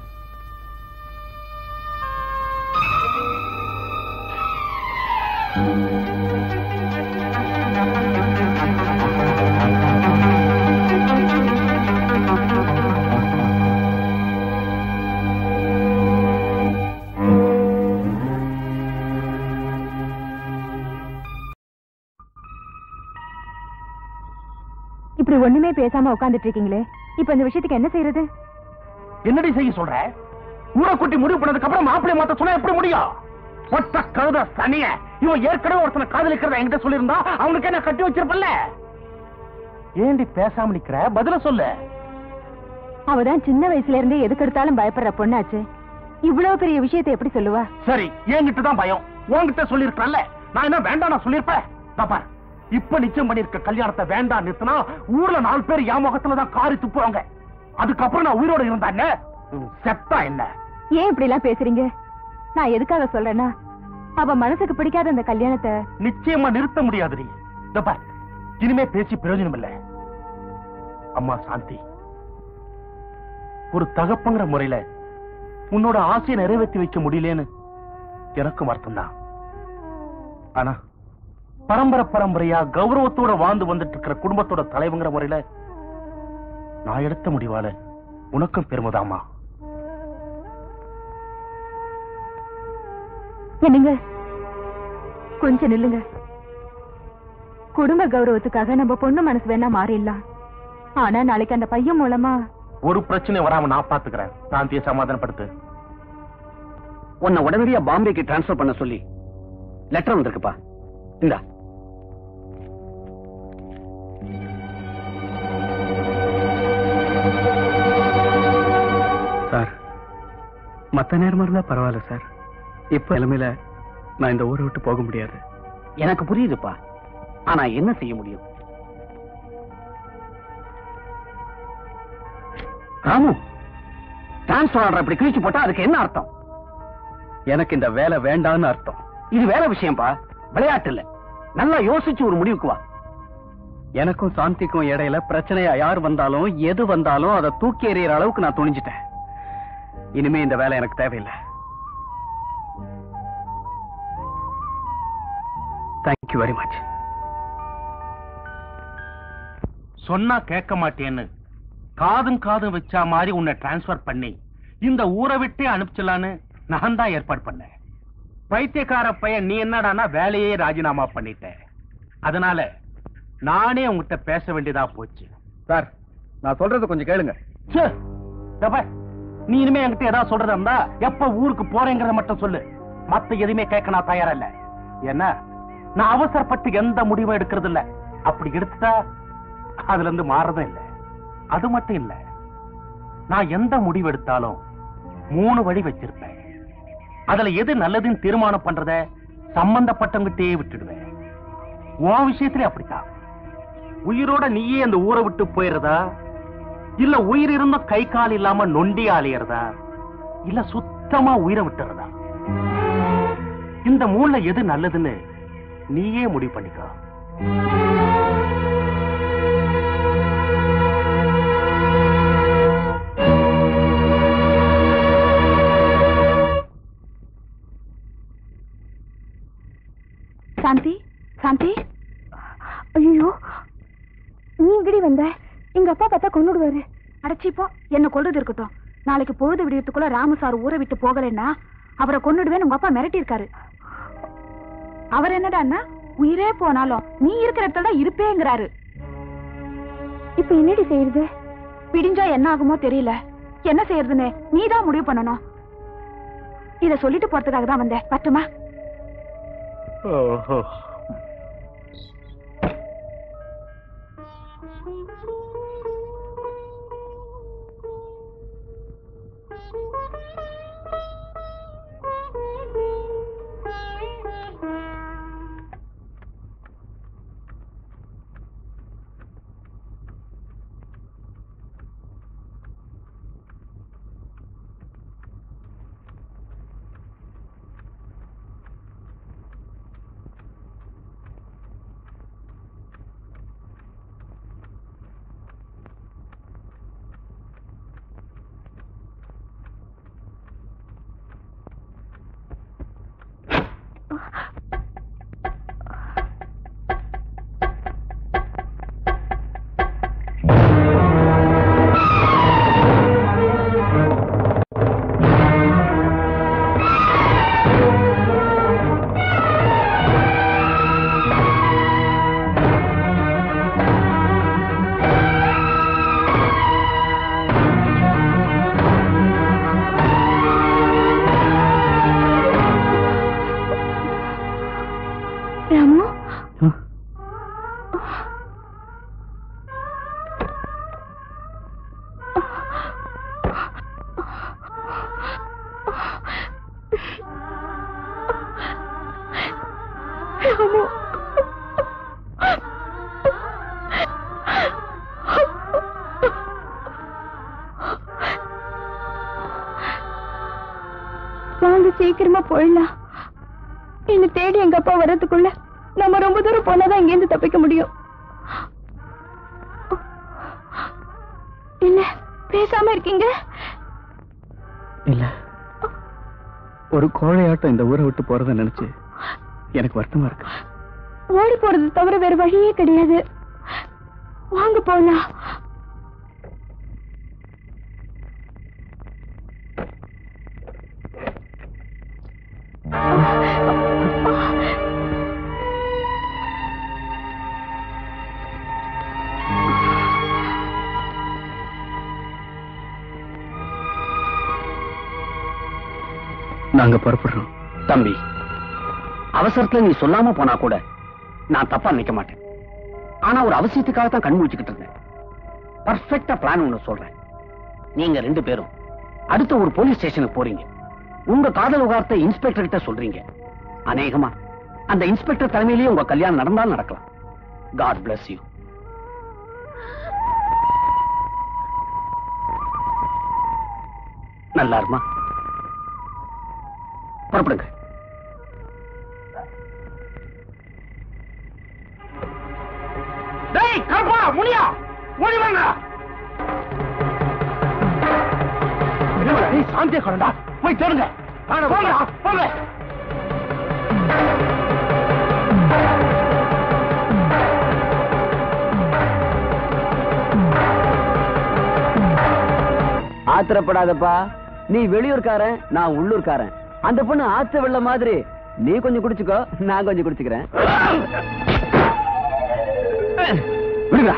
இப்படி ஒண்ணுமே பேசாம உட்கார்ந்துட்டு இருக்கீங்களே இப்ப இந்த விஷயத்துக்கு என்ன செய்யறது என்னடி செய்ய சொல்ற ஊரை குட்டி முடிவு பண்ணதுக்கு அப்புறம் மாப்பிள்ளை மாத்த சொன்னா எப்படி முடியும் ஒட்ட கழுத சனிய இவன் ஏற்கனவே ஒருத்தனை காதலிக்கிறத என்கிட்ட சொல்லியிருந்தா அவனுக்கு என்ன கட்டி வச்சிருப்பல்ல ஏண்டி பேசாம நிக்கிற பதில சொல்லு அவதான் சின்ன வயசுல இருந்தே எதுக்கு எடுத்தாலும் பயப்படுற பொண்ணாச்சு இவ்வளவு பெரிய விஷயத்தை எப்படி சொல்லுவா சரி என்கிட்ட தான் பயம் உன்கிட்ட சொல்லிருக்கல நான் என்ன வேண்டாம் நான் சொல்லிருப்பேன் பாப்பா இப்ப நிச்சயம் பண்ணிருக்க கல்யாணத்தை வேண்டாம் நிறுத்தினா ஊர்ல நாலு பேர் என் முகத்துல தான் காரி துப்புவாங்க அதுக்கப்புறம் நான் உயிரோட இருந்தா என்ன ம், செத்தா என்ன ஏன் இப்படி எல்லாம் பேசுறீங்க நான் எதுக்காக சொல்றேன்னா அவ மனசுக்கு பிடிக்காத அந்த கல்யாணத்தை நிச்சயமா நிறுத்த முடியாதுடி இதோ பார் இனிமே பேசி பிரயோஜனம் இல்ல அம்மா சாந்தி ஒரு தகப்பங்கிற முறையில உன்னோட ஆசையை நிறைவேற்றி வைக்க முடியலன்னு எனக்கும் வருத்தம்தான் ஆனா பரம்பரை பரம்பரையா கௌரவத்தோட வாழ்ந்து வந்துட்டு இருக்கிற குடும்பத்தோட தலைவங்கிற முறையில நான் எடுத்த முடிவால உனக்கும் பெருமைதாம்மா என்னங்க கொஞ்சம் நில்லுங்க குடும்ப கௌரவத்துக்காக நம்ம பொண்ணு மனசு வேணா மாறிடலாம் ஆனா நாளைக்கு அந்த பையன் மூலமா ஒரு பிரச்சனை வராம நான் பாத்துக்கிறேன் சாந்தியை சமாதானப்படுத்து உன்னை உடனடியா பாம்பேக்கு டிரான்ஸ்பர் பண்ண சொல்லி லெட்டர் வந்திருக்குப்பா இந்தா சார் மத்த நேரமா இருந்தா பரவாயில்ல சார் இப்ப நிலைமையில நான் இந்த ஊரை விட்டு போக முடியாது எனக்கு புரியுதுப்பா ஆனா என்ன செய்ய முடியும் ராமு டிரான்ஸ்பர் ஆர்டர் இப்படி கிழிச்சு போட்டா அதுக்கு என்ன அர்த்தம் எனக்கு இந்த வேலை வேண்டாம்னு அர்த்தம் இது வேற விஷயம்ப்பா விளையாட்டு இல்ல நல்லா யோசிச்சு ஒரு முடிவுக்கு வா எனக்கும் சாந்திக்கும் இடையில பிரச்சனையா யார் வந்தாலும் எது வந்தாலும் அதை தூக்கி எறியற அளவுக்கு நான் துணிஞ்சிட்டேன் இனிமே இந்த வேலை எனக்கு தேவையில்லை தேங்க்யூ வெரி மச் சொன்னா கேட்க மாட்டேன்னு காதும் காதும் வச்சா மாதிரி உன்னை டிரான்ஸ்ஃபர் பண்ணி இந்த ஊரை விட்டே அனுப்பிச்சலான்னு நான் தான் ஏற்பாடு பண்ணேன் பைத்தியக்கார பையன் நீ என்னடான்னா வேலையே ராஜினாமா பண்ணிட்ட அதனால நானே உங்ககிட்ட பேச வேண்டியதா போச்சு சார் நான் சொல்றத கொஞ்சம் கேளுங்க ச்சே, இதோ பார், நீ இனிமே என்கிட்ட ஏதாவது சொல்றதா இருந்தா எப்ப ஊருக்கு போறேங்கிறத மட்டும் சொல்லு மத்த எதுவுமே கேட்க நான் தயாரா இல்ல என்ன நான் அவசரப்பட்டு எந்த முடிவும் எடுக்கிறது இல்ல அப்படி எடுத்துட்டா அதுல இருந்து மாறதும் இல்ல அது மட்டும் இல்ல நான் எந்த முடிவு எடுத்தாலும் மூணு வழி வச்சிருப்பேன் அதுல எது நல்லதுன்னு தீர்மானம் பண்றத சம்பந்தப்பட்டவங்கிட்டே விட்டுடுவேன் உன் விஷயத்திலே அப்படித்தான் உயிரோட நீயே அந்த ஊரை விட்டு போயிடுறதா இல்ல உயிர் இருந்தும் கை கால் இல்லாம நொண்டி அலையறதா இல்ல சுத்தமா உயிரை விட்டுறதா இந்த மூணுல எது நல்லதுன்னு நீயே முடிவு பண்ணிக்கோ சாந்தி சாந்தி ஐயோ நீ இங்கடி வந்த எங்க அப்பா பார்த்தா கொன்னுடுவாரு அடைச்சிப்போ என்ன கொல்றது இருக்கட்டும் நாளைக்கு பொழுது விடியத்துக்குள்ள ராமு சார் ஊரை விட்டு போகலைன்னா அவரை கொன்னுடுவேன் உங்க அப்பா மிரட்டி இருக்காரு அவர் என்னடான்னா உயிரே போனாலும் நீ இருக்கிற இடத்துல தான் இருப்பேங்கிறாரு இப்ப என்னடி செய்யறது பிடிஞ்சா என்ன ஆகுமோ தெரியல என்ன செய்யறதுன்னு நீ தான் முடிவு பண்ணணும் இத சொல்லிட்டு போறதுக்காக தான் வந்தேன் பட்டுமா ஓஹோ ராமு ராமு வாங்க சீக்கிரமா போயிடலாம் என்ன தேடி எங்க அப்பா வர்றதுக்குள்ள நம்ம ரொம்ப தூரம் போனாதான் இங்கேருந்து தப்பிக்க முடியும் என்ன பேசாம இருக்கீங்க இல்ல ஒரு கோழையாட்டம் இந்த ஊரை விட்டு போறத நினைச்சு எனக்கு வருத்தமா இருக்கு ஓடி போறது தவிர வேற வழியே கிடையாது வாங்க போலாம் நாங்க புறப்படுறோம் தம்பி அவசரத்துல நீ சொல்லாம போனா கூட நான் தப்பா நினைக்க மாட்டேன் ஆனா ஒரு அவசியத்துக்காக தான் கண் முழிச்சுக்கிட்டு இருந்தேன் பர்ஃபெக்டா பிளான் ஒண்ணு சொல்றேன் நீங்க ரெண்டு பேரும் அடுத்த ஒரு போலீஸ் ஸ்டேஷனுக்கு போறீங்க உங்க காதல் விவகாரத்தை இன்ஸ்பெக்டர் கிட்ட சொல்றீங்க அநேகமா அந்த இன்ஸ்பெக்டர் தலைமையிலேயே உங்க கல்யாணம் நடந்தாலும் நடக்கலாம் காட் bless யூ நல்லா இருமா புறப்படுங்க டேய் கருப்பா முனியா ஓடி வாங்க நீ சாந்திய கொண்டா போய் தேடுங்க போங்க போங்க ஆத்திரப்படாதப்பா நீ வெளியூர்காரன் நான் உள்ளூர்காரன் அந்த பொண்ணு ஆத்து வெள்ள மாதிரி நீ கொஞ்சம் குடிச்சுக்கோ நான் கொஞ்சம் குடிச்சுக்கிறேன் விடுங்க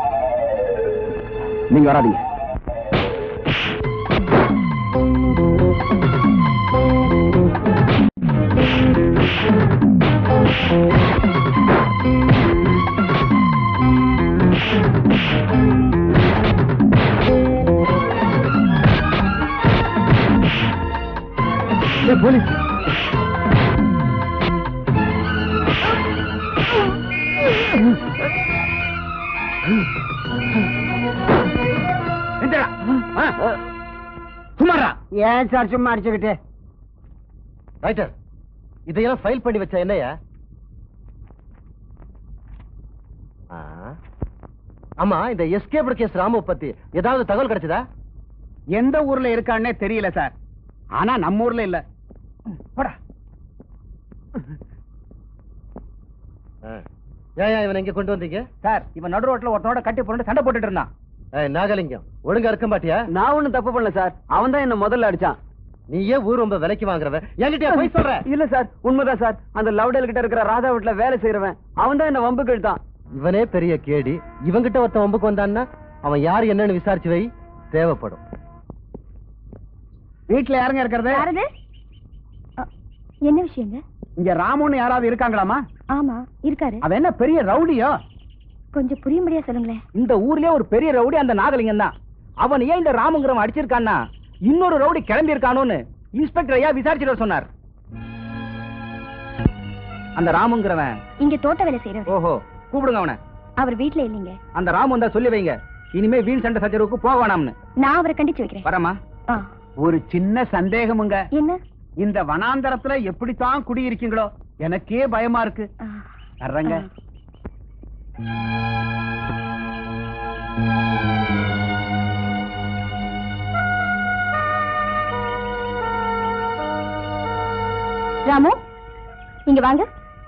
நீங்க வராதீங்க போலீஸ் சுமாரா ஏன் சார் சும்மா அடிச்சுக்கிட்டு ரைட்டர் இதையெல்லாம் ஃபைல் பண்ணி வச்ச என்னையா ஆ. ஆமா இந்த எஸ்கேப்டு கேஸ் ராமு பத்தி ஏதாவது தகவல் கிடைச்சதா எந்த ஊர்ல இருக்கான்னே தெரியல சார் ஆனா நம்ம ஊர்ல இல்ல போடா ஏன் ஏன் இவனை இங்க கொண்டு வந்தீங்க சார் இவன் நடு ரோட்ல ஒருத்தனோட கட்டி போட்டு சண்டை போட்டுட்டு இருந்தான் ஏய், நாகலிங்கம் ஒழுங்கா இருக்க மாட்டியா நான் ஒண்ணும் தப்பு பண்ணல சார் அவன் தான் என்ன முதல்ல அடிச்சான் நீ ஏன் ஊர் ரொம்ப விலைக்கு வாங்குறவன் என்கிட்ட போய் சொல்ற இல்ல சார் உண்மைதான் சார் அந்த லவ்டேல் கிட்ட இருக்கிற ராதா வீட்டுல வேலை செய்யறவன் அவன் தான் என்ன வம்புக்கு இழுத்தான் இவனே பெரிய கேடி இவங்கிட்ட ஒருத்தன் வம்புக்கு வந்தான்னா அவன் யார் என்னன்னு விசாரிச்சு வை தேவைப்படும் வீட்டுல யாருங்க இருக்கிறது யாரது அ, என்ன விஷயங்க இங்க ராமுன்னு யாராவது இருக்காங்களாமா ஆமா இருக்காரு அவன் என்ன பெரிய ரவுடியோ கொஞ்சம் புரியும்படியா சொல்லுங்களேன் இந்த ஊர்லயே ஒரு பெரிய ரவுடி அந்த நாகலிங்கம் தான் அவன் ஏன் இந்த ராமுங்கிறவன் அடிச்சிருக்கான்னா இன்னொரு ரவுடி கிளம்பி இருக்கானோன்னு இன்ஸ்பெக்டர் ஐயா விசாரிச்சுட்டு வர சொன்னார் அந்த ராமுங்கிறவன் இங்க தோட்ட வேலை செய்யறவர் ஓஹோ கூப்பிடுங்க அவனை அவர் வீட்ல இல்லைங்க அந்த ராமு வந்தா சொல்லி வைங்க இனிமே வீண் சண்டை சச்சரவுக்கு போக வேணாம்னு நான் அவரை கண்டிச்சு வைக்கிறேன் வரமா ஆ, ஒரு சின்ன சந்தேகமுங்க என்ன இந்த வனாந்தரத்துல எப்படித்தான் குடியிருக்கீங்களோ எனக்கே பயமா இருக்கு ஆ, வர்றேங்க ஆ. ராமு இங்க வாங்க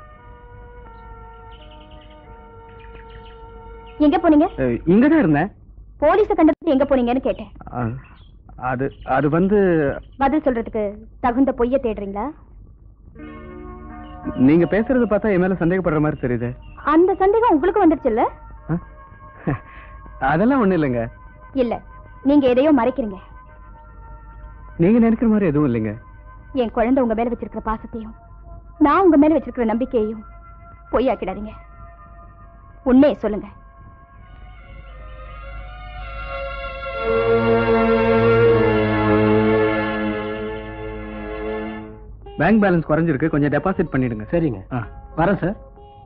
எங்க போனீங்க இங்கதான் இருந்தேன் போலீஸ கண்டதுக்கு எங்க போனீங்கன்னு கேட்டேன் அஹ், அது அது வந்து பதில் சொல்றதுக்கு தகுந்த பொய்ய தேடுறீங்களா நீங்க பேசுறது பார்த்தா என் மேல சந்தேகப்படுற மாதிரி தெரியுது அந்த சந்தேகம் உங்களுக்கு வந்துருச்சுல்ல அதெல்லாம் ஒண்ணு இல்லைங்க இல்ல நீங்க எதையோ மறைக்கிறீங்க நீங்க நினைக்கிற மாதிரி எதுவும் இல்லைங்க என் குழந்தை உங்க மேல வச்சிருக்கிற பாசத்தையும் நான் உங்க மேல வச்சிருக்கிற நம்பிக்கையையும் பொய்யாக்கிடாதீங்க உண்மையை சொல்லுங்க பேங்க் பேலன்ஸ் குறைஞ்சிருக்கு கொஞ்சம் டெபாசிட் பண்ணிடுங்க சரிங்க வரேன் சார்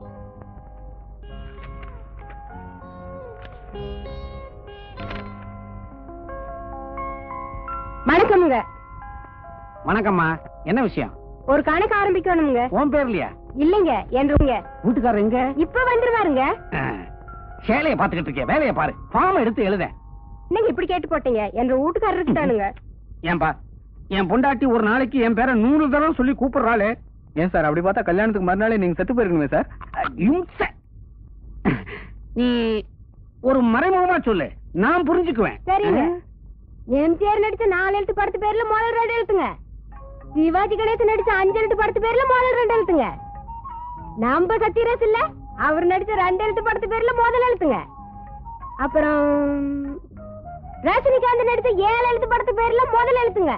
வணக்கம்ங்க வணக்கம்மா என்ன விஷயம் ஒரு கணக்கு ஆரம்பிக்கணுங்க உன் பேர்லயா இல்லைங்க என்றுங்க வீட்டுக்காரர் எங்க இப்ப வந்துருவாருங்க சேலைய பாத்துக்கிட்டு இருக்கேன் வேலைய பாரு ஃபார்ம் எடுத்து எழுத நீங்க இப்படி கேட்டு போட்டீங்க என்ற வீட்டுக்காரருக்கு தானுங்க ஏன்பா என் பொண்டாட்டி ஒரு நாளைக்கு என் பேரை நூறு தடவை சொல்லி கூப்பிடுறாளே ஏன் சார் அப்படி பார்த்தா கல்யாணத்துக்கு மறுநாளே நீங்க செத்து போயிருக்கணுமே சார் இம்சை. நீ ஒரு மறைமுகமா சொல்லு நான் புரிஞ்சுக்குவேன் சரிங்க எம்ஜிஆர் நடிச்ச நாலு எழுத்து படத்து பேர்ல முதல் ரெண்டு எழுத்துங்க சிவாஜி கணேசன் நடிச்ச அஞ்சு எழுத்து படத்து பேர்ல முதல் ரெண்டு எழுத்துங்க நம்ம சத்யராஜ் இல்ல அவர் நடிச்ச ரெண்டு எழுத்து படத்து பேர்ல முதல் எழுத்துங்க அப்புறம் ரஜினிகாந்த் நடிச்ச ஏழு எழுத்து படத்து பேர்ல முதல் எழுத்துங்க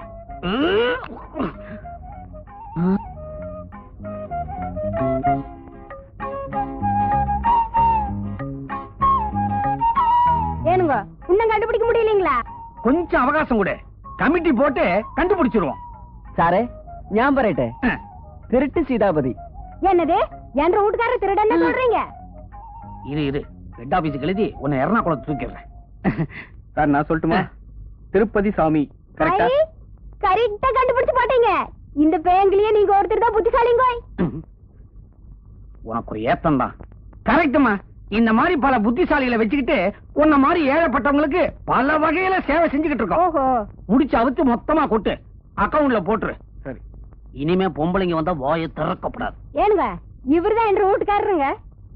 ஏனுங்க இன்னும் கண்டுபிடிக்க முடியலீங்களா கொஞ்சம் அவகாசம் கொடு கமிட்டி போட்டு கண்டுபிடிச்சிருவோம் சாரே ஞாபகம் ரைட்டு திருட்டு சீதாபதி என்னது என்ற வீட்டுக்காரர் திருடன்னு சொல்றீங்க இது இது ஹெட் ஆபீஸுக்கு எழுதி உன்னை எறணாகுளம் தூக்கிடுறேன் சார் நான் சொல்லட்டுமா திருப்பதி சாமி கரெக்டா கரெக்டா கண்டுபிடிச்சு போட்டீங்க இந்த பேங்கிலேயே நீங்க ஒருத்தர் தான் புத்திசாலிங்க உனக்கு ஒரு ஏத்தம் தான் கரெக்டுமா இந்த மாதிரி பல புத்திசாலிகளை வச்சுக்கிட்டு உன்ன மாதிரி ஏழைப்பட்டவங்களுக்கு பல வகையில சேவை செஞ்சுக்கிட்டு இருக்கோம் முடிச்சு அவுத்து மொத்தமா கொட்டு அக்கவுண்ட்ல போட்டுரு சரி இனிமே பொம்பளைங்க வந்தா வாயை திறக்கப்படாது ஏனுங்க இவர்தான் என்ற வீட்டுக்காரருங்க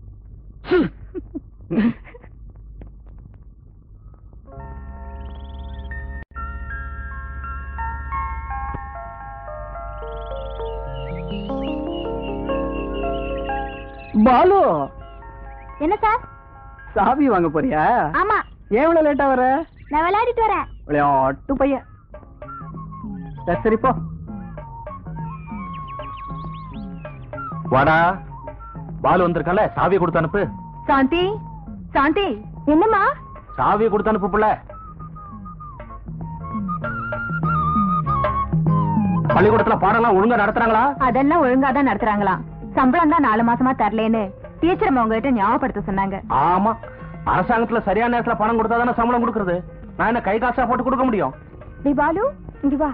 பாலு என்ன சார் சாவி வாங்க போறியா ஆமா ஏன் இவ்வளவு லேட்டா வர நான் விளையாடிட்டு வரேன் விளையாட்டு பையன் சரி, சரி போ வாடா பாலு வந்திருக்கல சாவி கொடுத்து அனுப்பு சாந்தி சாந்தி என்னம்மா சாவி கொடுத்து அனுப்பு புள்ள பள்ளிக்கூடத்துல பாடம்லாம் ஒழுங்கா நடத்துறாங்களா அதெல்லாம் ஒழுங்கா தான் நடத்துறாங்களாம் சம்பளம் தான் நாலு மாசமா தரலேன்னு டீச்சர் அவங்க கிட்ட ஞாபகப்படுத்த சொன்னாங்க ஆமா அரசாங்கத்துல சரியான நேரத்துல பணம் கொடுத்தா தானே சம்பளம் கொடுக்கறது நான் என்ன கை காசா போட்டு கொடுக்க முடியும் டி பாலு இங்க வா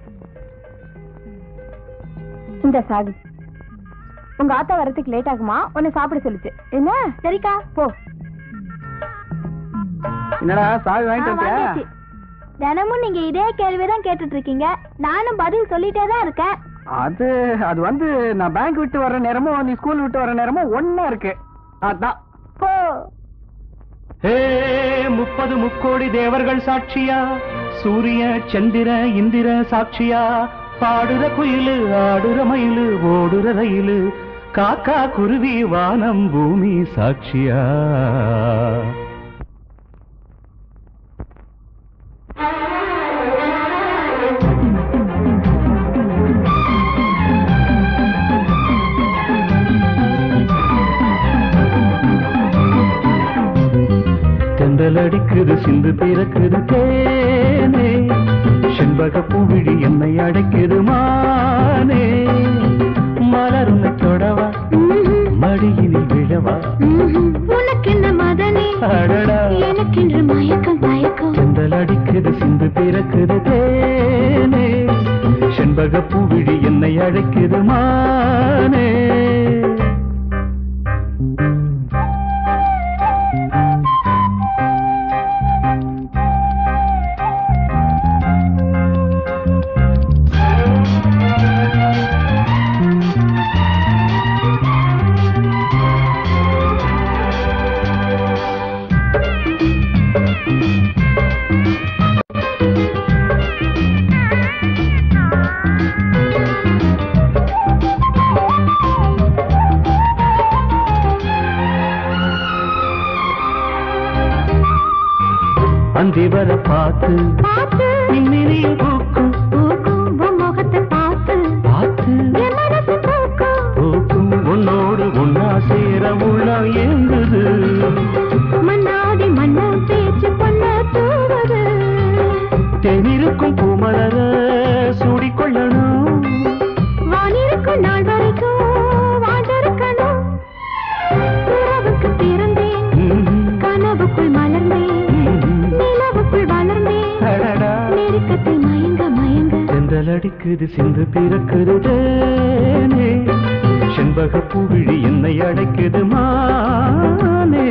இந்த சாவி உங்க ஆத்தா வரதுக்கு லேட் ஆகுமா உன்னை சாப்பிட சொல்லுச்சு என்ன சரிக்கா போ என்னடா சாவி ஆ, வாங்கிட்டு வந்தியா? வாங்கியாச்சு. தினமும் நீங்க இதே கேள்விதான் கேட்டுட்டு இருக்கீங்க நானும் பதில் சொல்லிட்டே தான் இருக்கேன் அது அது வந்து நான் பேங்க் விட்டு வர்ற நேரமும் நீ ஸ்கூல் விட்டு வர்ற நேரமும் ஒண்ணா இருக்கு அதான் போ ஹே முப்பது முக்கோடி தேவர்கள் சாட்சியா சூரிய சந்திர இந்திர சாட்சியா பாடுற குயிலு ஆடுற மயிலு ஓடுற ரயிலு காக்கா குருவி வானம் பூமி சாட்சியா தென்றல் அடிக்குது சிந்து பிறக்குது தேனே செண்பக பூவிழி என்னை அடைக்குது மானே மலருன்னை தொடவா மடியினில் விழவா உனக்கென்ன மதனே அடடா எனக்கென்று மயக்கம் மயக்கம் தென்றல் அடிக்குது சிந்து பிறக்குது தேனே செண்பக பூவிழி என்னை அழைக்குது மானே அந்தி வர பார்த்து பார்த்து மின்மினியும் பூக்கும் பூக்கும் உன் முகத்தை பார்த்து பார்த்து என் மனசு பூக்கும் பூக்கும் உன்னோடு உன்னா சேர உள்ள ஏங்குது மன்னாதி மன்னா பேச்சு பொண்ண தூவது தேனிருக்கும் பூமலர சூடிக்கொள்ளணும் வானிருக்கும் நாள் வரைக்கும் வாழ்ந்திருக்கணும் உறவுக்கு பிறந்தேன் கனவுக்குள் மலர்ந்தேன் நிலவுக்குள் வளர்ந்தேன் அடடா. நெருக்கத்தில் மயங்க மயங்க செந்தல் அடிக்குது சிந்து பிறக்குது தேனே செண்பக பூவிழி என்னை அடைக்குது மானே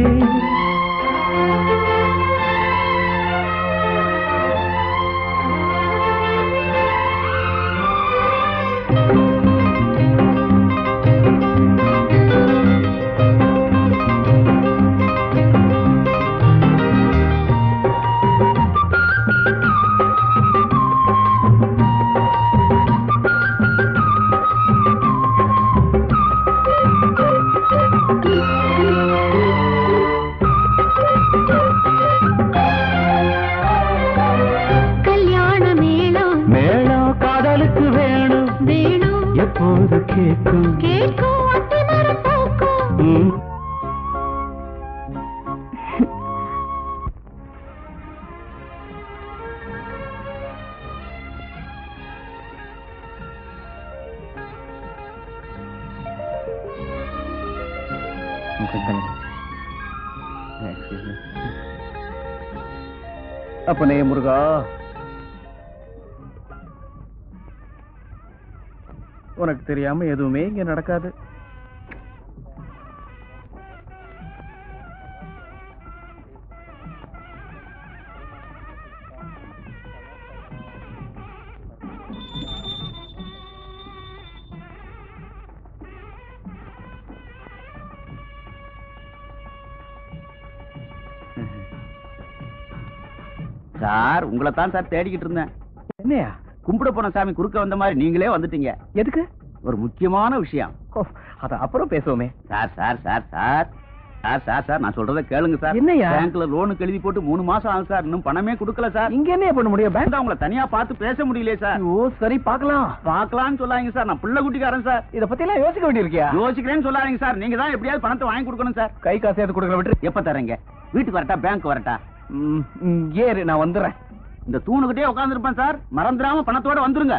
கல்யாண மேளம் மேளம் காதலுக்கு வேணும் வேணும் எப்போது கேட்கும் கேட்கும் அத்தி மரம் பூக்கும் ம். அப்பனே முருகா உனக்கு தெரியாம எதுவுமே இங்க நடக்காது சார் உங்களை தான் சார் தேடிக்கிட்டு இருந்தேன் என்னையா கும்பிட போன சாமி குறுக்க வந்த மாதிரி நீங்களே வந்துட்டீங்க எதுக்கு ஒரு முக்கியமான விஷயம் ஓ, அத அப்புறம் பேசுவோமே sir sir sir sir sir sir sir நான் சொல்றத கேளுங்க சார் என்னய்யா? பேங்க்ல லோனுக்கு எழுதி போட்டு மூணு மாசம் ஆகுது சார் இன்னும் பணமே கொடுக்கல சார் இங்க என்ன பண்ண முடியும் பேங்க் தான் உங்களை தனியா பார்த்து பேச முடியலையே சார் ஓ சரி பார்க்கலாம் பார்க்கலாம்னு சொல்லாதீங்க சார் நான் பிள்ளை குட்டிக்காரன் சார் இத பத்தி எல்லாம் யோசிக்க வேண்டியிருக்கியா யோசிக்கிறேன்னு சொல்லாதீங்க சார் நீங்க தான் எப்படியாவது பணத்தை வாங்கி கொடுக்கணும் சார் கை காசு எது கொடுக்கல விட்டு எப்ப தரீங்க வீட்டுக்கு வரட்டா பேங்க் வரட்டா ம், ம், ஏறு நான் வந்துடுறேன் இந்த தூணுகிட்டே உட்காந்துருப்பேன் சார் மறந்துடாம பணத்தோட வந்துருங்க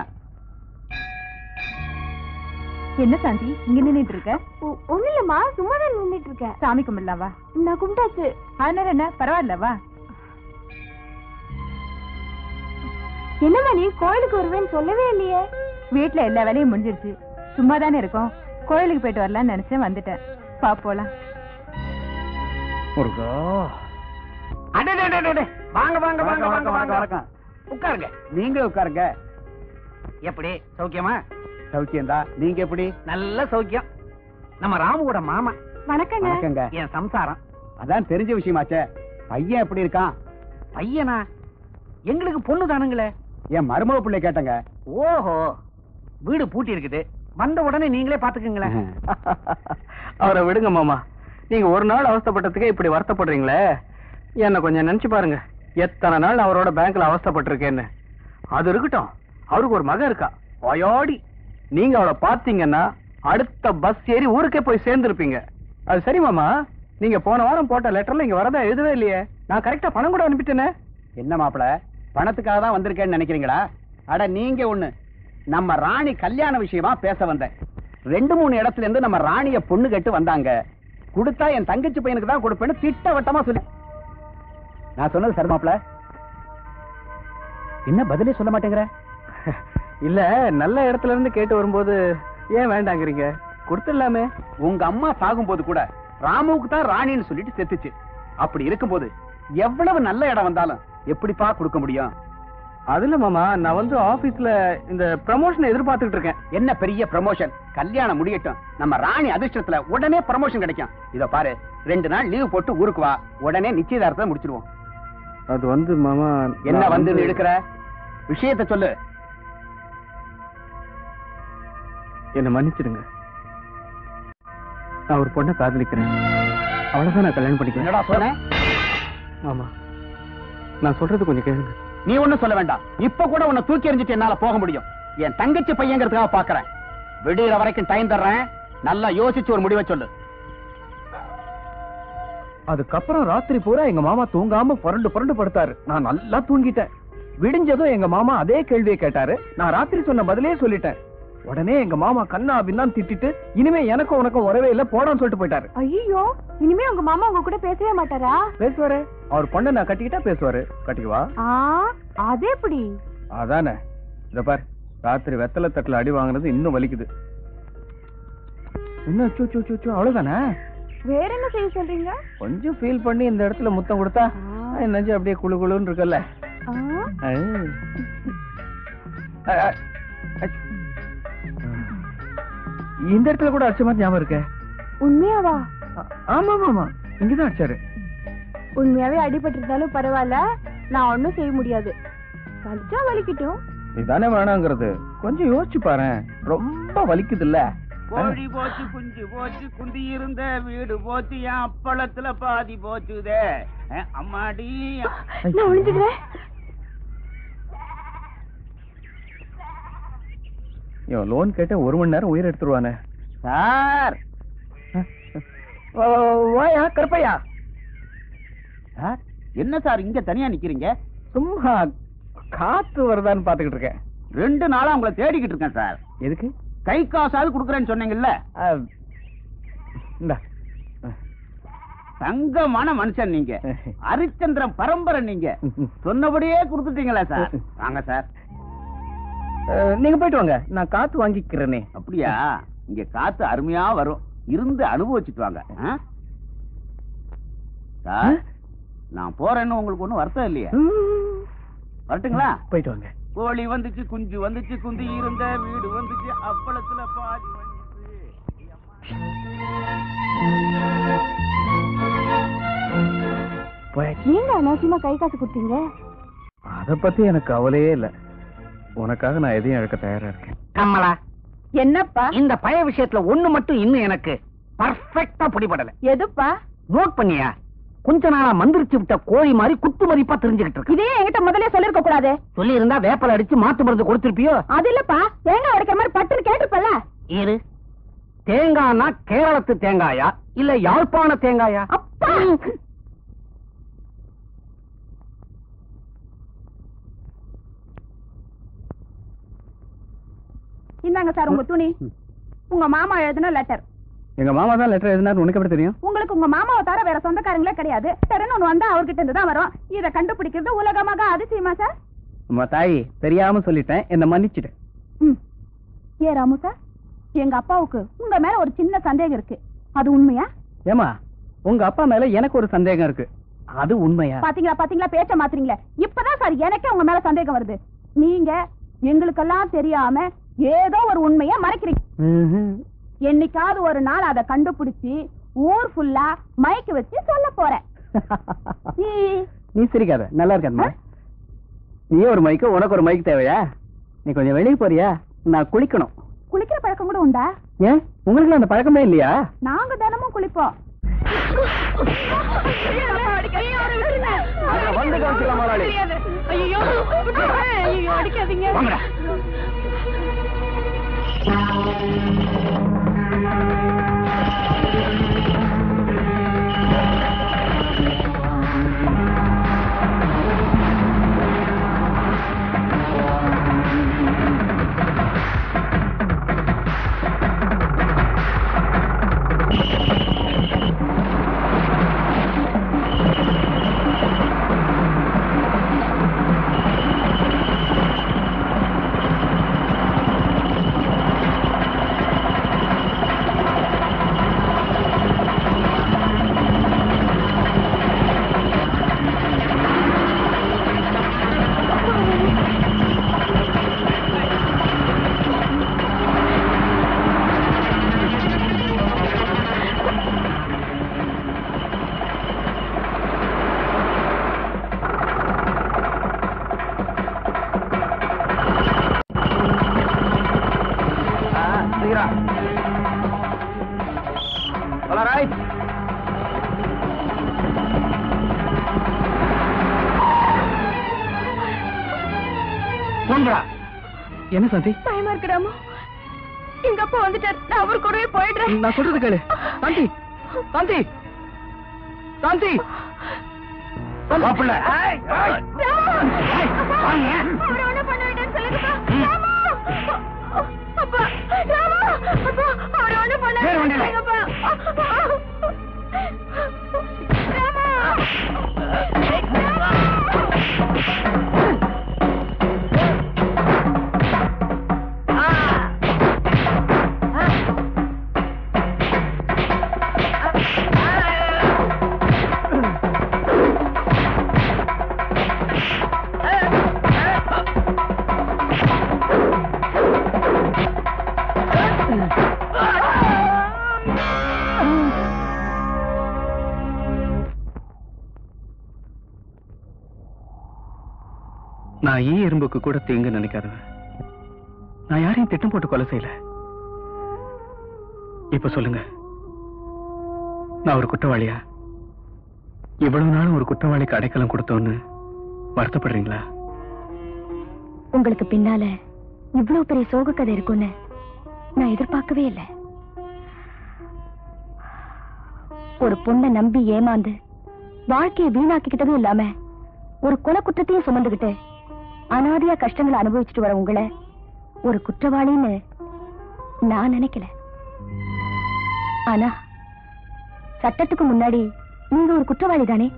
என்ன சாந்தி இங்க நின்னுட்டு இருக்க ஒண்ணு இல்லம்மா சும்மா தான் நின்னுட்டு இருக்கேன் சாமி கும்பிடலாவா நான் கும்பிட்டாச்சு அதனால என்ன பரவாயில்லவா என்னம்மா நீ கோயிலுக்கு வருவேன்னு சொல்லவே இல்லையே வீட்ல எல்லா வேலையும் முடிஞ்சிருச்சு சும்மா தானே இருக்கோம் கோயிலுக்கு போயிட்டு வரலாம்னு நினைச்சேன் வந்துட்டேன் பா போலாம் முருகா அடே டே, டே, டே, டே. வாங்க வாங்க வாங்க வாங்க வாங்க உட்காருங்க நீங்க உட்காருங்க எப்படி சௌக்கியமா சௌக்கியந்தா நீங்க எப்படி நல்ல சௌக்கியம் நம்ம ராமுவோட மாமா வணக்கங்க வணக்கங்க என் சம்சாரம் அதான் தெரிஞ்ச விஷயமாச்சே பையன் எப்படி இருக்கான் பையனா எங்களுக்கு பொண்ணு தானுங்களே என் மருமக பிள்ளை கேட்டங்க ஓஹோ வீடு பூட்டி இருக்குது வந்த உடனே நீங்களே பாத்துக்குங்களேன் அவரை விடுங்க மாமா நீங்க ஒரு நாள் அவஸ்தைப்பட்டதுக்கே இப்படி வருத்தப்படுறீங்களே என்ன கொஞ்சம் நினைச்சு பாருங்க எத்தனை நாள் அவரோட பேங்க்ல அவஸ்தைப்பட்டிருக்கேன்னு அது இருக்கட்டும் அவருக்கு ஒரு மக இருக்கா அயோடி நீங்க அவளை பாத்தீங்கன்னா அடுத்த பஸ் ஏறி ஊருக்கே போய் சேர்ந்திருப்பீங்க அது சரி மாமா நீங்க போன வாரம் போட்ட லெட்டர்ல இங்க வரதா எழுதவே இல்லையே நான் கரெக்டா பணம் கூட அனுப்பிட்டேனே என்ன மாப்பிள பணத்துக்காக தான் வந்திருக்கேன்னு நினைக்கிறீங்களா அட நீங்க ஒண்ணு நம்ம ராணி கல்யாண விஷயமா பேச வந்தேன் ரெண்டு மூணு இடத்துல இருந்து நம்ம ராணிய பொண்ணு கேட்டு வந்தாங்க கொடுத்தா என் தங்கச்சி பையனுக்கு தான் கொடுப்பேன்னு திட்டவட்டமா சொல்லி நான் சொன்னது சரி மாப்பிள என்ன பதிலே சொல்ல மாட்டேங்கிற இல்ல நல்ல இடத்துல இருந்து கேட்டு வரும்போது ஏன் வேண்டாங்கிறீங்க கொடுத்துடலாமே உங்க அம்மா சாகும்போது கூட ராமுவுக்கு தான் ராணின்னு சொல்லிட்டு செத்துச்சு அப்படி இருக்கும்போது எவ்வளவு நல்ல இடம் வந்தாலும் எப்படிப்பா கொடுக்க முடியும் அதுல மாமா நான் வந்து ஆபீஸ்ல இந்த ப்ரமோஷன் எதிர்பார்த்துட்டு இருக்கேன் என்ன பெரிய ப்ரமோஷன் கல்யாணம் முடியட்டும் நம்ம ராணி அதிர்ஷ்டத்துல உடனே ப்ரமோஷன் கிடைக்கும் இத பாரு ரெண்டு நாள் லீவ் போட்டு ஊருக்கு வா உடனே நிச்சயதார்த்தத்தை முடிச்சிருவோம் அது வந்து மாமா என்ன நான் வந்து எடுக்கிற விஷயத்த சொல்லு என்ன மன்னிச்சிடுங்க நான் ஒரு பொண்ணை காதலிக்கிறேன் அவ்வளவுதான் நான் கல்யாணம் பண்ணிக்கிறேன் என்னடா சொன்ன ஆமா நான் சொல்றது கொஞ்சம் கேளுங்க நீ ஒண்ணும் சொல்ல வேண்டாம் இப்ப கூட உன்னை தூக்கி எறிஞ்சிட்டு என்னால போக முடியும் என் தங்கச்சி பையங்கிறதுக்காக பாக்குறேன் விடுகிற வரைக்கும் டைம் தர்றேன் நல்லா யோசிச்சு ஒரு முடிவை சொல்லு அதுக்கப்புறம் ராத்திரி பூரா எங்க மாமா தூங்காம புரண்டு புரண்டு படுத்தாரு நான் நல்லா தூங்கிட்டேன் விடிஞ்சதும் எங்க மாமா அதே கேள்வியை கேட்டாரு நான் ராத்திரி சொன்ன பதிலே சொல்லிட்டேன் உடனே எங்க மாமா கண்ணா அப்படின்னு திட்டிட்டு இனிமே எனக்கும் உனக்கும் உறவே இல்ல போடான்னு சொல்லிட்டு போயிட்டாரு ஐயோ இனிமே உங்க மாமா உங்க கூட பேசவே மாட்டாரா பேசுவாரு அவர் பொண்ணை நான் கட்டிக்கிட்டா பேசுவாரு கட்டிக்குவா ஆ அது எப்படி அதானே இத பார் ராத்திரி வெத்தலை தட்டுல அடி வாங்குனது இன்னும் வலிக்குது என்ன சூ சூ சூ சூ அவ்வளவுதானே வேற என்ன செய்ய சொல்றீங்க கொஞ்சம் ஃபீல் பண்ணி இந்த இடத்துல முத்தம் கொடுத்தா என் நெஞ்சு அப்படியே குளு குளுன்னு இருக்குல்ல ஆ, ஐ. அ, அ, அ. இந்த இடத்துல கூட அடிச்ச மாதிரி ஞாபகம் இருக்கே உண்மையாவா ஆ- ஆமா ஆமா ஆமா இங்கதான் அடிச்சாரு உண்மையாவே அடிபட்டிருந்தாலும் பரவாயில்ல நான் ஒண்ணும் செய்ய முடியாது வலிச்சா வலிக்கட்டும் இதானே வேணாங்கிறது கொஞ்சம் யோசிச்சு பாரு ரொம்ப வலிக்குது இல்ல கோழி போச்சு குஞ்சு போச்சு குந்தி இருந்த வீடு போச்சு என் அப்பளத்துல பாதி போச்சுதே அஹ், அம்மாடி நான் ஒளிஞ்சுக்கிறேன் இவன் லோன் கேட்ட ஒரு மணி நேரம் உயிர் எடுத்துருவானே சார் வாயா கருப்பையா சார் என்ன சார் இங்க தனியா நிக்கிறீங்க சும்மா காத்து வருதான்னு பாத்துக்கிட்டு இருக்கேன் ரெண்டு நாளா உங்களை தேடிக்கிட்டு இருக்கேன் சார் எதுக்கு கை காசாவது குடுக்கறேன்னு சொன்னீங்கல்ல அஹ், இந்தா. தங்கமான மனுஷன் நீங்க ஹரிச்சந்திரன் பரம்பரை நீங்க சொன்னபடியே கொடுத்துட்டீங்களா சார் வாங்க சார் அஹ், நீங்க போயிட்டு வாங்க நான் காத்து வாங்கிக்கிறேனே அப்படியா இங்க காத்து அருமையா வரும் இருந்து அனுபவிச்சுட்டு வாங்க ஆ? சார் நான் போறேன்னு உங்களுக்கு ஒண்ணும் வருத்தம் இல்லையா வரட்டுங்களா போயிட்டு வாங்க கோழி வந்துச்சு குஞ்சு வந்துச்சு குந்தி இருந்த வீடு வந்துச்சு அப்பளத்துல பாதி வந்துச்சு போயாச்சு ஏங்க அனாவசியமா கை காசு கொடுத்தீங்க அத பத்தி எனக்கு கவலையே இல்ல உனக்காக நான் எதையும் இழக்க தயாரா இருக்கேன் கமலா என்னப்பா இந்த பழைய விஷயத்துல ஒண்ணு மட்டும் இன்னும் எனக்கு பர்ஃபெக்ட்டா பிடிபடல எதுப்பா நோட் பண்ணியா கொஞ்ச நாளா மந்திரிச்சு விட்ட கோழி மாதிரி குத்து மதிப்பா தெரிஞ்சுக்கிட்டு இருக்கு இதே என்கிட்ட முதல்ல சொல்லிருக்க கூடாது சொல்லி இருந்தா வேப்பல அடிச்சு மாத்து மருந்து கொடுத்திருப்பியோ அது இல்லப்பா தேங்காய் உடைக்கிற மாதிரி பட்டுன்னு கேட்டிருப்பல இரு தேங்காய்னா கேரளத்து தேங்காயா இல்ல யாழ்ப்பாண தேங்காயா அப்பா இந்தாங்க சார் உங்க துணி உங்க மாமா எழுதின லெட்டர் எங்க மாமா தான் லெட்டர் எழுதினாரு உனக்கு எப்படி தெரியும் உங்களுக்கு உங்க மாமாவை தவிர வேற சொந்தக்காரங்களே கிடையாது லெட்டர்னு ஒண்ணு வந்தா அவர்கிட்ட இருந்து தான் வரும் இத கண்டுபிடிக்கிறது உலகமாக அதிசயமா சார் அம்மா தாயி தெரியாம சொல்லிட்டேன் என்ன மன்னிச்சிடு ம். ஏ ராமு சார் எங்க அப்பாவுக்கு உங்க மேல ஒரு சின்ன சந்தேகம் இருக்கு அது உண்மையா ஏமா உங்க அப்பா மேல எனக்கு ஒரு சந்தேகம் இருக்கு அது உண்மையா பாத்தீங்களா பாத்தீங்களா பேச்ச மாத்துறீங்களே இப்பதான் சார் எனக்கே உங்க மேல சந்தேகம் வருது நீங்க எங்களுக்கெல்லாம் தெரியாம ஏதோ ஒரு உண்மைய மறைக்கிறீங்க என்னைக்காவது ஒரு நாள் அதை கண்டுபிடிச்சு ஊர் ஃபுல்லா மைக்கு வச்சு சொல்ல போறேன் ஈ. நீ சிரிக்காத நல்லா இருக்காதுமா நீ ஒரு மைக்கு உனக்கு ஒரு மைக் தேவையா நீ கொஞ்சம் வெளியே போறியா நான் குளிக்கணும் குளிக்கிற பழக்கம் கூட உண்டா ஏன் உங்களுக்கு அந்த பழக்கமே இல்லையா நாங்க தினமும் குளிப்போம் வந்து கவனிச்சுக்கலாம் முதலாளி. ஐயோ ஐயோ அடிக்காதீங்க வாங்கடா. சீக்கிரம் All right. போங்கடா என்ன சாந்தி பயமா இருக்கிறாமோ எங்க அப்பா வந்துட்டார் நான் அவர் கூடவே போயிடுறேன் நான் சொல்றது கேளு சாந்தி சாந்தி சாந்தி மாப்பிள்ள வேற ஒண்ணும் இல்லை. நான் ஈ எறும்புக்கு கூட தீங்கு நினைக்காதவன் நான் யாரையும் திட்டம் போட்டு கொலை செய்யல இப்ப சொல்லுங்க நான் ஒரு குற்றவாளியா இவ்வளவு நாள் ஒரு குற்றவாளிக்கு அடைக்கலம் கொடுத்தோன்னு வருத்தப்படுறீங்களா உங்களுக்கு பின்னால இவ்வளவு பெரிய சோக கதை இருக்கும்னு நான் எதிர்பார்க்கவே இல்லை ஒரு பொண்ணை நம்பி ஏமாந்து வாழ்க்கையை வீணாக்கிக்கிட்டதும் இல்லாம ஒரு கொலை குற்றத்தையும் சுமந்துகிட்டு அனாதையா கஷ்டங்களை அனுபவிச்சுட்டு வர உங்களை ஒரு குற்றவாளின்னு நான் நினைக்கல ஆனா சட்டத்துக்கு முன்னாடி நீங்க ஒரு குற்றவாளி தானே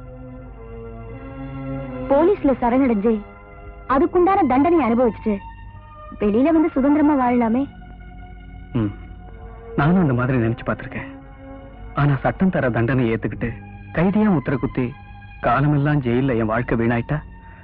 போலீஸ்ல சரணடைஞ்சு அதுக்குண்டான தண்டனை அனுபவிச்சுட்டு வெளியில வந்து சுதந்திரமா வாழலாமே ம். நானும் அந்த மாதிரி நினைச்சு பார்த்திருக்கேன் ஆனா சட்டம் தர தண்டனை ஏத்துக்கிட்டு கைதியா முத்திர குத்தி காலமெல்லாம் ஜெயில்ல என் வாழ்க்கை வீணாயிட்டா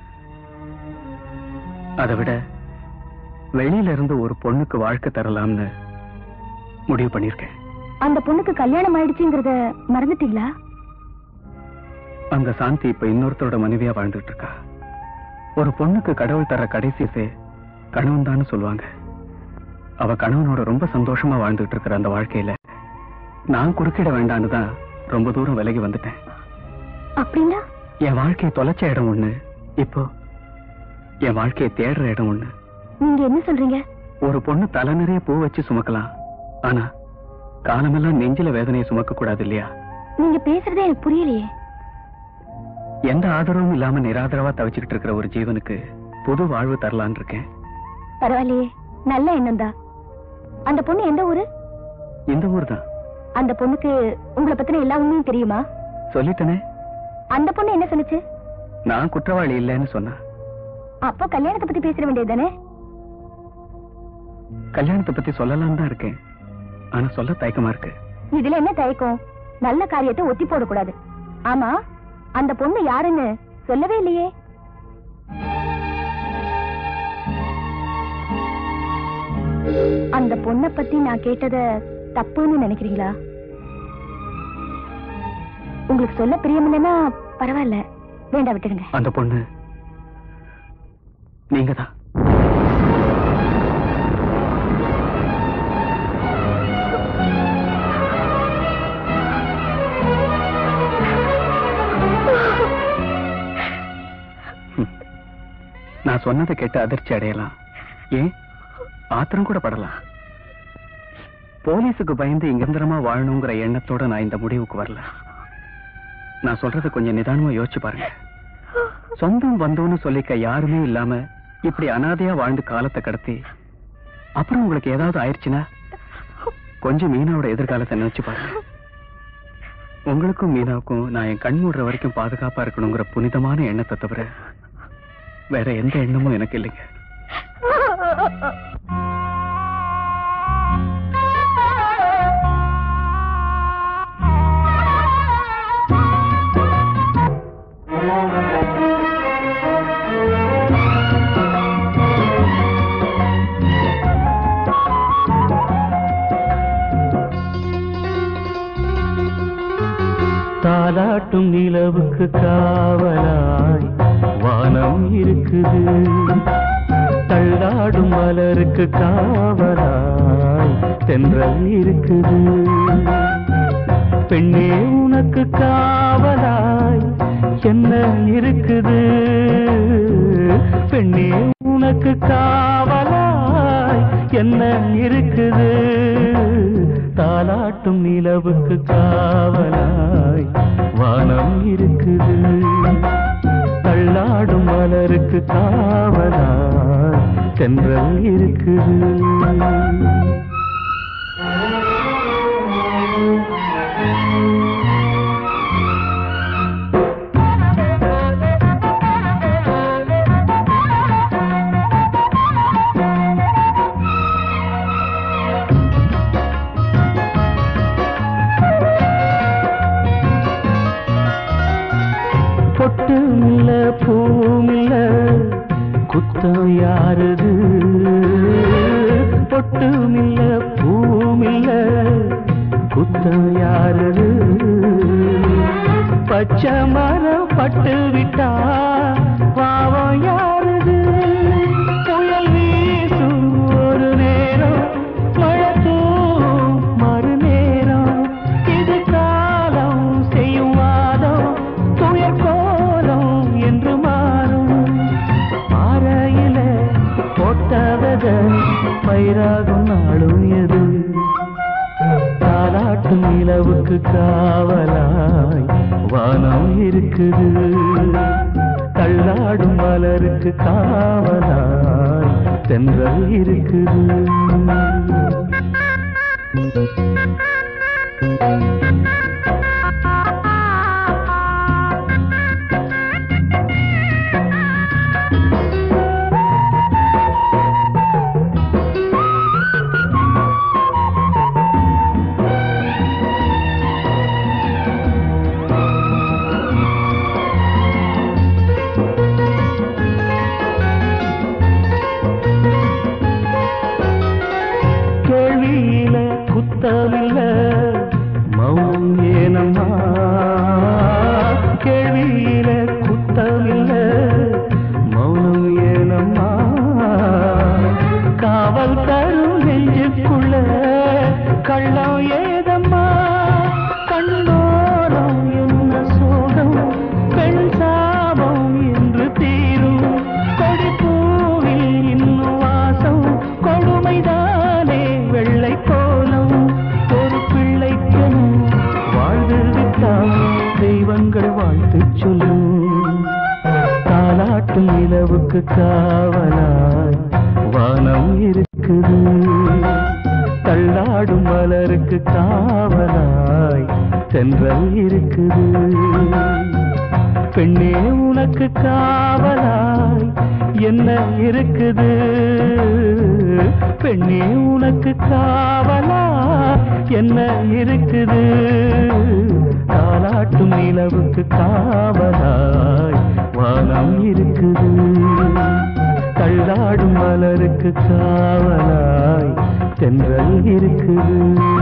அதை விட வெளியில இருந்து ஒரு பொண்ணுக்கு வாழ்க்கை தரலாம்னு முடிவு பண்ணிருக்கேன் அந்த பொண்ணுக்கு கல்யாணம் ஆயிடுச்சுங்கிறத மறந்துட்டீங்களா அந்த சாந்தி இப்ப இன்னொருத்தரோட மனைவியா வாழ்ந்துட்டு இருக்கா ஒரு பொண்ணுக்கு கடவுள் தர கடைசி சே கணவன் தான் சொல்லுவாங்க அவ கணவனோட ரொம்ப சந்தோஷமா வாழ்ந்துட்டு இருக்கிற அந்த வாழ்க்கையில நான் குறுக்கிட வேண்டான்னு தான் ரொம்ப தூரம் விலகி வந்துட்டேன் அப்படின்னா என் வாழ்க்கையை தொலைச்ச இடம் ஒண்ணு இப்போ என் வாழ்க்கையை தேடுற இடம் ஒண்ணு நீங்க என்ன சொல்றீங்க ஒரு பொண்ணு தலை நிறைய பூ வச்சு சுமக்கலாம் ஆனா காலமெல்லாம் நெஞ்சில வேதனையை சுமக்க கூடாது இல்லையா நீங்க பேசுறதே எனக்கு புரியலையே எந்த ஆதரவும் இல்லாம நிராதரவா தவிச்சுக்கிட்டு இருக்கிற ஒரு ஜீவனுக்கு புது வாழ்வு தரலான்னு இருக்கேன் பரவாயில்லையே நல்ல எண்ணம் தான் அந்த பொண்ணு எந்த ஊரு இந்த ஊர் தான் அந்த பொண்ணுக்கு உங்களை பத்தின எல்லா உண்மையும் தெரியுமா சொல்லிட்டனே அந்த பொண்ணு என்ன சொல்லுச்சு நான் குற்றவாளி இல்லைன்னு சொன்னா அப்போ கல்யாணத்தை பத்தி பேச வேண்டியது தானே கல்யாணத்தை பத்தி சொல்லலாம்னு தான் இருக்கேன் ஆனா சொல்ல தயக்கமா இருக்கு இதுல என்ன தயக்கம் நல்ல காரியத்தை ஒத்தி போடக்கூடாது ஆமா அந்த பொண்ணு யாருன்னு சொல்லவே இல்லையே அந்த பொண்ண பத்தி நான் கேட்டத தப்புன்னு நினைக்கிறீங்களா உங்களுக்கு சொல்ல பிரியமில்லைன்னா பரவாயில்ல வேண்டாம் விட்டுடுங்க அந்த பொண்ணு நீங்க தான் நான் சொன்னதை கேட்டு அதிர்ச்சி அடையலாம் ஏன் ஆத்திரம் கூட படலாம் போலீஸுக்கு பயந்து இங்கந்திரமா வாழணுங்கிற எண்ணத்தோட நான் இந்த முடிவுக்கு வரல நான் சொல்றத கொஞ்சம் நிதானமா யோசிச்சு பாருங்க சொந்தம் வந்தோன்னு சொல்லிக்க யாருமே இல்லாம இப்படி அனாதையா வாழ்ந்து காலத்தை கடத்தி அப்புறம் உங்களுக்கு ஏதாவது ஆயிடுச்சுன்னா கொஞ்சம் மீனாவோட எதிர்காலத்தை நினைச்சு பாருங்க உங்களுக்கும் மீனாவுக்கும் நான் என் கண் மூடுற வரைக்கும் பாதுகாப்பா இருக்கணுங்கிற புனிதமான எண்ணத்தை தவிர வேற எந்த எண்ணமும் எனக்கு இல்லைங்க தாலாட்டும் நிலவுக்கு காவலாய் வானம் இருக்குது தள்ளாடும் மலருக்கு காவலாய் தென்றல் இருக்குது பெண்ணே உனக்கு காவலாய் என்ன இருக்குது பெண்ணே உனக்கு காவலாய் என்ன இருக்குது தாலாட்டும் நிலவுக்கு காவலாய் வானம் இருக்குது தள்ளாடும் மலருக்கு காவலாய் தென்றல் இருக்குது பொட்டும் இல்ல பூவும் இல்ல குத்தம் யாருது பொட்டும் இல்ல பூவும் இல்ல குத்தம் யாருது பச்சை மரம் பட்டு விட்டா பாவம் யாருது புயல் வீசும் ஒரு நேரம் மழை தூவும் மறு நேரம் இது காலம் செய்யும் வாதம் துயர் கோலம் என்று மாறும் பாறையில போட்டவத பயிராகும் நாளும் எது தாலாட்டும் நிலவுக்கு காவலாய் வானம் இருக்குது தள்ளாடும் மலருக்கு காவலாய் தென்றல் இருக்குது கேள்வியில குத்தமில்ல மௌனம் ஏனம்மா கேள்வியில குத்தமில்ல மௌனம் நிலவுக்கு காவலாய் வானம் இருக்குது தள்ளாடும் மலருக்கு காவலாய் சென்றல் இருக்குது பெண்ணே உனக்கு காவலாய் என்ன இருக்குது பெண்ணே உனக்கு காவலாய் என்ன இருக்குது தாலாட்டும் நிலவுக்கு காவலாய் வானம் இருக்குது தள்ளாடும் மலருக்கு காவலாய் தென்றல் இருக்குது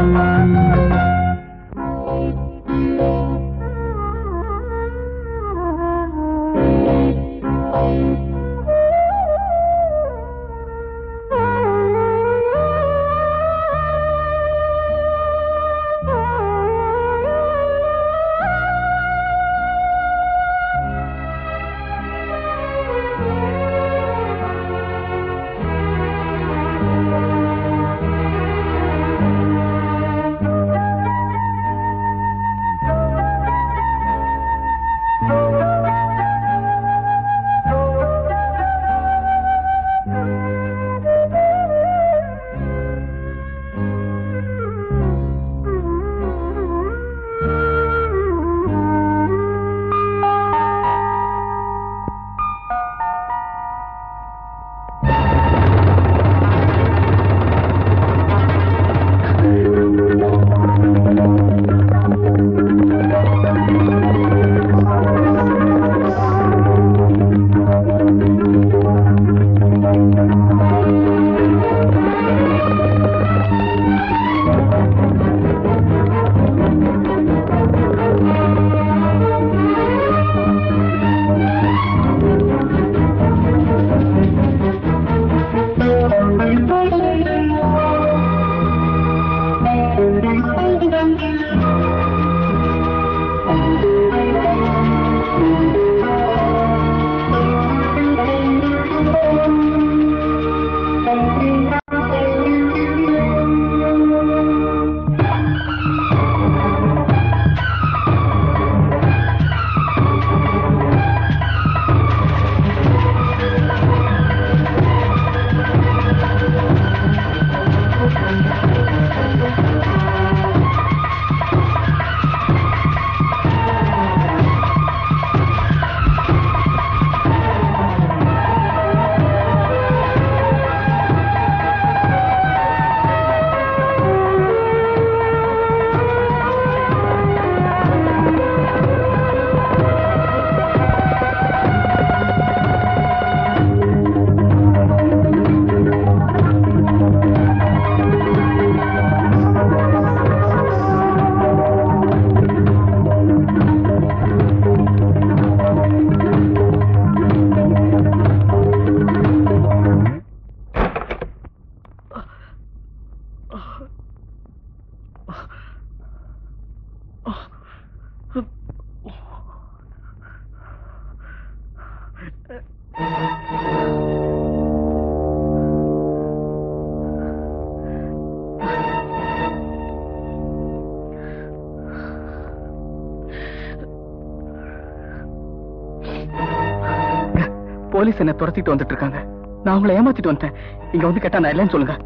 போலீஸ் என்ன துரத்திட்டு வந்துட்டு இருக்காங்க நான் உங்களை ஏமாத்திட்டு வந்துட்டேன் இங்க வந்து கேட்டா நான் இல்லைன்னு சொல்லுங்க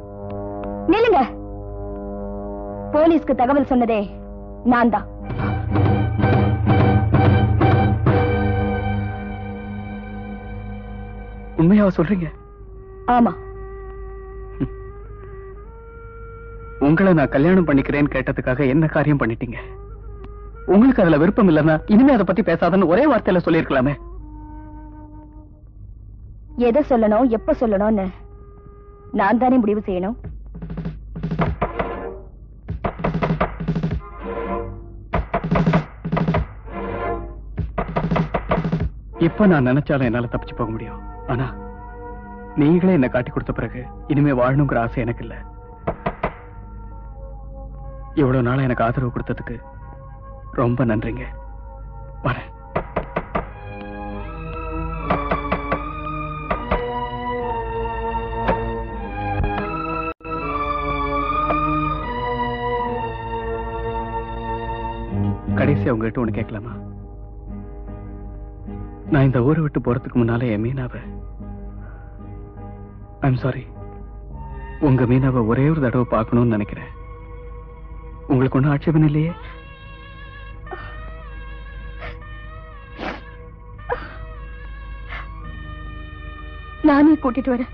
நில்லுங்க போலீஸ்க்கு தகவல் சொன்னதே நான் தான் உண்மையாவா சொல்றீங்க ஆமா உங்களை நான் கல்யாணம் பண்ணிக்கிறேன்னு கேட்டதுக்காக என்ன காரியம் பண்ணிட்டீங்க உங்களுக்கு அதுல விருப்பம் இல்லைன்னா இனிமே அதை பத்தி பேசாதன்னு ஒரே வார்த்தையில சொல்லியிருக்கலாமே எதை சொல்லணும் எப்ப சொல்லணும்னு நான் தானே முடிவு செய்யணும் இப்ப நான் நினைச்சாலும் என்னால தப்பிச்சு போக முடியும் ஆனா நீங்களே என்ன காட்டி கொடுத்த பிறகு இனிமே வாழணுங்கிற ஆசை எனக்கு இல்ல இவ்வளவு நாளா எனக்கு ஆதரவு கொடுத்ததுக்கு ரொம்ப நன்றிங்க வரேன் கடைசியா உங்ககிட்ட ஒண்ணு கேட்கலாமா நான் இந்த ஊரை விட்டு போறதுக்கு முன்னாலே என் மீனாவை ஐம் சாரி உங்க மீனாவை ஒரே ஒரு தடவை பார்க்கணும்னு நினைக்கிறேன் உங்களுக்கு ஒன்றும் ஆட்சேபம் இல்லையே நானே கூட்டிட்டு வரேன்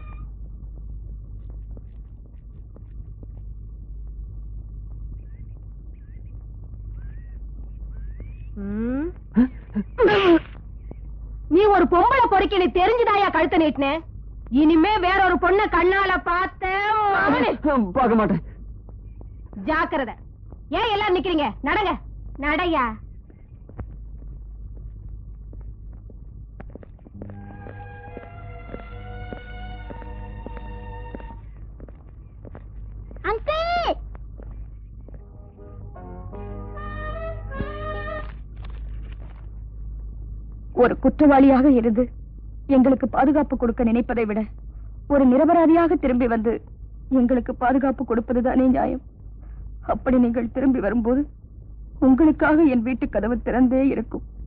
நீ ஒரு பொம்பளை பொறுக்கி நீ தெரிஞ்சுதாயா கழுத்த நீட்டின இனிமே வேற ஒரு பொண்ண கண்ணால பார்த்த பார்க்க மாட்டேன் ஜாக்கிரதை ஏன் எல்லாரும் நிக்கிறீங்க நடங்க நடையா அங்கிள் ஒரு குற்றவாளியாக இருந்து எங்களுக்கு பாதுகாப்பு கொடுக்க நினைப்பதை விட ஒரு நிரபராதியாக திரும்பி வந்து எங்களுக்கு பாதுகாப்பு கொடுப்பதுதானே நியாயம் அப்படி நீங்கள் திரும்பி வரும்போது உங்களுக்காக என் வீட்டு கதவு திறந்தே இருக்கும்